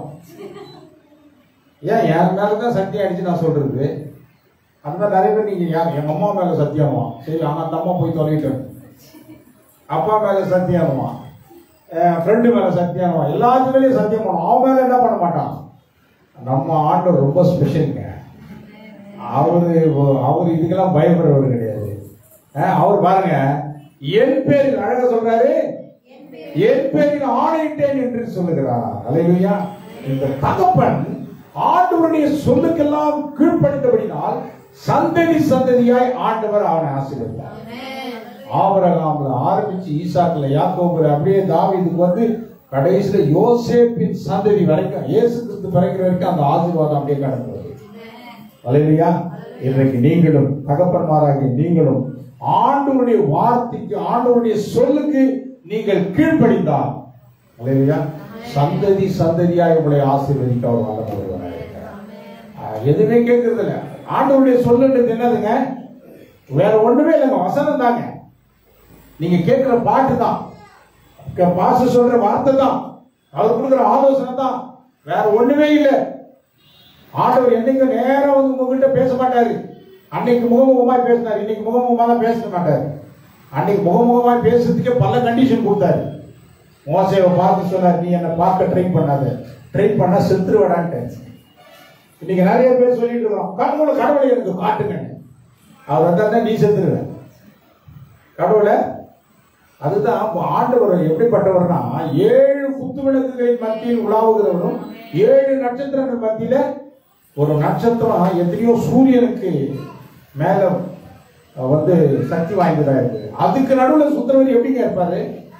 ஏன் என் மேல தான் சக்தி அடிச்சு நான் சொல்றது அந்த மாதிரி நிறைய பேர் நீங்க யார் எங்க அம்மா மேல சத்தியமா சரி ஆனா அந்த அம்மா போய் தொலைவிட்டேன் அப்பா மேல சத்தியமா என் ஃப்ரெண்டு மேல சத்தியமா எல்லாத்து மேலேயும் சத்தியம் பண்ணும் அவன் மேல என்ன பண்ண மாட்டான் நம்ம ஆண்டவர் ரொம்ப ஸ்பெஷலுங்க அவரு அவர் இதுக்கெல்லாம் பயப்படுறவர் கிடையாது அஹ் அவர் பாருங்க என் பேரில் அழகா சொல்றாரு என் பேரில் ஆணையிட்டேன் என்று சொல்லுகிறார் அலையா இந்த தகப்பன் ஆண்டவருடைய சொல்லுக்கெல்லாம் கீழ்ப்படித்தபடினால் சந்ததி சந்ததியாய் ஆண்டவர் அவனை ஆசீர்வதித்தார் ஆபரகாம்ல ஆரம்பிச்சு ஈசாக்குல யாக்கோபுல அப்படியே தாவீதுக்கு வந்து கடைசியில யோசேப்பின் சந்ததி வரைக்கும் இயேசு கிறிஸ்து பிறக்கிற வரைக்கும் அந்த ஆசீர்வாதம் அப்படியே கடந்து வருது அலையா இன்றைக்கு நீங்களும் தகப்பன்மாராகிய நீங்களும் ஆண்டவருடைய வார்த்தைக்கு ஆண்டவருடைய சொல்லுக்கு நீங்கள் கீழ்ப்படிந்தால் அலையா சந்ததி சந்ததியாய் உங்களை ஆசீர்வதிக்க அவர் வல்லவராக இருக்கிறார். ஆஹ் எதுவுமே கேட்கறது இல்ல ஆண்டவருடைய சொல்லுன்றது என்னதுங்க வேற ஒண்ணுமே இல்லைங்க வசனம் தாங்க நீங்க கேட்கிற பாட்டு தான் பாச சொல்ற வார்த்தை தான் அவர் கொடுக்குற ஆலோசனை தான் வேற ஒண்ணுமே இல்லை ஆண்டவர் என்னைக்கு நேரம் வந்து உங்ககிட்ட பேச மாட்டாரு அன்னைக்கு முகமுகமாய் பேசினார் இன்னைக்கு முகமுகமா தான் பேச மாட்டாரு அன்னைக்கு முகமுகமாய் பேசுறதுக்கே பல கண்டிஷன் கொடுத்தாரு மோசையை பார்த்து சொன்னார் நீ என்னை பார்க்க ட்ரை பண்ணாத ட்ரை பண்ணா செத்துருவடான்ட்டு இன்னைக்கு நிறைய பேர் சொல்லிட்டு இருக்கோம் கடவுளை கடவுளை எனக்கு காட்டுங்க அவர் வந்தா நீ செத்துருவ கடவுளை அதுதான் அப்போ ஆண்டவர் எப்படிப்பட்டவர்னா ஏழு குத்து விளக்குகளின் மத்தியில் உலாவுகிறவரும் ஏழு நட்சத்திரங்கள் மத்தியில ஒரு நட்சத்திரம் எத்தனையோ சூரியனுக்கு மேல வந்து சக்தி வாய்ந்ததா இருக்கு அதுக்கு நடுவுல சுத்திரவர் எப்படிங்க இருப்பாரு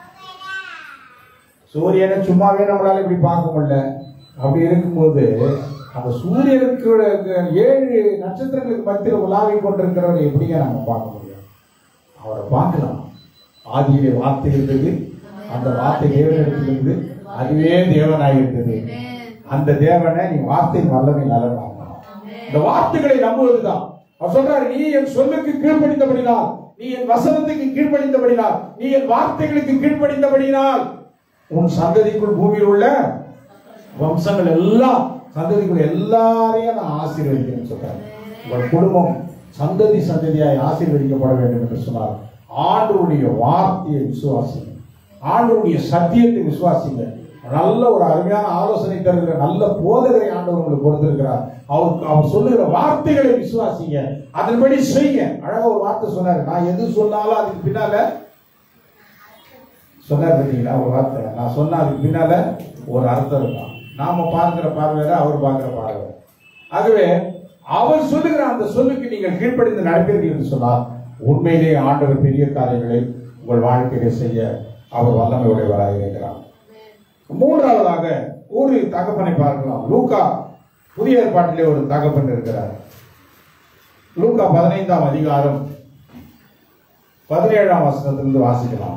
சூரியனை சும்மாவே நம்மளால இப்படி பார்க்க முடியல அப்படி இருக்கும்போது அந்த சூரியனுக்கு ஏழு நட்சத்திரங்களுக்கு மத்தியில் உலாவி கொண்டிருக்கிறவரை எப்படிங்க நம்ம பார்க்க முடியும் அவரை பார்க்கலாம் ஆதியிலே வார்த்தை இருந்தது அந்த வார்த்தை தேவனிடத்திலிருந்து அதுவே தேவனாய் இருந்தது அந்த தேவனை நீ வார்த்தை வல்லமை நலனாகணும் இந்த வார்த்தைகளை நம்புவதுதான் அவர் சொல்றாரு நீ என் சொல்லுக்கு கீழ்ப்படித்தபடினால் நீ என் வசனத்துக்கு கீழ்ப்படித்தபடினால் நீ என் வார்த்தைகளுக்கு கீழ்ப்படித்தபடினால் உன் சந்ததிக்குள் பூமியில் உள்ள வம்சங்கள் எல்லாம் சந்ததிக்குள் எல்லாரையும் நான் ஆசீர்வதிக்கிறேன்னு சொல்றாரு உங்கள் குடும்பம் சந்ததி சந்ததியாய் ஆசீர்வதிக்கப்பட வேண்டும் என்று சொன்னார் ஆண்டவருடைய வார்த்தையை விசுவாசிங்க ஆண்டவருடைய சத்தியத்தை விசுவாசிங்க நல்ல ஒரு அருமையான ஆலோசனை தருகிற நல்ல போதகரை ஆண்டவர் உங்களுக்கு கொடுத்திருக்கிறார் அவர் அவர் சொல்லுகிற வார்த்தைகளை விசுவாசிங்க அதன்படி செய்யுங்க அழகா ஒரு வார்த்தை சொன்னாரு நான் எது சொன்னாலும் அதுக்கு பின்னால சொன்னார் பார்த்தீங்களா ஒரு வார்த்தை நான் சொன்ன அதுக்கு பின்னால ஒரு அர்த்தம் இருக்கும் நாம பார்க்கிற பார்வையில அவர் பார்க்கிற பார்வை ஆகவே அவர் சொல்லுகிற அந்த சொல்லுக்கு நீங்கள் கீழ்ப்படிந்து நடப்பீர்கள் என்று சொன்னால் உண்மையிலேயே ஆண்டவர் பெரிய காரியங்களை உங்கள் வாழ்க்கையிலே செய்ய அவர் வல்லமை உடையவராக இருக்கிறார் மூன்றாவதாக ஒரு தகப்பனை பார்க்கலாம் லூக்கா புதிய ஏற்பாட்டிலே ஒரு தகப்பன் இருக்கிறார் லூக்கா பதினைந்தாம் அதிகாரம் பதினேழாம் வசனத்திலிருந்து வாசிக்கலாம்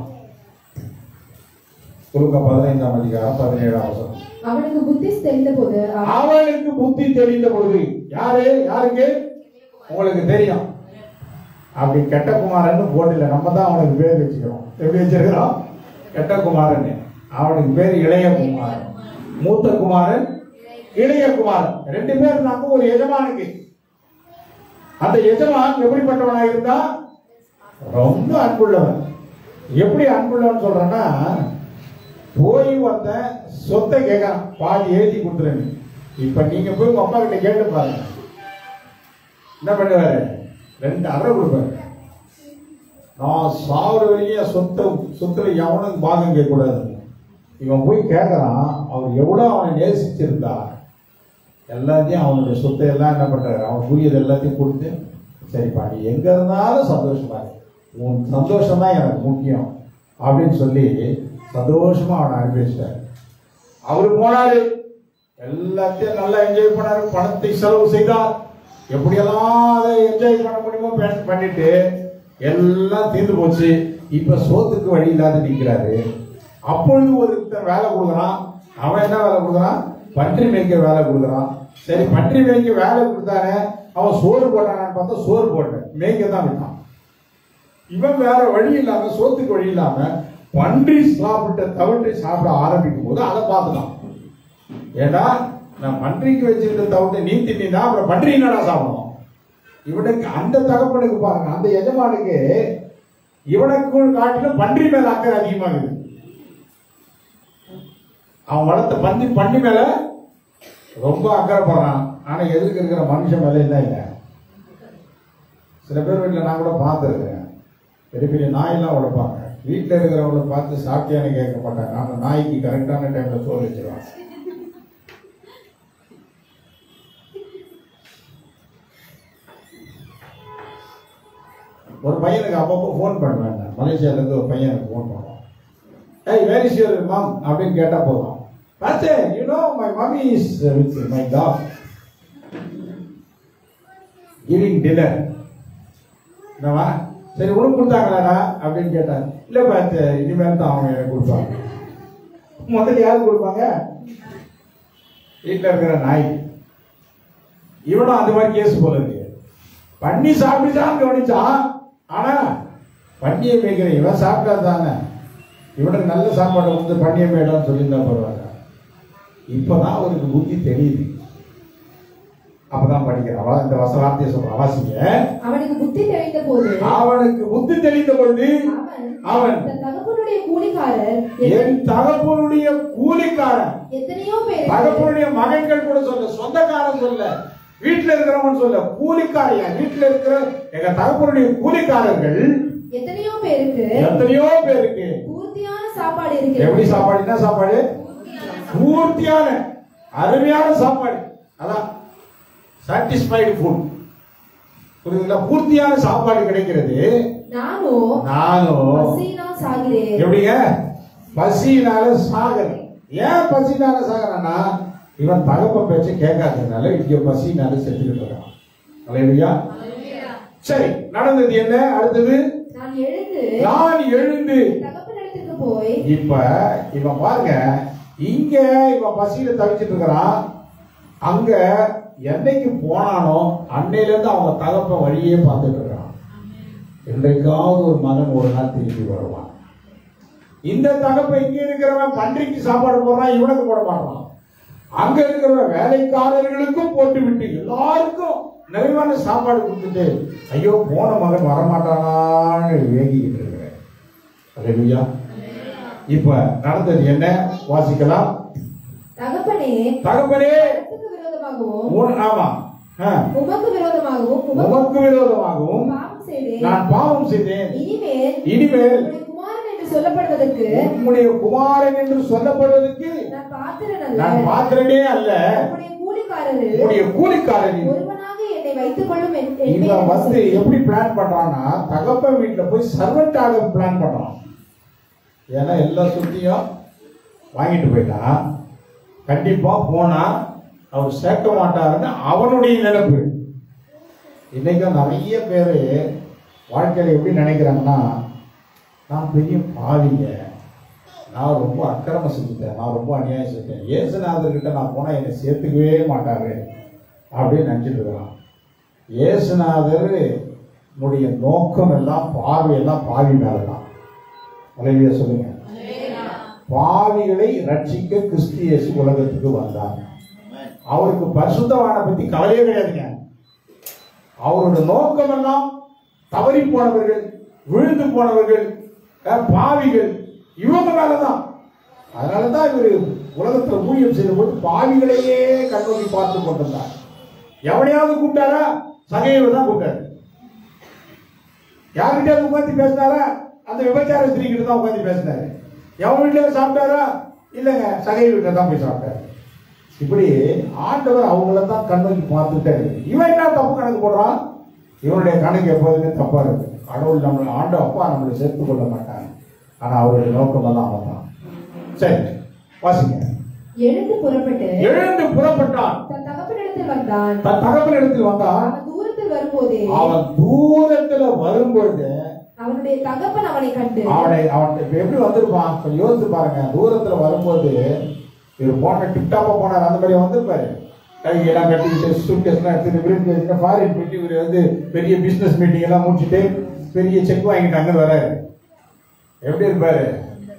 லூக்கா பதினைந்தாம் அதிகாரம் பதினேழாம் வசனம் அவனுக்கு புத்தி தெரிந்தபோது அவன் அவனுக்கு புத்தி தெரிந்த பொழுது யாரு யாருக்கு உங்களுக்கு தெரியும் அப்படி கெட்ட குமாரன் போட்டில நம்ம தான் அவனுக்கு பேர் வச்சுக்கிறோம் எப்படி வச்சிருக்கிறோம் கெட்ட குமாரன் அவனுக்கு பேர் இளைய குமாரன் மூத்த குமாரன் இளைய குமாரன் ரெண்டு பேர் இருந்தாங்க ஒரு எஜமானுக்கு அந்த எஜமான் எப்படிப்பட்டவனாக இருந்தா ரொம்ப அன்புள்ளவன் எப்படி அன்புள்ளவன் சொல்றேன்னா போய் வந்த சொத்தை கேட்கறான் பாதி எழுதி கொடுத்துருன்னு இப்ப நீங்க போய் உங்க அப்பா கிட்ட கேட்டு பாருங்க என்ன பண்ணுவாரு ரெண்டு அறை கொடுப்பாரு நான் சாகுற வரைக்கும் என் சொத்தை சொத்துல எவனும் பாகம் கேட்க கூடாது இவன் போய் கேட்கறான் அவர் எவ்வளவு அவனை நேசிச்சிருந்தா எல்லாத்தையும் அவனுடைய சொத்தை எல்லாம் என்ன பண்றாரு அவன் புரியது எல்லாத்தையும் கொடுத்து சரிப்பா நீ எங்க இருந்தாலும் சந்தோஷமா இரு. உன் சந்தோஷம் தான் எனக்கு முக்கியம் அப்படின்னு சொல்லி சந்தோஷமா அவனை அனுப்பி வச்சிட்டாரு அவரு போனாரு எல்லாத்தையும் நல்லா என்ஜாய் பண்ணாரு பணத்தை செலவு செய்தார் எப்படியெல்லாம் அதை என்ஜாய் பண்ண முடியுமோ பண்ணி- பண்ணிட்டு எல்லாம் தீர்ந்து போச்சு இப்ப சோத்துக்கு வழி இல்லாத நிக்கிறாரு அப்பொழுது ஒருத்தன் வேலை கொடுக்குறான் அவன் என்ன வேலை கொடுக்குறான் பன்றி மேய்க்க வேலை கொடுக்குறான் சரி பன்றி மேய்க்க வேலை கொடுத்தானே அவன் சோறு போட்டானான்னு பார்த்தா சோறு போட்டேன் மேய்க்க தான் விட்டான் இவன் வேற வழி இல்லாம சோத்துக்கு வழி இல்லாம பன்றி சாப்பிட்ட தவிட்டை சாப்பிட ஆரம்பிக்கும் போது அதை பார்த்துட்டான் ஏடா நான் பன்றிக்கு வச்சிருந்த தவிட்டை நீ தின்னா அப்புறம் பன்றி என்னடா சாப்பிடணும் இவனுக்கு அந்த தகப்பனுக்கு பாருங்க அந்த எஜமானுக்கு இவனுக்கு காட்டிலும் பன்றி மேல அக்கறை அதிகமா இருக்குது அவன் வளர்த்த பன்றி பன்றி மேல ரொம்ப அக்கறை போறான் ஆனா எதிர்க்க இருக்கிற மனுஷன் மேல என்ன இல்லை சில பேர் வீட்டில் நான் கூட பார்த்துருக்கேன் பெரிய பெரிய நாயெல்லாம் வளர்ப்பாங்க வீட்டில் இருக்கிறவங்கள பார்த்து சாப்பிட்டியான்னு கேட்க மாட்டாங்க ஆனால் நாய்க்கு கரெக்டான டைம்ல சோறு வச்சிருவாங்க ஒரு பையனுக்கு அப்பப்போ ஃபோன் பண்ணுவேன் நான். மலேசியால இருந்து ஒரு பையன் எனக்கு ஃபோன் பண்ணுவான் ஏய் வேர் இஸ் யுவர் மம் அப்படின்னு கேட்டா போதும் பாத்தே you know my mummy is with my dog giving dinner என்னவா சரி உனக்கு கொடுத்தாங்களாடா அப்படின்னு கேட்டார் இல்ல பார்த்து இனிமேல் தான் அவங்க எனக்கு கொடுப்பாங்க முதல்ல யாரு கொடுப்பாங்க வீட்டில் இருக்கிற நாய் இவனும் அந்த மாதிரி கேஸ் போல இருக்கு பண்ணி சாப்பிட்டுட்டான்னு கவனிச்சான் ஆனா பண்ணியை மேய்க்கிற இவன் சாப்பிட்டா தானே இவனுக்கு நல்ல சாப்பாடு வந்து பண்ணியை மேய்டான்னு சொல்லியிருந்தா பரவாயில்ல இப்பதான் அவருக்கு புத்தி தெரியுது அப்பதான் படிக்கிறான் அவன் இந்த வச வார்த்தையை சொல்றான் வாசிங்க அவனுக்கு புத்தி தெரிந்த போது அவனுக்கு புத்தி தெளிந்த பொழுது அவன் அவன் தன் தகப்பனுடைய கூலிக்காரர் என் தகப்பனுடைய கூலிக்காரன் எத்தனையோ பேருக்கு தகப்பனுடைய மகன்கள் கூட சொல்ல சொந்தக்காரன் சொல்ல வீட்டுல இருக்கிறவன் சொல்ல கூலிக்காரையா வீட்டுல இருக்கிற எங்க தகப்பனுடைய கூலிக்காரர்கள் எத்தனையோ பேருக்கு எத்தனையோ பேருக்கு பூர்த்தியான சாப்பாடு இருக்கு எப்படி சாப்பாடு என்ன சாப்பாடு பூர்த்தியான அருமையான சாப்பாடு அதான் சாட்டிஸ்ஃபைடு ஃபுட் புரியுதுங்களா பூர்த்தியான சாப்பாடு கிடைக்கிறது நானும் நானும் பசியினால் சாகிறேன் எப்படிங்க பசியினால சாகிறேன் ஏன் பசினால சாகிறேன்னா இவன் தகப்ப பேச்ச கேட்காததுனால இங்க பசினால செத்துக்கிட்டு இருக்கான் அலையா சரி நடந்தது என்ன அடுத்தது நான் எழுந்து நான் எழுந்து தகப்பனிடத்துக்கு போய் இப்ப இவன் பாருங்க இங்க இவன் பசியில தவிச்சிட்டு இருக்கிறான் அங்க என்னைக்கு போனானோ அன்னையில இருந்து அவங்க தகப்ப வழியே பார்த்துட்டு இருக்கான் என்றைக்காவது ஒரு மகன் ஒரு நாள் திரும்பி வருவான் இந்த தகப்ப இங்க இருக்கிறவன் பன்றிக்கு சாப்பாடு போடுறான் இவனுக்கு போட மாட்டான் அங்க இருக்கிறவன் வேலைக்காரர்களுக்கும் போட்டு விட்டு எல்லாருக்கும் நிறைவான சாப்பாடு கொடுத்துட்டு ஐயோ போன மகன் வரமாட்டானான்னு வேகிக்கிட்டு இருக்கிறேன் அல்லேலூயா இப்ப நடந்தது என்ன வாசிக்கலாம் தகப்பனே தகப்பனே எனக்கு விரோதமாகவும் உன்- ஆமா ஆ. உமக்கு விரோதமாகவும் உமக்கு உமக்கு விரோதமாகவும் பாவம் செய்தேன் நான் பாவம் செய்தேன் இனிமேல் இனிமேல் உம்முடைய குமாரன் என்று சொல்லப்படுவதற்கு உம்முடைய குமாரன் என்று சொல்லப்படுவதற்கு நான் பாத்திரன் அல்ல நான் பாத்திரனே அல்ல உம்முடைய கூலிக்காரரில் உம்முடைய கூலிக்காரன் ஒருவனாக என்னை வைத்துக் கொள்ளும் என்- இவன் என்பேன் வந்து என்று எப்படி பிளான் பண்றான்னா தகப்பன் வீட்டுல போய் சர்வெண்டாக பிளான் பண்றான் ஏன்னா எல்லா சுத்தியும் வாங்கிட்டு போயிட்டான் கண்டிப்பா போனா அவர் சேர்க்க மாட்டாருன்னு அவனுடைய நினைப்பு இன்னைக்கும் நிறைய பேர் வாழ்க்கையில எப்படி நினைக்கிறாங்கன்னா நான் பெரிய பாவிங்க நான் ரொம்ப அக்கிரமம் செஞ்சுட்டேன் நான் ரொம்ப அநியாயம் செஞ்சேன் இயேசுநாதர்கிட்ட நான் போனா என்னை சேர்த்துக்கவே மாட்டாரு அப்படின்னு நினைச்சிட்டு இருக்கிறான் இயேசுநாதர் உன்னுடைய நோக்கம் எல்லாம் பார்வை எல்லாம் பாவி மேலதான் அலையில சொல்லுங்க பாவிகளை ரட்சிக்க கிறிஸ்து இயேசு உலகத்துக்கு வந்தார் அவருக்கு பரிசுத்தவான பத்தி கவலையே கிடையாதுங்க அவரோட நோக்கம் எல்லாம் தவறி போனவர்கள் விழுந்து போனவர்கள் அஹ், பாவிகள் இவங்க மேலதான் அதனாலதான் இவர் உலகத்துல ஊழியம் செய்த போது பாவிகளையே கண்ணோக்கி பார்த்து கொண்டிருந்தார் எவனையாவது கூப்பிட்டாரா சகையை தான் கூப்பிட்டாரு யார்கிட்ட உட்காந்து பேசினாரா அந்த விபச்சார ஸ்திரீ கிட்ட தான் உட்காந்து பேசினாரு எவன் வீட்டுல சாப்பிட்டாரா இல்லைங்க சகை வீட்டுல தான் போய் சாப்பிட்டாரு இப்படி ஆண்டவர் அவங்கள தான் கண்ணோக்கி பார்த்துட்டாரு இவன் என்ன தப்பு கணக்கு போடுறான் இவனுடைய கணக்கு எப்போதுமே தப்பா இருக்கு கடவுள் நம்மளை ஆண்ட அப்பா நம்மளை சேர்த்து கொள்ள மாட்டாங்க ஆனா அவருடைய நோக்கம் எல்லாம் அவன் தான் சரி வாசிங்க எழுந்து புறப்பட்டு எழுந்து புறப்பட்டான் தன் தகப்பனிடத்தில் வந்தான் தன் தகப்பனிடத்தில் வந்தான் அவன் தூரத்தில் வரும்போதே அவன் தூரத்துல வரும்பொழுது அவனுடைய தகப்பன் அவனை கண்டு அவனை அவன் இப்ப எப்படி வந்திருப்பான் கொஞ்சம் யோசிச்சு பாருங்க தூரத்துல வரும்போது இவர் போன டிப்டாப்பா போனார் அந்த மாதிரி வந்திருப்பாரு கையெல்லாம் கட்டிக்கிட்டு சூட்கேஸ்லாம் எடுத்துட்டு விருந்து ஃபாரின் போயிட்டு இவர் வந்து பெரிய பிசினஸ் மீட்டிங் எல்லாம் முடிச்சுட்டு பெரிய செக் வாங்கிட்டு அங்க வராரு எப்படி இருப்பாரு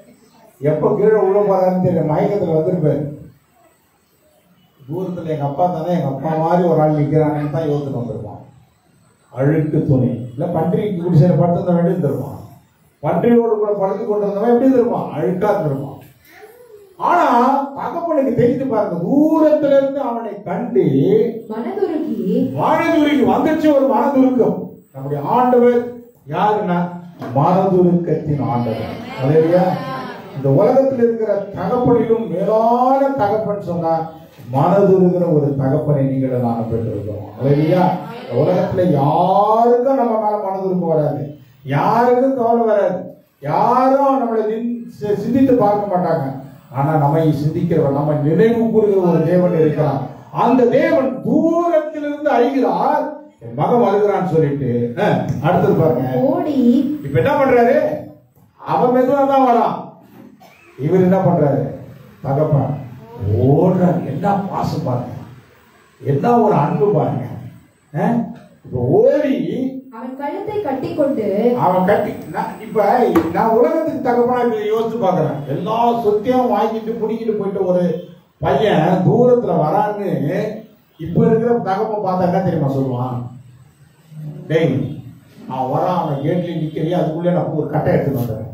எப்போ கீழே உள்ள போறாருன்னு தெரியல மயக்கத்தில் வந்திருப்பாரு தூரத்தில் எங்கள் அப்பா தானே எங்கள் அப்பா மாதிரி ஒரு ஆள் நிற்கிறாங்கன்னு தான் யோசனை வந்திருப்பான் அழுக்கு துணி இல்லை பன்றிக்கு குடிசையில் படுத்திருந்த வேண்டி இருந்திருப்பான் பன்றியோடு கூட படுத்து கொண்டு இருந்தவன் எப்படி இருந்திருப்பான் அழுக்கா இருந்திருப்பான் ஆனா தகப்பனுக்கு தெரிந்து பாருங்க தூரத்துல இருந்து அவனை கண்டு மனதுருகி மனதுருகி வந்துச்சு ஒரு மனதுருக்கம் நம்முடைய ஆண்டவர் யாருன்னா மனதுருக்கத்தின் ஆண்டவர் அலையா இந்த உலகத்தில் இருக்கிற தகப்பனிலும் மேலான தகப்பன் சொன்னா மனதுருகிற ஒரு தகப்பனை நீங்கள் நான் பெற்றிருக்கிறோம் அலையா இந்த உலகத்துல யாருக்கும் நம்ம மேல மனதுருக்கம் வராது யாருக்கும் கவலை வராது யாரும் நம்மளை நின்- சி- சிந்தித்து பார்க்க மாட்டாங்க ஆனா நம்மை சிந்திக்கிறவர் நம்ம நினைவு கூறுகிற ஒரு தேவன் இருக்கிறார் அந்த தேவன் தூரத்திலிருந்து அறிகிறார் என் மகன் வருகிறான்னு சொல்லிட்டு அஹ், அடுத்தது பாருங்க ஓடி இப்ப என்ன பண்றாரு அவன் மெதுவா தான் வரான் இவர் என்ன பண்றாரு தகப்பன் ஓடுறாரு என்ன பாசம் பாருங்க என்ன ஒரு அன்பு பாருங்க அஹ், இப்ப ஓடி அவன் கழுத்தை கட்டிக்கொண்டு அவன் கட்டி நான் இப்ப நான் உலகத்துக்கு தகப்பனா இப்ப யோசிச்சு பாக்குறேன் எல்லா சொத்தையும் வாங்கிட்டு பிடிக்கிட்டு போயிட்டு ஒரு பையன் தூரத்துல வரான்னு இப்ப இருக்கிற தகப்பன் பார்த்தாக்கா தெரியுமா சொல்லுவான் டேய் அவன் வரான் அவன் கேட்லயும் நிக்கிறியா அதுக்குள்ளே நான் ஒரு கட்டை எடுத்துட்டு வந்துடுறேன்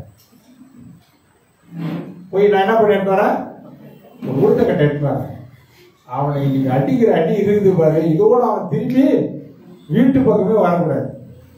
போய் நான் என்ன பண்ணி எடுத்து வரேன் ஒரு உருட்டை கட்டை எடுத்து வரேன் அவனை இன்னைக்கு அடிக்கிற அடி இருக்குது பாரு இதோட அவன் திரும்பி வீட்டு பக்கமே வரக்கூடாது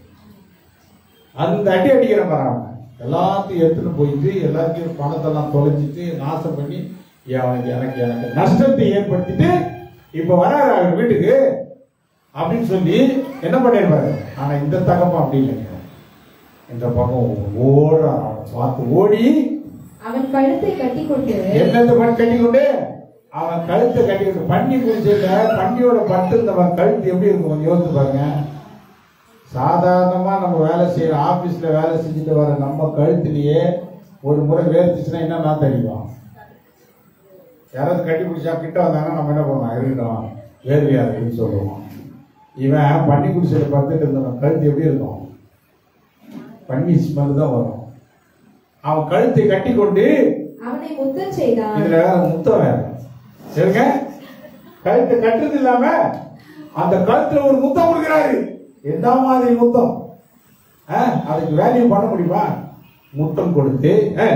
அந்த அடி அடிக்கிற மாதிரி அவன் எல்லாத்தையும் எடுத்துட்டு போயிட்டு எல்லாத்தையும் பணத்தெல்லாம் தொலைச்சிட்டு நாசம் பண்ணி அவனுக்கு எனக்கு எனக்கு நஷ்டத்தை ஏற்படுத்திட்டு இப்ப வராரு அவர் வீட்டுக்கு அப்படின்னு சொல்லி என்ன பண்ணிருப்பாரு ஆனா இந்த தகப்பம் அப்படி இல்லைங்க இந்த பக்கம் ஓடுறான் அவனை பார்த்து ஓடி அவன் கழுத்தை கட்டிக்கொண்டு என்னென்ன பண்ணி கட்டிக்கொண்டு அவன் கழுத்தை கட்டிக்கிட்டு பண்ணி குடிச்சிருந்த பண்ணியோட பட்டு இருந்தவன் கழுத்து எப்படி இருக்கும் கொஞ்சம் யோசிச்சு பாருங்க சாதாரணமா நம்ம வேலை செய்யற ஆபீஸ்ல வேலை செஞ்சுட்டு வர நம்ம கழுத்துலயே ஒரு முறை வேர்த்துச்சுன்னா என்ன நான் தெரியும் யாராவது கட்டி பிடிச்சா கிட்ட வந்தாங்கன்னா நம்ம என்ன பண்ணுவோம் இருக்கட்டும் வேர்வையா இருக்குன்னு சொல்லுவோம் இவன் பண்ணி குடிச்சிட்டு படுத்துட்டு இருந்தவன் கழுத்து எப்படி இருக்கும் பண்ணி ஸ்மெல் தான் வரும் அவன் கழுத்தை கட்டி கொண்டு அவனை முத்தம் செய்தான் இதுல வேற முத்தம் வேற சரிங்க கழுத்தை கட்டுறது இல்லாம அந்த கழுத்துல ஒரு முத்தம் கொடுக்கிறாரு என்ன மாதிரி முத்தம் ஆ, அதுக்கு வேல்யூ பண்ண முடியுமா முத்தம் கொடுத்து ஆ,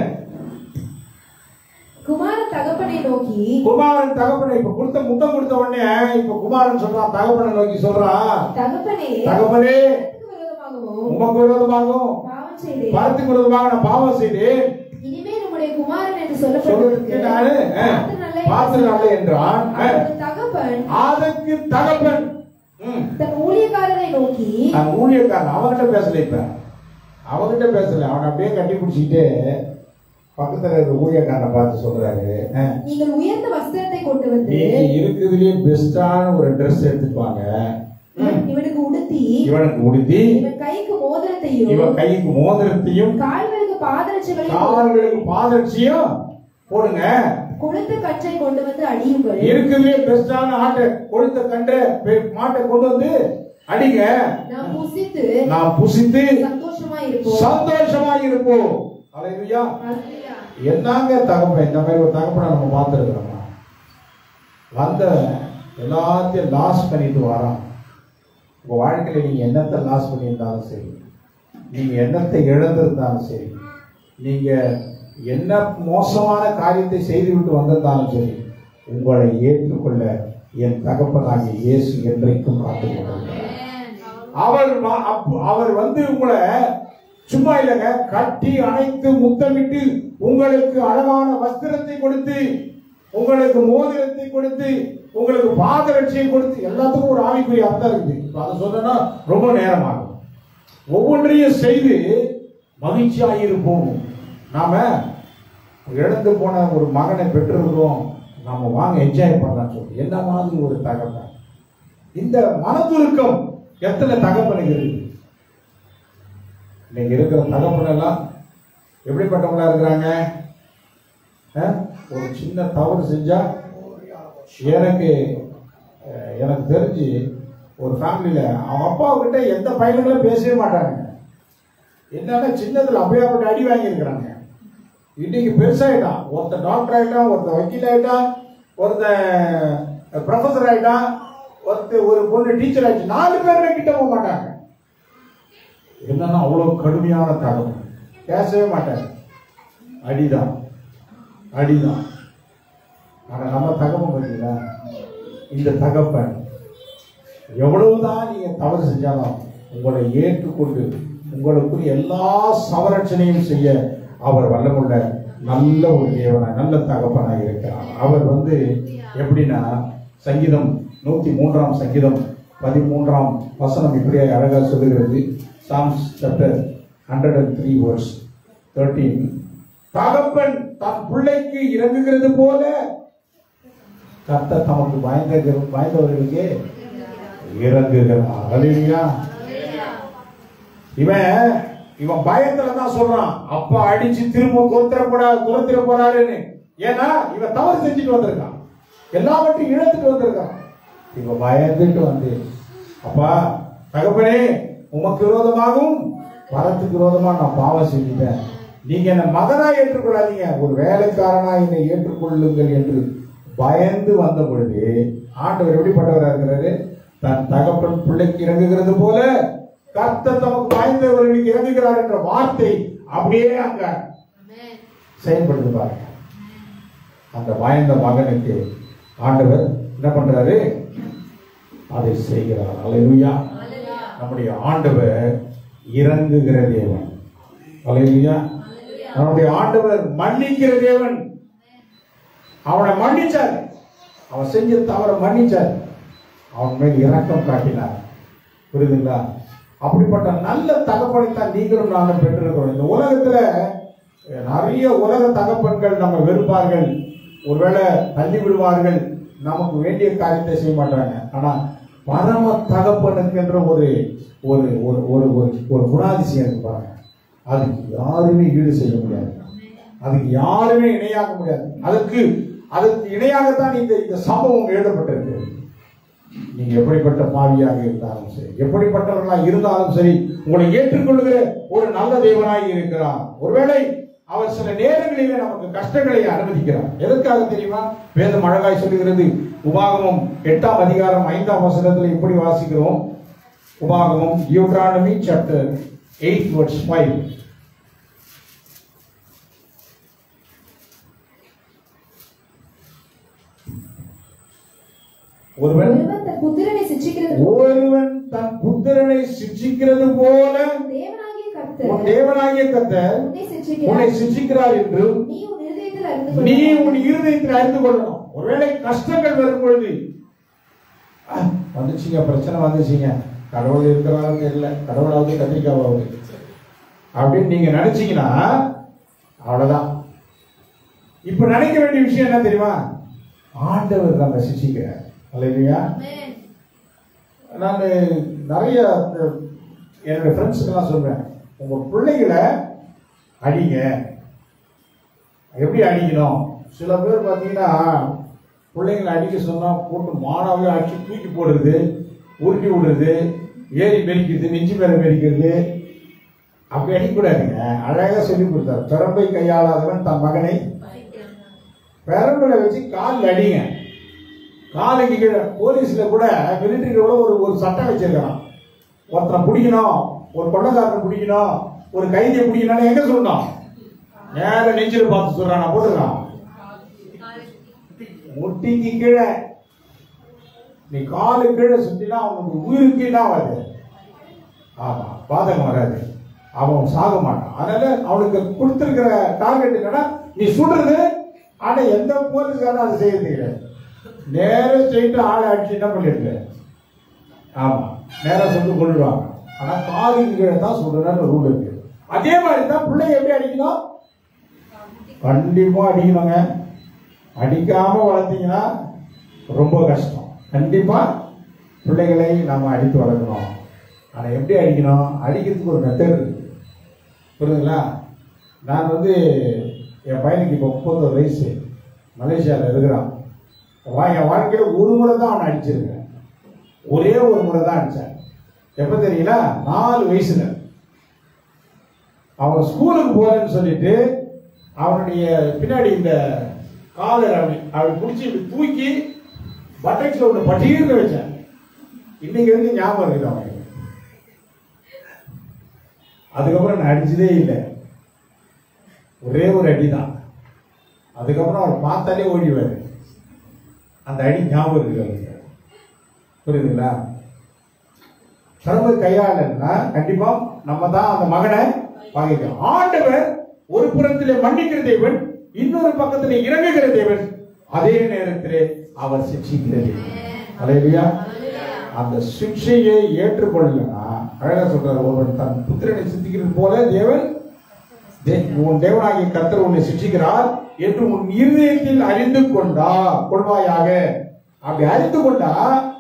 குமாரன் தகப்பனை நோக்கி குமாரன் தகப்பனை இப்ப கொடுத்த முத்தம் கொடுத்த உடனே இப்ப குமாரன் சொல்றான் தகப்பனை நோக்கி சொல்றான் தகப்பனே தகப்பனே எனக்கு விரோதமாகவும் உமக்கு விரோதமாகவும் பாவம் செய்தேன் பரத்துக்கு விரோதமாக நான் பாவம் செய்தேன் இனிமேல் உம்முடைய குமாரன் என்று சொல்வதற்கு சொல்லப்பட்டிருக்கு நானு ஆ, பாத்திரம் அல்ல என்றான் ஆ, அவரது தகப்பன் அதற்கு தகப்பன் ம் தன் ஊழியக்காரரை நோக்கி நான் ஊழியக்காரன் அவன்கிட்ட பேசல இப்ப அவன்கிட்ட பேசல அவன் அப்படியே கட்டி பிடிச்சிட்டு பக்கத்துல இருக்க ஊழியக்காரனை பார்த்து சொல்றாரு "அஹ், நீங்கள் உயர்ந்த வஸ்திரத்தை கொண்டு வந்து நீங்க இருக்குதுலயே பெஸ்டான ஒரு ட்ரெஸ் எடுத்துப்பாங்க இவன்- இவனுக்கு உடுத்தி இவனுக்கு உடுத்தி இவன் கைக்கு மோதிரத்தையும் இவன் கைக்கு மோதிரத்தையும் கால்களுக்கு பாதரட்சைகளையும் கால்களுக்கு பாதரட்சியும் போடுங்க கொழுத்த கற்றை கொண்டு வந்து அடியுங்கள் இருக்குதுலயே பெஸ்டான ஆட்டை கொழுத்த கன்ற பெ- மாட்டை கொண்டு வந்து அடிங்க நாம் புசித்து நான் புசித்து சந்தோஷமா இருப்போம் சந்தோஷமா இருப்போம் அலையா அல்லேலூயா. என்னங்க தகப்பன் இந்த மாதிரி ஒரு தகப்பனை நம்ம பார்த்துருக்கிறோமா வந்த எல்லாத்தையும் லாஸ் பண்ணிட்டு வரான் உங்க வாழ்க்கையில நீங்க என்னத்தை லாஸ் பண்ணியிருந்தாலும் சரி நீங்க என்னத்தை இழந்திருந்தாலும் சரி நீங்க என்ன மோசமான காரியத்தை செய்துவிட்டு வந்திருந்தாலும் சரி உங்களை ஏற்றுக்கொள்ள என் தகப்பனாகிய இயேசு என்றைக்கும் காத்துக் கொண்டிருக்கிறார் அவர் வ- அப்- அவர் வந்து உங்களை சும்மா இல்லைங்க கட்டி அணைத்து முத்தமிட்டு உங்களுக்கு அழகான வஸ்திரத்தை கொடுத்து உங்களுக்கு மோதிரத்தை கொடுத்து உங்களுக்கு பாதரட்சியை கொடுத்து எல்லாத்துக்கும் ஒரு ஆவிக்குரிய அர்த்தம் இருக்குது இப்ப அதை சொல்லணும்னா ரொம்ப நேரம் ஆகும் ஒவ்வொன்றையும் செய்து மகிழ்ச்சியாக இருப்போம் நாம இழந்து போன ஒரு மகனை பெற்றிருக்கிறோம் நாம வாங்க என்ஜாய் பண்ணலாம் சொல்லி என்ன மாதிரி ஒரு தகவல் இந்த மனதுருக்கம் எத்தனை தகப்பனுக்கு இருக்கு இன்னைக்கு இருக்கிற தகப்பன் எல்லாம் எப்படிப்பட்டவங்களா இருக்கிறாங்க அஹ், ஒரு சின்ன தவறு செஞ்சா எனக்கு அஹ், எனக்கு தெரிஞ்சு ஒரு ஃபேமிலியில அவன் அப்பா கிட்ட எந்த பையன்களும் பேசவே மாட்டாங்க என்னன்னா சின்னதுல அப்படியாப்பட்ட அடி வாங்கியிருக்கிறாங்க இன்னைக்கு பெருசாயிட்டான் ஒருத்தன் டாக்டர் ஆயிட்டான் ஒருத்தன் வக்கீல் ஆயிட்டான் ஒருத்தன் ப்ரொஃபசர் ஆயிட்டான் ஒருத்தர் ஒரு பொண்ணு டீச்சர் ஆயிடுச்சு நாலு பேர் கிட்ட போக மாட்டாங்க என்னன்னா அவ்வளவு கடுமையான தகவல் பேசவே மாட்டாங்க அடிதான் அடிதான் ஆனா நம்ம தகவல் பார்த்தீங்களா இந்த தகப்பன் எவ்வளவுதான் நீங்க தவறு செஞ்சாலும் உங்களை ஏற்றுக்கொண்டு உங்களுக்குரிய எல்லா சவரட்சணையும் செய்ய அவர் வல்லமுள்ள நல்ல ஒரு தேவனாய் நல்ல தகப்பனாய் இருக்கிறார் அவர் வந்து எப்படின்னா சங்கீதம் நூத்தி மூன்றாம் சங்கீதம் பதிமூன்றாம் வசனம் இப்படியே அழகா சொல்லுகிறது Psalms chapter hundred and three verse thirteen தகப்பன் தன் பிள்ளைக்கு இறங்குகிறது போல கர்த்தர் தமக்கு பயந்த பயந்தவர்களுக்கு இறங்குகிறார் அல்லேலூயா இவன் இவன் பயத்துல தான் சொல்றான் அப்பா அடிச்சு திரும்ப துரத்திர போறா துரத்திர போறாருன்னு ஏன்னா இவன் தவறு செஞ்சுட்டு வந்திருக்கான் எல்லாவற்றையும் இழந்துட்டு வந்திருக்கான் இவன் பயந்துட்டு வந்து அப்பா தகப்பனே உமக்கு விரோதமாகவும் வரத்துக்கு விரோதமா நான் பாவம் செஞ்சுட்டேன் நீங்க என்ன மகனா ஏற்றுக்கொள்ளாதீங்க ஒரு வேலைக்காரனா என்னை ஏற்றுக்கொள்ளுங்கள் என்று பயந்து வந்த பொழுது ஆண்டவர் எப்படிப்பட்டவரா இருக்கிறாரு தன் தகப்பன் பிள்ளைக்கு இறங்குகிறது போல கர்த்தர் தமக்கு வாய்ந்தவர்களுக்கு இறங்குகிறார் என்ற வார்த்தை அப்படியே அங்க செயல்படுது பாருங்க அந்த வாய்ந்த மகனுக்கு ஆண்டவர் என்ன பண்றாரு அதை செய்கிறார் அல்லேலூயா நம்முடைய ஆண்டவர் இறங்குகிற தேவன் அல்லேலூயா நம்முடைய ஆண்டவர் மன்னிக்கிற தேவன் அவனை மன்னிச்சார் அவன் செஞ்ச தவற மன்னிச்சார் அவன் மேல் இரக்கம் காட்டினார் புரியுதுங்களா அப்படிப்பட்ட நல்ல தகப்பனைத்தான் நீங்களும் நானும் பெற்றிருக்கிறோம் இந்த உலகத்துல அஹ், நிறைய உலக தகப்பன்கள் நம்ம வெறுப்பார்கள் ஒருவேளை தள்ளி விடுவார்கள் நமக்கு வேண்டிய காரியத்தை செய்ய மாட்டாங்க ஆனா பரம தகப்பனுக்குன்ற ஒரு ஒரு ஒரு ஒரு ஒரு ஒரு குணாதிசயம் இருக்கு பாருங்க அதுக்கு யாருமே ஈடு செய்ய முடியாது அதுக்கு யாருமே இணையாக முடியாது அதுக்கு அதுக்கு இணையாகத்தான் இந்த இந்த சம்பவம் எழுதப்பட்டிருக்கு நீங்க எப்படிப்பட்ட பாவியாக இருந்தாலும் சரி எப்படிப்பட்டவர்களாக இருந்தாலும் சரி உங்களை ஏற்றுக்கொள்ளுகிற ஒரு நல்ல தேவனாய் இருக்கிறார் ஒருவேளை அவர் சில நேரங்களிலே நமக்கு கஷ்டங்களை அனுமதிக்கிறார் எதற்காக தெரியுமா வேதம் அழகாய் சொல்லுகிறது உபாகமம் எட்டாம் அதிகாரம் ஐந்தாம் வசனத்தில் இப்படி வாசிக்கிறோம் உபாகமம் Deuteronomy chapter eight verse five ஒருவன் ஒருவன் தன் புத்திரனை சிட்சிக்கிறது ஒருவன் தன் புத்திரனை சிக்ஷிக்கிறது போல தேவனாகிய உன் கர்த்தர் தேவனாகிய கர்த்தர் உன்னை உன்னை சிட்சிக்கிறார் சிக்ஷிக்கிறார் என்றும் நீ உன் இருதயத்தில் அறிந்து நீ கொள்ளலாம். உன் இருதயத்தில் அறிந்து கொள்ளணும் ஒருவேளை கஷ்டங்கள் வரும் பொழுது "ஆ, வந்துச்சுங்க பிரச்சனை வந்துச்சுங்க கடவுள் இருக்கிறாரோ தெரியல கடவுளாவது கத்திரிக்காவாவது அப்படின்னு நீங்க நினைச்சீங்கன்னா அவ்வளவுதான் இப்ப நினைக்க வேண்டிய விஷயம் என்ன தெரியுமா ஆண்டவர் நம்ம சிக்ஷிக்கிறார் அல்லையா நான் நிறைய அஹ், என்னோட ஃப்ரெண்ட்ஸுக்கெல்லாம் சொல்றேன் உங்க பிள்ளைகளை அடிங்க எப்படி அடிக்கணும் சில பேர் பார்த்தீங்கன்னா பிள்ளைங்களை அடிக்க சொன்னா போட்டு மானாவே அடிச்சு தூக்கி போடுறது உருட்டி விடுறது ஏறி மெரிக்கிறது நெஞ்சு மேல மெரிக்கிறது அப்படி அடிக்கக்கூடாதுங்க அழகா சொல்லி கொடுத்தார் பெரம்பை கையாளாதவன் தன் மகனை பெரம்புல வச்சு காலில் அடிங்க காலுக்கு கீழே போலீஸ்ல கூட மிலிட்டரியில கூட ஒரு ஒரு சட்டம் வச்சிருக்கான் ஒருத்தனை பிடிக்கணும் ஒரு கொள்ளக்காரனை பிடிக்கணும் ஒரு கைதியை பிடிக்கணும்னு எங்க சொல்லணும் நேர நெஞ்சில பார்த்து சொல்றான் நான் போட்டுருக்கான் முட்டிக்கு கீழே நீ காலு கீழே சுத்தினா அவனுக்கு உயிருக்கு என்ன ஆகாது ஆமா பாதகம் வராது அவன் சாக மாட்டான் அதனால அவனுக்கு கொடுத்திருக்கிற டார்கெட் என்னன்னா நீ சுடுறது ஆனா எந்த போலீஸ்காரனும் அதை செய்யறது கிடையாது நேரா ஸ்ட்ரெயிட்டா ஆளை அடிச்சு என்ன பண்ணிருக்கு ஆமா நேரா சொல்லி கொள்ளுவாங்க ஆனா காலுக்கு கீழே தான் சுடுறன்னு ரூல் இருக்கு அதே மாதிரி தான் பிள்ளைங்க எப்படி அடிக்கணும் கண்டிப்பா அடிக்கணுங்க அடிக்காம வளர்த்தீங்கன்னா ரொம்ப கஷ்டம் கண்டிப்பா பிள்ளைகளை நாம அடித்து வளர்க்கணும் ஆனா எப்படி அடிக்கணும் அடிக்கிறதுக்கு ஒரு மெத்தட் இருக்கு புரியுதுங்களா நான் வந்து என் பையனுக்கு இப்போ முப்பத்தொரு வயசு மலேசியாவில் இருக்கிறான் வா- என் வாழ்க்கையில் ஒரு முறை தான் அவனை அடிச்சிருக்கேன் ஒரே ஒரு முறை தான் அடித்தேன் எப்போ தெரியுங்களா நாலு வயசுல அவன் ஸ்கூலுக்கு போறேன்னு சொல்லிட்டு அவனுடைய பின்னாடி இந்த காலர் அப்படி அப்படி பிடிச்சி இப்படி தூக்கி பட்டக்ஸ்ல ஒன்று பட்டீர்னு வச்சேன் இன்னைக்கு இருந்து ஞாபகம் இருக்குது அவனுக்கு அதுக்கப்புறம் நான் அடிச்சதே இல்லை ஒரே ஒரு அடி தான் அதுக்கப்புறம் அவர் பார்த்தாலே ஓடிவாரு அந்த அடி ஞாபகம் இருக்கு அவருக்கு புரியுதுங்களா சிறந்த கையாளன்னா கண்டிப்பா நம்ம தான் அந்த மகனை வாங்கிக்கலாம் ஆண்டவர் ஒரு புறத்திலே மன்னிக்கிற தேவன் இன்னொரு பக்கத்திலே இறங்குகிற தேவன் அதே நேரத்திலே அவர் சிக்ஷிக்கிற தேவன் அலையா அந்த சிக்ஷையை ஏற்றுக்கொள்ளனா அழகா சொல்றாரு ஒருவன் தன் புத்திரனை சிந்திக்கிறது போல தேவன் தே- உன் தேவனாகிய கர்த்தர் உன்னை சிக்ஷிக்கிறார் என்று உன் இருதயத்தில் அறிந்து கொண்டா கொள்வாயாக அப்படி அறிந்து கொண்டா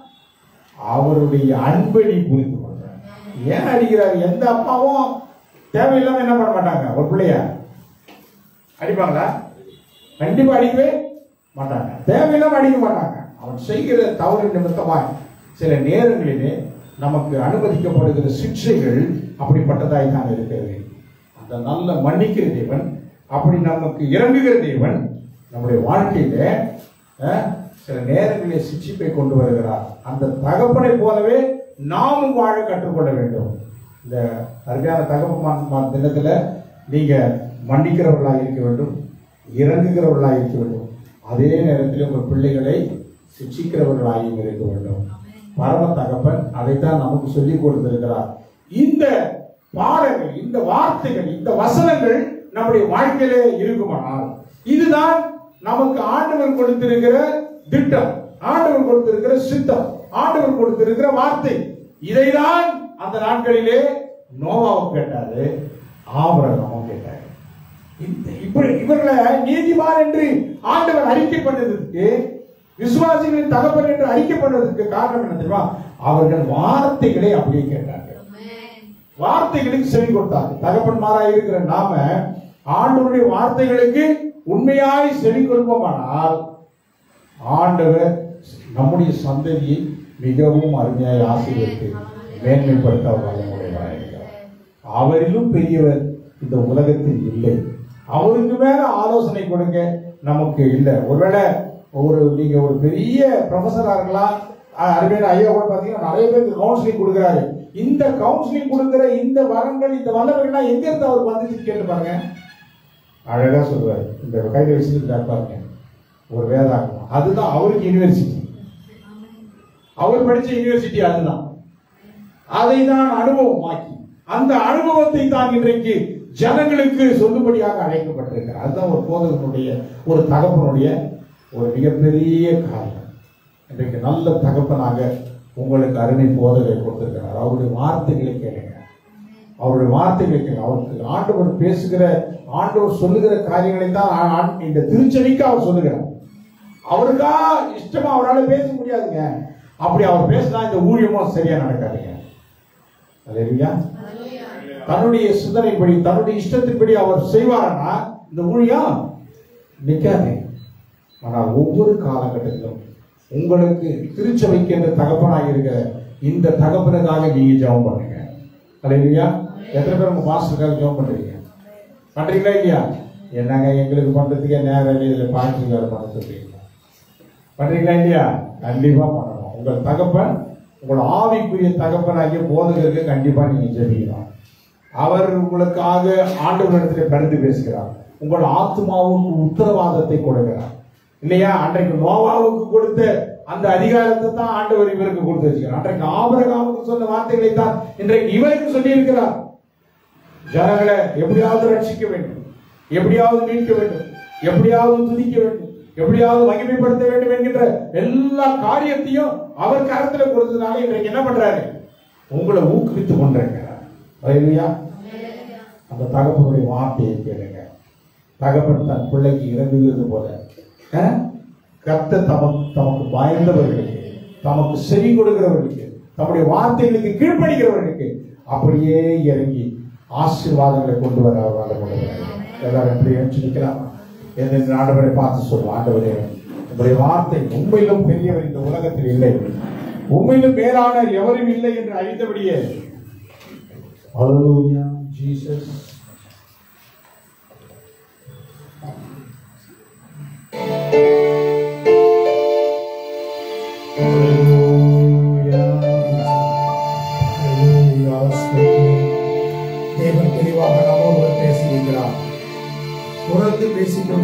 அவருடைய அன்பை நீ புரிந்து கொள்ற ஏன் அடிக்கிறார் எந்த அப்பாவும் தேவையில்லாம என்ன பண்ண மாட்டாங்க ஒரு பிள்ளைய அடிப்பாங்களா கண்டிப்பா அடிக்கவே மாட்டாங்க தேவையில்லாம அடிக்க மாட்டாங்க அவன் செய்கிற தவறு நிமித்தமாய் சில நேரங்களிலே நமக்கு அனுமதிக்கப்படுகிற சிக்ஷைகள் அப்படிப்பட்டதாய் தான் இருக்கிறது அந்த நல்ல மன்னிக்கிற தேவன் அப்படி நமக்கு இறங்குகிற தேவன் நம்முடைய வாழ்க்கையில அஹ், சில நேரங்களில் சிக்ஷிப்பை கொண்டு வருகிறார் அந்த தகப்பனை போலவே நாமும் வாழ கற்றுக்கொள்ள வேண்டும் இந்த அருமையான தகப்பன் தினத்துல நீங்க மன்னிக்கிறவர்களாக இருக்க வேண்டும் இறங்குகிறவர்களாக இருக்க வேண்டும் அதே நேரத்தில் உங்கள் பிள்ளைகளை சிக்ஷிக்கிறவர்களாகவும் இருக்க வேண்டும் பரம தகப்பன் அதைத்தான் நமக்கு சொல்லிக் கொடுத்திருக்கிறார் இந்த பாடங்கள் இந்த வார்த்தைகள் இந்த வசனங்கள் நம்முடைய வாழ்க்கையிலே இருக்குமானால் இதுதான் நமக்கு ஆண்டவர் கொடுத்திருக்கிற திட்டம் ஆண்டவர் கொடுத்திருக்கிற சித்தம் ஆண்டவர் கொடுத்திருக்கிற வார்த்தை இதைதான் அந்த நாட்களிலே நோவாவும் கேட்டாரு ஆபரகமும் கேட்டாரு இந்த- இப்படி இவர்களை நீதிமான் என்று ஆண்டவர் அறிக்கை பண்ணதற்கு விசுவாசிகளின் தகப்பன் என்று அறிக்கை பண்ணதற்கு காரணம் என்ன தெரியுமா அவர்கள் வார்த்தைகளை அப்படியே கேட்டார்கள் வார்த்தைகளுக்கு செவி கொடுத்தாங்க தகப்பன்மாரா இருக்கிற நாம ஆண்டவருடைய வார்த்தைகளுக்கு உண்மையாய் செவி கொடுப்போமானால் ஆண்டவர் நம்முடைய சந்ததியை மிகவும் அருமையாய் ஆசீர்வதித்து மேன்மைப்படுத்த அவர் வல்லமுடையவராய் இருக்கிறார். அவரிலும் பெரியவர் இந்த உலகத்தில் இல்லை அவருக்கு மேல ஆலோசனை கொடுக்க நமக்கு இல்லை ஒருவேளை ஒரு நீங்க ஒரு பெரிய ப்ரொஃபஸரா இருக்கலாம் அஹ் அருமையான ஐயா கூட பாத்தீங்கன்னா நிறைய பேருக்கு கவுன்சிலிங் கொடுக்குறாரு இந்த கவுன்சிலிங் கொடுக்கிற இந்த வரங்கள் இந்த வல்லமைகள்லாம் எங்க இருந்து அவருக்கு வந்துச்சு கேட்டு பாருங்க அழகா சொல்லுவாரு இந்த கையில வச்சுட்டு பாருங்க ஒரு வேதாகம் அதுதான் அவருக்கு யூனிவர்சிட்டி அவர் படிச்ச யூனிவர்சிட்டி அதுதான் அதை தான் அனுபவமாக்கி அந்த அனுபவத்தை தான் இன்றைக்கு ஜனங்களுக்கு சொல்லும்படியாக அழைக்கப்பட்டிருக்கிறார் அதுதான் ஒரு போதகனுடைய ஒரு தகப்பனுடைய ஒரு மிகப்பெரிய காரியம் இன்றைக்கு நல்ல தகப்பனாக உங்களுக்கு அருமை போதகை கொடுத்திருக்கிறார் அவருடைய வார்த்தைகளை கேளுங்க அவருடைய வார்த்தைகளை கேளுங்க அவருக்கு ஆண்டவர் பேசுகிற ஆண்டவர் சொல்லுகிற காரியங்களை தான் ஆ- ஆ- இந்த திருச்செவிக்கு அவர் சொல்லுகிறார் அவருக்கா இஷ்டமா அவரால் பேச முடியாதுங்க அப்படி அவர் பேசினா இந்த ஊழியமும் சரியா நடக்காதுங்க அல்லேலூயா தன்னுடைய சிந்தனைப்படி தன்னுடைய இஷ்டத்தின்படி அவர் செய்வார்னா இந்த ஊழியம் நிக்காது ஆனால் ஒவ்வொரு காலகட்டத்திலும் உங்களுக்கு திருச்சபைக்கு என்ற தகப்பனாக இருக்கிற இந்த தகப்பனுக்காக நீங்க ஜெபம் பண்ணுங்க அல்லேலூயா எத்தனை பேர் உங்க மாஸ்டருக்காக ஜெபம் பண்றீங்க பண்றீங்களா இல்லையா என்னங்க எங்களுக்கு பண்றதுக்கே நேரம் இல்லை இதுல பாய்ச்சி வேற பண்ண சொல்றீங்க பண்றீங்களா இல்லையா கண்டிப்பா பண்ணணும் உங்கள் தகப்பன் உங்கள் ஆவிக்குரிய தகப்பனாகிய போதகருக்கு கண்டிப்பா நீங்க ஜெபிக்கணும் அவர் உங்களுக்காக ஆண்டவரிடத்தில் பரிந்து பேசுகிறார் உங்கள் ஆத்மாவுக்கு உத்தரவாதத்தை கொடுக்கிறார் இல்லையா அன்றைக்கு நோவாவுக்கு கொடுத்த அந்த அதிகாரத்தை தான் ஆண்டவர் இவருக்கு கொடுத்து வச்சுக்கிறார் அன்றைக்கு ஆபரகாமுக்கு சொன்ன வார்த்தைகளை தான் இன்றைக்கு இவருக்கு சொல்லி இருக்கிறார் ஜனங்களை எப்படியாவது ரட்சிக்க வேண்டும் எப்படியாவது மீட்க வேண்டும் எப்படியாவது துதிக்க வேண்டும் எப்படியாவது மகிமைப்படுத்த வேண்டும் என்கின்ற எல்லா காரியத்தையும் அவர் கரத்துல கொடுத்ததுனால இன்றைக்கு என்ன பண்றாரு உங்களை ஊக்குவித்துக் கொண்டிருக்கிறார் அல்லேலூயா அந்த தகப்பனுடைய வார்த்தையை கேளுங்க தகப்பன் தன் பிள்ளைக்கு இறங்குகிறது போல அஹ், கர்த்தர் தமக்கு தமக்கு பயந்தவர்களுக்கு தமக்கு செவி கொடுக்கிறவர்களுக்கு தம்முடைய வார்த்தைகளுக்கு கீழ்ப்படுகிறவர்களுக்கு அப்படியே இறங்கி ஆசீர்வாதங்களை கொண்டு வர அவரால் முடியாது எல்லாரும் எப்படி எழுச்சி நிற்கலாமா எந்த ஆண்டவரை பார்த்து சொல்லுவோம் ஆண்டவரே உங்களுடைய வார்த்தை உண்மையிலும் பெரியவர் இந்த உலகத்தில் இல்லை உண்மையிலும் மேலான எவரும் இல்லை என்று அறிந்தபடியே Hallelujah, Jesus.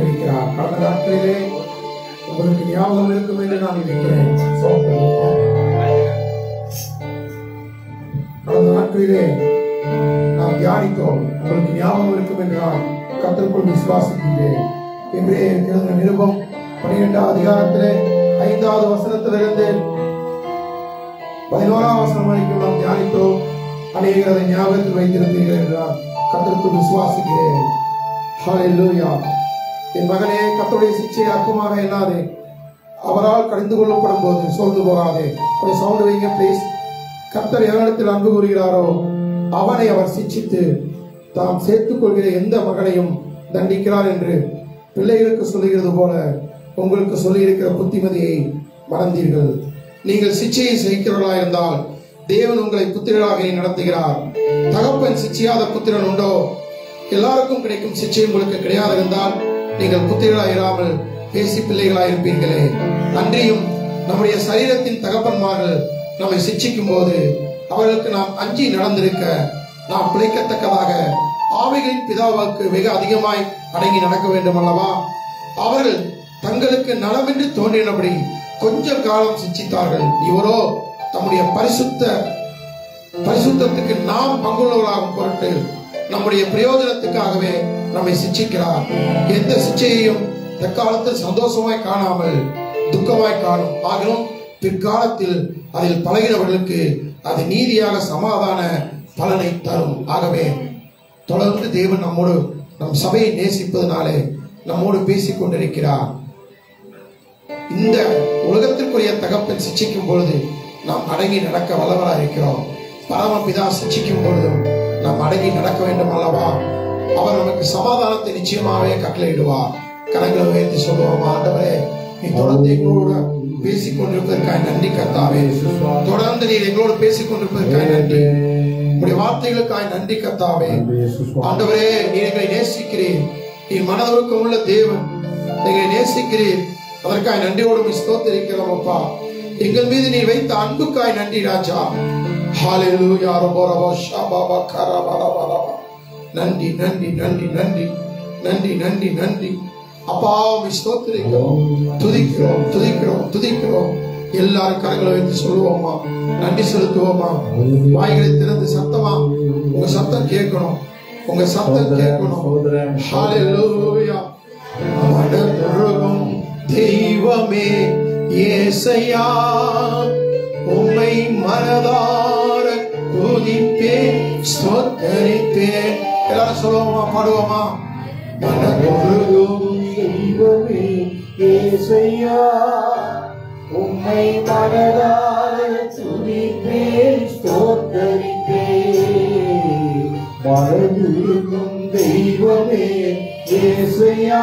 கொண்டிருக்கிறார் கடந்த நாட்களிலே உங்களுக்கு ஞாபகம் இருக்கும் என்று நான் நினைக்கிறேன் கடந்த நாட்களிலே நாம் தியானித்தோம் உங்களுக்கு ஞாபகம் இருக்கும் என்று நான் கத்தருக்குள் விசுவாசிக்கின்றேன் என்றே இருக்கிற நிருபம் பனிரெண்டாம் அதிகாரத்திலே ஐந்தாவது வசனத்திலிருந்து பதினோராம் வசனம் வரைக்கும் நாம் தியானித்தோம் அநேகர் அதை ஞாபகத்தில் வைத்திருப்பீர்கள் என்றால் கத்தருக்குள் விசுவாசிக்கிறேன் ஹalleluya என் மகனே கத்தருடைய சிக்ஷை அற்பமாக எண்ணாதே அவரால் கடிந்து கொள்ளப்படும் போது சோர்ந்து போகாதே கொஞ்சம் சவுண்ட் வைங்க ப்ளீஸ் கர்த்தர் எவரிடத்தில் அன்பு கூறுகிறாரோ அவனை அவர் சிட்சித்து தாம் சேர்த்துக் கொள்கிற எந்த மகனையும் தண்டிக்கிறார் என்று பிள்ளைகளுக்கு சொல்லுகிறது போல உங்களுக்கு சொல்லியிருக்கிற புத்திமதியை மறந்தீர்கள் நீங்கள் சிச்சையை சகிக்கிறவர்களா இருந்தால் தேவன் உங்களை புத்திரராக நடத்துகிறார் தகப்பன் சிச்சையாத புத்திரன் உண்டோ எல்லாருக்கும் கிடைக்கும் சிச்சை உங்களுக்கு கிடையாது இருந்தால் நீங்கள் புத்திரராக இராமல் பேசி பிள்ளைகளாக இருப்பீர்களே அன்றியும் நம்முடைய சரீரத்தின் தகப்பன்மார்கள் நம்மை சிச்சிக்கும் போது அவர்களுக்கு நாம் அஞ்சி நடந்திருக்க நாம் பிழைக்கத்தக்கதாக ஆவிகளின் பிதாவுக்கு வெகு அதிகமாய் அடங்கி நடக்க வேண்டும் அல்லவா அவர்கள் தங்களுக்கு நலமென்று தோன்றினபடி கொஞ்ச காலம் சிச்சித்தார்கள் இவரோ தம்முடைய பரிசுத்த பரிசுத்தத்துக்கு நாம் பங்குள்ளவர்களாகும் பொருட்டு நம்முடைய பிரயோஜனத்துக்காகவே நம்மை சிச்சிக்கிறார் எந்த சிச்சையையும் தற்காலத்தில் சந்தோஷமாய் காணாமல் துக்கமாய் காணும் ஆகிலும் பிற்காலத்தில் அதில் பழகினவர்களுக்கு அது நீதியாக சமாதான பலனை தரும் ஆகவே தொடர்ந்து தேவன் நம்மோடு நம் சபையை நேசிப்பதனாலே நம்மோடு பேசிக் கொண்டிருக்கிறார் இந்த உலகத்திற்குரிய தகப்பன் சிச்சிக்கும் பொழுது நாம் அடங்கி நடக்க வல்லவராக இருக்கிறோம் பரமபிதா சிச்சிக்கும் பொழுதும் நாம் அடங்கி நடக்க வேண்டும் அல்லவா அவர் நமக்கு சமாதானத்தை நிச்சயமாவே கட்டளையிடுவார் கரங்களை உயர்த்தி சொல்லுவோம் ஆண்டவரே நீ தொடர்ந்து எங்களோட பேசிக் கொண்டிருப்பதற்காக நன்றி கர்த்தாவே தொடர்ந்து நீர் எங்களோடு பேசிக் கொண்டிருப்பதற்காக நன்றி உடைய வார்த்தைகளுக்காக நன்றி கர்த்தாவே ஆண்டவரே நீர் எங்களை நேசிக்கிறீர் நீ மனதுருக்கம் உள்ள தேவன் எங்களை நேசிக்கிறீர் அதற்காக நன்றியோடு உம்மை ஸ்தோத்திரிக்கிறோம் அப்பா எங்கள் மீது நீ வைத்த அன்புக்காய் நன்றி ராஜா ஹalleluya ரபரப ஷபப கரபரபரப நன்றி நன்றி நன்றி நன்றி நன்றி நன்றி நன்றி அப்பா உம்மை ஸ்தோத்திரிக்கிறோம் துதிக்கிறோம் துதிக்கிறோம் துதிக்கிறோம் எல்லாரும் கரங்களை வைத்து சொல்லுவோமா நன்றி செலுத்துவோமா வாய்களை திறந்து சத்தமா உங்க சத்தம் கேட்கணும் உங்க சத்தம் கேட்கணும் ஹalleluya மனதுருகும் தெய்வமே ஏசையா உம்மை மனதார துதிப்பேன் ஸ்தோத்தரிப்பேன் எல்லாரும் சொல்லுவோமா பாடுவோமா மனதுருகும் தெய்வமே ஏசையா உம்மை மனதார துதிப்பேன் ஸ்தோத்தரிப்பேன் மனதுருகும் தெய்வமே ஏசையா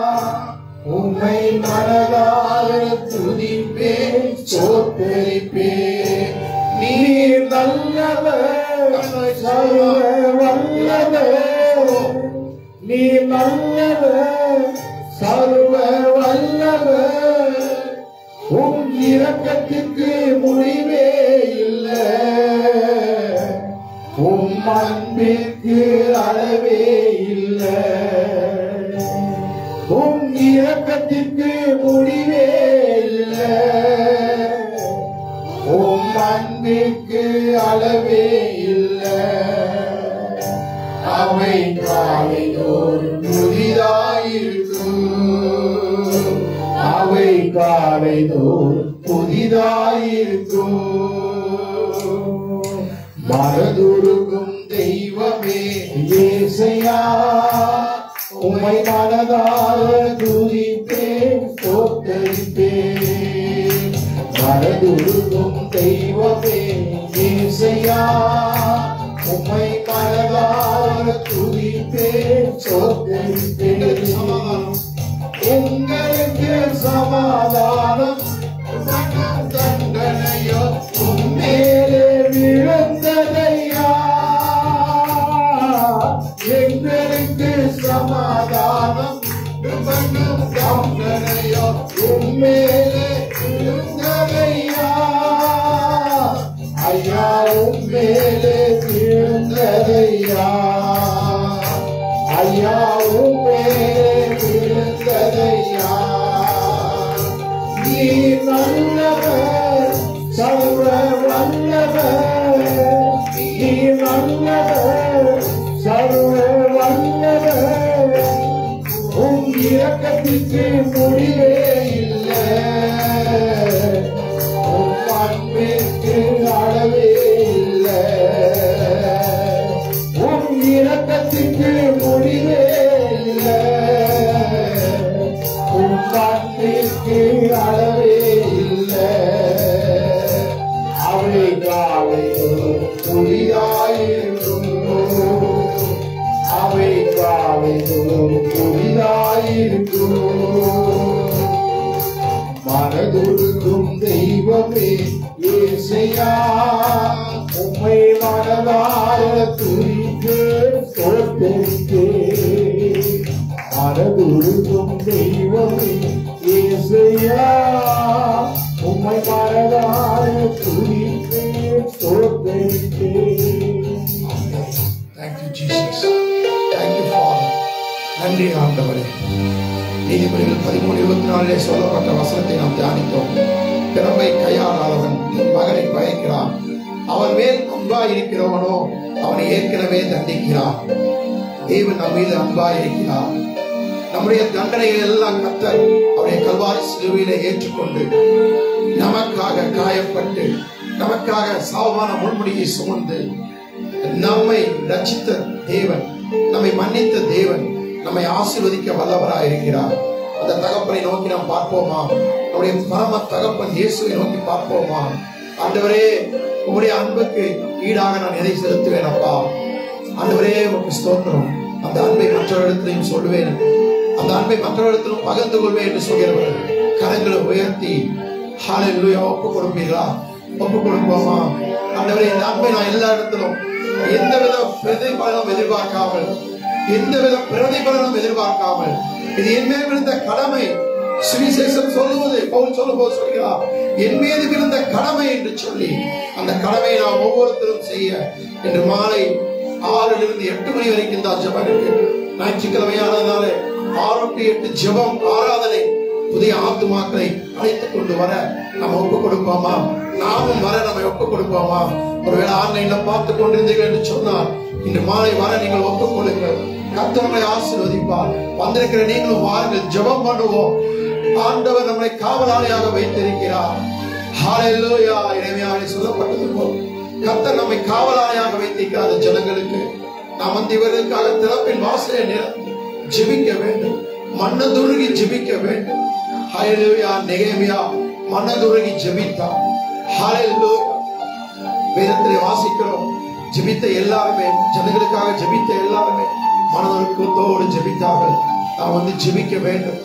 உம்மை மனதார துதிப்பேன் ஸ்தோத்தரிப்பேன் நீர் நல்லவர் சர்வ வல்லவர் நீ நல்லவர் சர்வ வல்லவர் உன் இரக்கத்திற்கு முடிவே இல்லை உம் அன்பிற்கு அளவே இல்லை உம் இரக்கத்திற்கு முடிவே இல்லை உம் அன்பிற்கு அளவே இல்லை அவை காலைதோறும் புதிதாயிருக்கும் அவை காலைதோறும் புதிதாயிருக்கும் மனதுருகும் தெய்வமே ஏசையா உம்மை மனதார துதிப்பேன் தோத்தரிப்பேன் மனதுருகும் தெய்வமே ஏசையா உம்மை மனதார துதிப்பேன் தோத்தரிப்பேன் சமாதானம் உங்களுக்கு சமாதானம் தண்டனையோ உம்மேலே விழுந்ததையா எங்களுக்கு சமாதானம் பண்ணும் தண்டனையோ உம்மேலே விழுந்ததையா ஐயா உம்மேலே விழுந்ததையா ஐயா உம்மேலே விழுந்த இரக்கத்துக்கு முடிவே இல்லை உம் அன்பிற்கு அளவே இல்லை உம் இரக்கத்துக்கு முடிவே இல்லை உம் அன்பிற்கு அளவே இல்லை அவை காலை புதிதாயிருக்கும் அவை காலை புதிதாயிருக்கும் மனதுருக்கும் தெய்வமே ஏசையா உம்மை மனதார துரிக்கு சொற்கே மனதுருக்கும் தெய்வமே ஏசையா உம்மை மனதார துரிக்கு சொற்கே Thank you, Jesus. Thank you, Father. நன்றி ஆண்டவரே நீதிபதிகள் பதிமூணு இருபத்தி நாலிலே சொல்லப்பட்ட வசனத்தை நாம் தியானித்தோம் பிறப்பை கையாளாதவன் தன் மகனை பயக்கிறான் அவன் மேல் அன்பா இருக்கிறவனோ அவனை ஏற்கனவே தண்டிக்கிறான் தேவன் நம் மீது அன்பா இருக்கிறார் நம்முடைய தண்டனைகள் எல்லாம் கத்தர் அவருடைய கல்வாரி சிலுவையில ஏற்றுக்கொண்டு நமக்காக காயப்பட்டு நமக்காக சாவான முன்முடியை சுமந்து நம்மை ரட்சித்த தேவன் நம்மை மன்னித்த தேவன் நம்மை ஆசீர்வதிக்க வல்லவராய் இருக்கிறார் அந்த தகப்பனை நோக்கி நாம் பார்ப்போமா நம்முடைய பரம தகப்பன் இயேசுவை நோக்கி பார்ப்போமா ஆண்டவரே உங்களுடைய அன்புக்கு ஈடாக நான் எதை செலுத்துவேன் அப்பா ஆண்டவரே உமக்கு ஸ்தோத்திரம் அந்த அன்பை மற்றவரிடத்திலையும் சொல்லுவேன் அந்த அன்பை மற்றவரிடத்திலும் பகிர்ந்து கொள்வேன் என்று சொல்கிறவர்கள் கரங்களை உயர்த்தி ஹalleluya ஒப்பு கொடுப்பீர்களா ஒப்பு கொடுப்போமா ஆண்டவரே இந்த அன்பை நான் எல்லா இடத்திலும் எந்தவித பிரதிபலனும் எதிர்பார்க்காமல் எந்தவித பிரதிபலனும் எதிர்பார்க்காமல் இது என் மேல் விழுந்த கடமை சுவிசேஷம் சொல்லுவது பவுல் சொல்லும்போது சொல்கிறார் என் மீது விழுந்த கடமை என்று சொல்லி அந்த கடமையை நாம் ஒவ்வொருத்தரும் செய்ய இன்று மாலை ஆறிலிருந்து எட்டு மணி வரைக்கும் தான் ஜெபம் இருக்கு ஞாயிற்றுக்கிழமையானதுனால ஆறு டு எட்டு ஜெபம் ஆராதனை புதிய ஆத்துமாக்களை அழைத்துக் கொண்டு வர நம்ம ஒப்பு கொடுப்போமா நாமும் வர நம்ம ஒப்பு கொடுப்போமா ஒருவேளை ஆன்லைன்ல பார்த்து கொண்டிருந்தீர்கள் என்று சொன்னால் இன்று மாலை வர நீங்கள் ஒப்புக் கொடுங்கள் கர்த்தர்களை ஆசீர்வதிப்பார் வந்திருக்கிற நீங்களும் வாருங்கள் ஜெபம் பண்ணுவோம் ஆண்டவர் நம்மை காவலாளியாக வைத்திருக்கிறார் ஹalleluya இறைமையாளி சொல்லப்பட்டது போல் கர்த்தர் நம்மை காவலாளியாக வைத்திருக்கிறார் அந்த ஜனங்களுக்கு நாம் வந்து இவர்களுக்காக திறப்பின் வாசலை நிரப்பி ஜெபிக்க வேண்டும் மன்னதுருகி ஜெபிக்க வேண்டும் ஹalleluya நெகேமியா மன்னதுருகி ஜெபித்தார் ஹalleluya வேதத்திலே வாசிக்கிறோம் ஜெபித்த எல்லாருமே ஜனங்களுக்காக ஜெபித்த எல்லாருமே மனதுருக்கத்தோடு ஜெபித்தார்கள் நாம் வந்து ஜெபிக்க வேண்டும்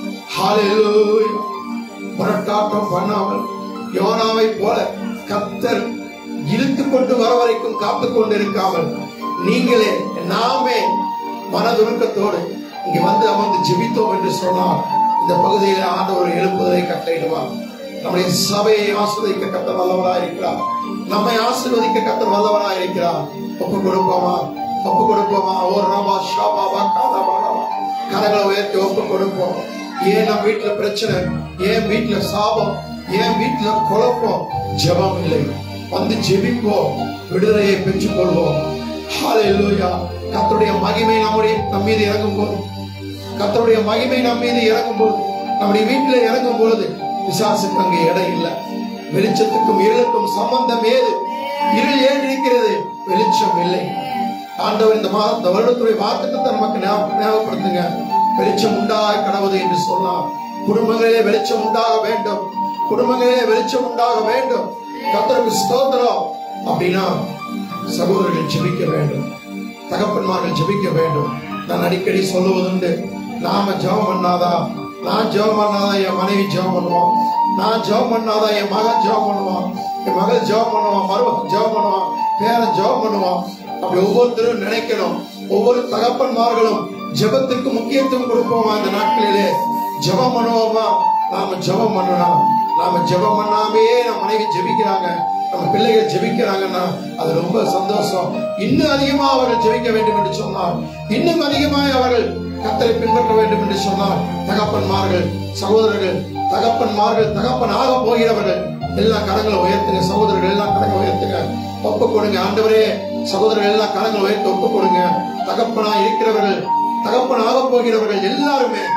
ஹalleluya முரட்டாட்டம் பண்ணாமல் யோனாவை போல கத்தர் இழுத்து கொண்டு வர வரைக்கும் காத்து கொண்டு இருக்காமல் நீங்களே நாமே மனதுருக்கத்தோடு இங்க வந்து அமர்ந்து ஜெபித்தோம் என்று சொன்னால் இந்த பகுதியில் ஆண்டவர் எழுப்புவதை கட்டளையிடுவார் நம்முடைய சபையை ஆசிர்வதிக்க கத்தர் வல்லவராய் இருக்கிறார் நம்மை ஆசீர்வதிக்க கத்தர் வல்லவராய் இருக்கிறார் ஒப்பு கொடுப்போமா ஒப்பு கொடுப்போமா ஓ ராமா ஷாபா காதா பாடாமா கரங்களை உயர்த்தி ஒப்பு கொடுப்போம் ஏன் நம்ம வீட்டுல பிரச்சனை ஏன் வீட்டுல சாபம் ஏன் வீட்டுல குழப்பம் ஜெபம் இல்லை வந்து ஜெபிப்போம் விடுதலையை பெற்றுக் கொள்வோம் ஹalleluya கர்த்தருடைய மகிமை நம்முடைய நம் மீது இறங்கும் போது கர்த்தருடைய மகிமை நம் மீது இறங்கும் போது நம்முடைய வீட்டுல இறங்கும் பொழுது பிசாசுக்கு அங்கே இடம் இல்லை வெளிச்சத்துக்கும் இருளுக்கும் சம்பந்தம் ஏது இருள் ஏன் இருக்கிறது வெளிச்சம் இல்லை ஆண்டவர் இந்த மாதம் இந்த வருடத்துடைய வாக்குத்தத்தை நமக்கு ஞாபக- ஞாபகப்படுத்துங்க வெளிச்சம் உண்டாக கடவுது என்று சொன்னார் குடும்பங்களிலே வெளிச்சம் உண்டாக வேண்டும் குடும்பங்களிலே வெளிச்சம் உண்டாக வேண்டும் கத்தருக்கு ஸ்தோத்திரம் அப்படின்னா சகோதரர்கள் ஜெபிக்க வேண்டும் தகப்பன்மார்கள் ஜெபிக்க வேண்டும் நான் அடிக்கடி சொல்லுவதுண்டு நாம ஜெபம் பண்ணாதா நான் ஜெபம் பண்ணாதா என் மனைவி ஜெபம் பண்ணுவான் நான் ஜெபம் பண்ணாதா என் மகன் ஜெபம் பண்ணுவான் என் மகள் ஜெபம் பண்ணுவான் மருமகன் ஜெபம் பண்ணுவான் பேரன் ஜெபம் பண்ணுவான் அப்படி ஒவ்வொருத்தரும் நினைக்கணும் ஒவ்வொரு தகப்பன்மார்களும் ஜெபத்துக்கு முக்கியத்துவம் கொடுப்போமா இந்த நாட்களிலே ஜெபம் பண்ணுவோமா நாம ஜெபம் பண்ணணும் நாம ஜெபம் பண்ணாமே நம்ம மனைவி ஜெபிக்கிறாங்க நம்ம பிள்ளைகள் ஜெபிக்கிறாங்கன்னா அது ரொம்ப சந்தோஷம் இன்னும் அதிகமா அவர்கள் ஜெபிக்க வேண்டும் என்று சொன்னார் இன்னும் அதிகமாக அவர்கள் கத்தரை பின்பற்ற வேண்டும் என்று சொன்னார் தகப்பன்மார்கள் சகோதரர்கள் தகப்பன்மார்கள் தகப்பன் ஆக போகிறவர்கள் எல்லா கரங்களை உயர்த்துங்க சகோதரர்கள் எல்லாம் கரங்களை உயர்த்துங்க ஒப்பு கொடுங்க ஆண்டவரே சகோதரர்கள் எல்லாம் கரங்களை உயர்த்து ஒப்பு கொடுங்க தகப்பனா இருக்கிறவர்கள் தகப்பன் ஆக போகிறவர்கள் எல்லாருமே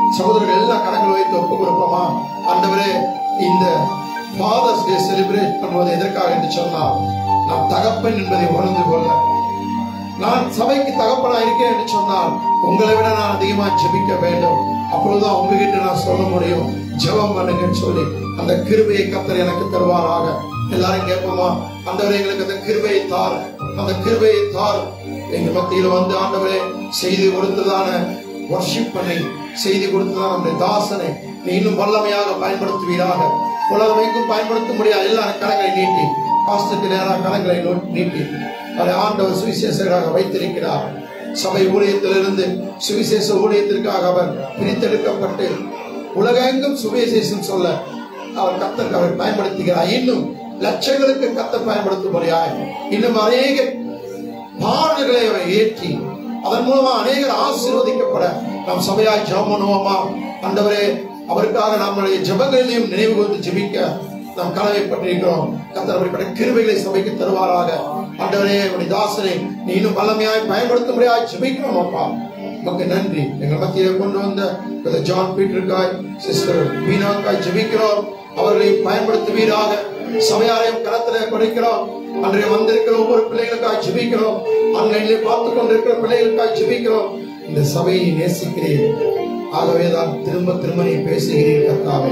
சகோதரர்கள் எல்லாம் கரங்கள் வைத்து ஒப்பு கொடுப்போமா ஆண்டவரே இந்த ஃபாதர்ஸ் டே செலிப்ரேட் பண்ணுவது எதற்காக என்று சொன்னால் நாம் தகப்பன் என்பதை உணர்ந்து கொள்ள நான் சபைக்கு தகப்பனா இருக்கேன் என்று சொன்னால் உங்களை விட நான் அதிகமா ஜெபிக்க வேண்டும் அப்பொழுதுதான் உங்ககிட்ட நான் சொல்ல முடியும் ஜெபம் பண்ணுங்கன்னு சொல்லி அந்த கிருபையை கத்தர் எனக்கு தருவாராக எல்லாரும் கேட்போமா ஆண்டவரே எங்களுக்கு அந்த கிருபையை தார் அந்த கிருபையை தார் எங்க மத்தியில் வந்து ஆண்டவரே செய்து கொடுத்ததான வர்ஷிப் பண்ணி செய்தி கொடுத்ததான நம்முடைய தாசனை நீ இன்னும் வல்லமையாக பயன்படுத்துவீராக உலகமைக்கும் பயன்படுத்த முடியாது எல்லாரும் கரங்களை நீட்டி பாஸ்டருக்கு நேராக கரங்களை நோ- நீட்டி அதை ஆண்டவர் சுவிசேஷகராக வைத்திருக்கிறார் சபை ஊழியத்திலிருந்து சுவிசேஷ ஊழியத்திற்காக அவர் பிரித்தெடுக்கப்பட்டு உலகெங்கும் சுவிசேஷம் சொல்ல அவர் கத்தருக்கு அவர் பயன்படுத்துகிறார் இன்னும் லட்சங்களுக்கு கத்த பயன்படுத்தும்படியாய் இன்னும் அநேக பாடல்களை அவர் ஏற்றி அதன் மூலமா அநேகர் ஆசீர்வதிக்கப்பட நாம் சபையாய் ஜெபம் பண்ணுவோமா ஆண்டவரே அவருக்காக நம்முடைய ஜெபங்களிலையும் நினைவு கூர்ந்து ஜெபிக்க நாம் கடமைப்பட்டிருக்கிறோம் கத்தர் அப்படிப்பட்ட கிருபைகளை சபைக்கு தருவாராக ஆண்டவரே உடைய தாசனை நீ இன்னும் வல்லமையாய் பயன்படுத்தும்படியாய் ஜெபிக்கிறோம் அப்பா உமக்கு நன்றி எங்கள் மத்தியில கொண்டு வந்த பிரதர் ஜான் பீட்டருக்காய் சிஸ்டர் மீனாக்காய் ஜெபிக்கிறோம் அவர்களை பயன்படுத்துவீராக சபையாரையும் கரத்திலே படைக்கிறோம் அன்றைய வந்திருக்கிற ஒவ்வொரு பிள்ளைகளுக்காய் ஜெபிக்கிறோம் ஆன்லைனிலே பார்த்து கொண்டிருக்கிற பிள்ளைகளுக்காய் ஜெபிக்கிறோம் இந்த சபையை நேசிக்கிறேன் ஆகவே தான் திரும்ப திரும்ப நீ பேசுகிறீர்கள் கர்த்தாவே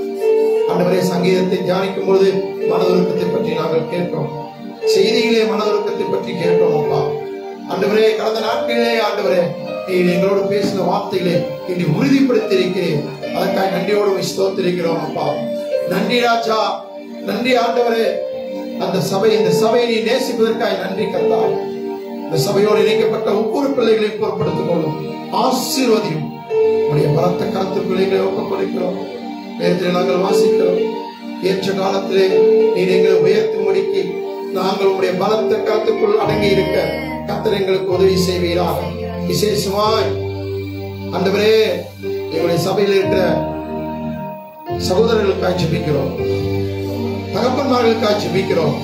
ஆண்டவரே சங்கீதத்தை தியானிக்கும் பொழுது மனதுருக்கத்தை பற்றி நாங்கள் கேட்டோம் செய்திகளே மனதுருக்கத்தை பற்றி கேட்டோம் அப்பா ஆண்டவரே கடந்த நாட்களிலே ஆண்டவரே நீ எங்களோடு பேசின வார்த்தைகளை இனி உறுதிப்படுத்தி இருக்கிறேன் அதற்காக நன்றியோடு உம்மை ஸ்தோத்திரிக்கிறோம் அப்பா நன்றி ராஜா நன்றி ஆண்டவரே அந்த சபை இந்த சபையை நீ நேசிப்பதற்காக நன்றி கத்தா இந்த சபையோடு இணைக்கப்பட்ட ஒவ்வொரு பிள்ளைகளையும் பொறுப்படுத்திக் கொள்ளும் ஆசீர்வதியும் உடைய பலத்த கருத்து பிள்ளைகளை ஒப்புக் கொடுக்கிறோம் வேதத்தில் நாங்கள் வாசிக்கிறோம் ஏற்ற காலத்திலே நீர் எங்களை உயர்த்தும்படிக்கு நாங்கள் உடைய பலத்த கருத்துக்குள் அடங்கி இருக்க கத்தர் எங்களுக்கு உதவி செய்வீராக விசேஷமாய் ஆண்டவரே எங்களுடைய சபையில் இருக்கிற சகோதரர்களுக்காக ஜெபிக்கிறோம் தகப்பன்மார்களுக்காக ஜெபிக்கிறோம்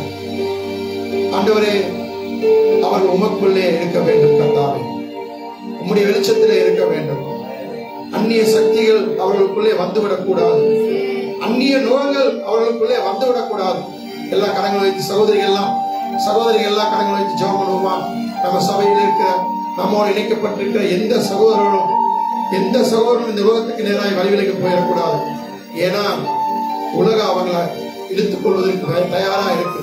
ஆண்டவரே அவர்கள் உமக்குள்ளே இருக்க வேண்டும் கர்த்தாவே உம்முடைய வெளிச்சத்திலே இருக்க வேண்டும் அந்நிய சக்திகள் அவர்களுக்குள்ளே வந்துவிடக் கூடாது அந்நிய நுகங்கள் அவர்களுக்குள்ளே வந்துவிடக் கூடாது எல்லா கரங்களை வைத்து சகோதரிகள் எல்லாம் சகோதரிகள் எல்லாம் கரங்களை வைத்து ஜெபம் பண்ணுவோமா நம்ம சபையில் இருக்கிற நம்மோடு இணைக்கப்பட்டிருக்கிற எந்த சகோதரனும் எந்த சகோதரனும் இந்த உலகத்துக்கு நேராக வழிவிலைக்கு போயிடக்கூடாது ஏன்னா உலகம் அவங்களை இழுத்துக் கொள்வதற்கு தயாரா இருக்கு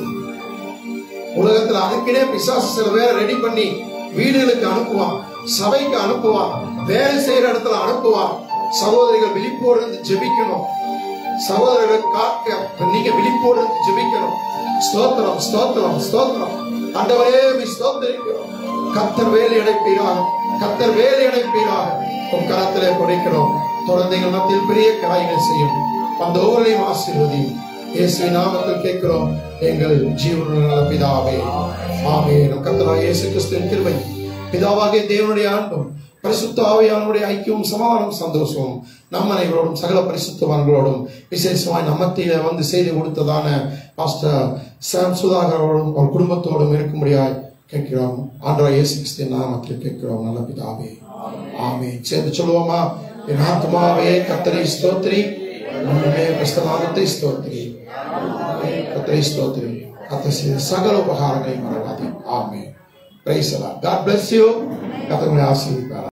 உலகத்துல அதுக்கினே பிசாசு சில பேரை ரெடி பண்ணி வீடுகளுக்கு அனுப்புவான் சபைக்கு அனுப்புவான் வேலை செய்யற இடத்துல அனுப்புவான் சகோதரிகள் விழிப்போடு இருந்து ஜெபிக்கணும் சகோதரர்கள் காக்க நீங்க விழிப்போடு இருந்து ஜெபிக்கணும் ஸ்தோத்திரம் ஸ்தோத்திரம் ஸ்தோத்திரம் ஆண்டவரே மீ ஸ்தோத்திரிக்கிறோம் கத்தர் வேலை அடைப்பீராக கத்தர் வேலை அடைப்பீராக உன் கரத்திலே கொடுக்கிறோம் தொடர்ந்து எங்கள் மத்தியில் பெரிய காரியங்கள் செய்யும் அந்த ஒவ்வொருளையும் ஆசீர்வதியும் இயேசு நாமத்தில் கேட்கிறோம் எங்கள் ஜீவனுள்ள நல்ல பிதாவே ஆமே நம் கர்த்தராகிய இயேசு கிறிஸ்துவின் கிருபை பிதாவாகிய தேவனுடைய அன்பும் பரிசுத்த ஆவியானுடைய ஐக்கியமும் சமாதானம் சந்தோஷமும் நம் அனைவரோடும் சகல பரிசுத்தவான்களோடும் விசேஷமாய் நம்மத்தில வந்து செய்து கொடுத்ததான பாஸ்டர் சாம் சுதாகரோடும் அவர் குடும்பத்தோடும் இருக்கும்படியாய் கேட்கிறோம் ஆண்டவா இயேசு கிறிஸ்துவின் நாமத்தில் கேட்கிறோம் நல்ல பிதாவே ஆமே சேர்ந்து சொல்லுவோமா என் ஆத்மாவே கத்தரை ஸ்தோத்திரி நம்முடைய கிறிஸ்தவாதத்தை ஸ்தோத்திரி கத்தரை ஸ்தோத்திரி கத்த செய்த சகல உபகாரங்களை மறவாதி ஆமே பிரைஸ் God bless you கத்தனை ஆசீர்வதிப்பார்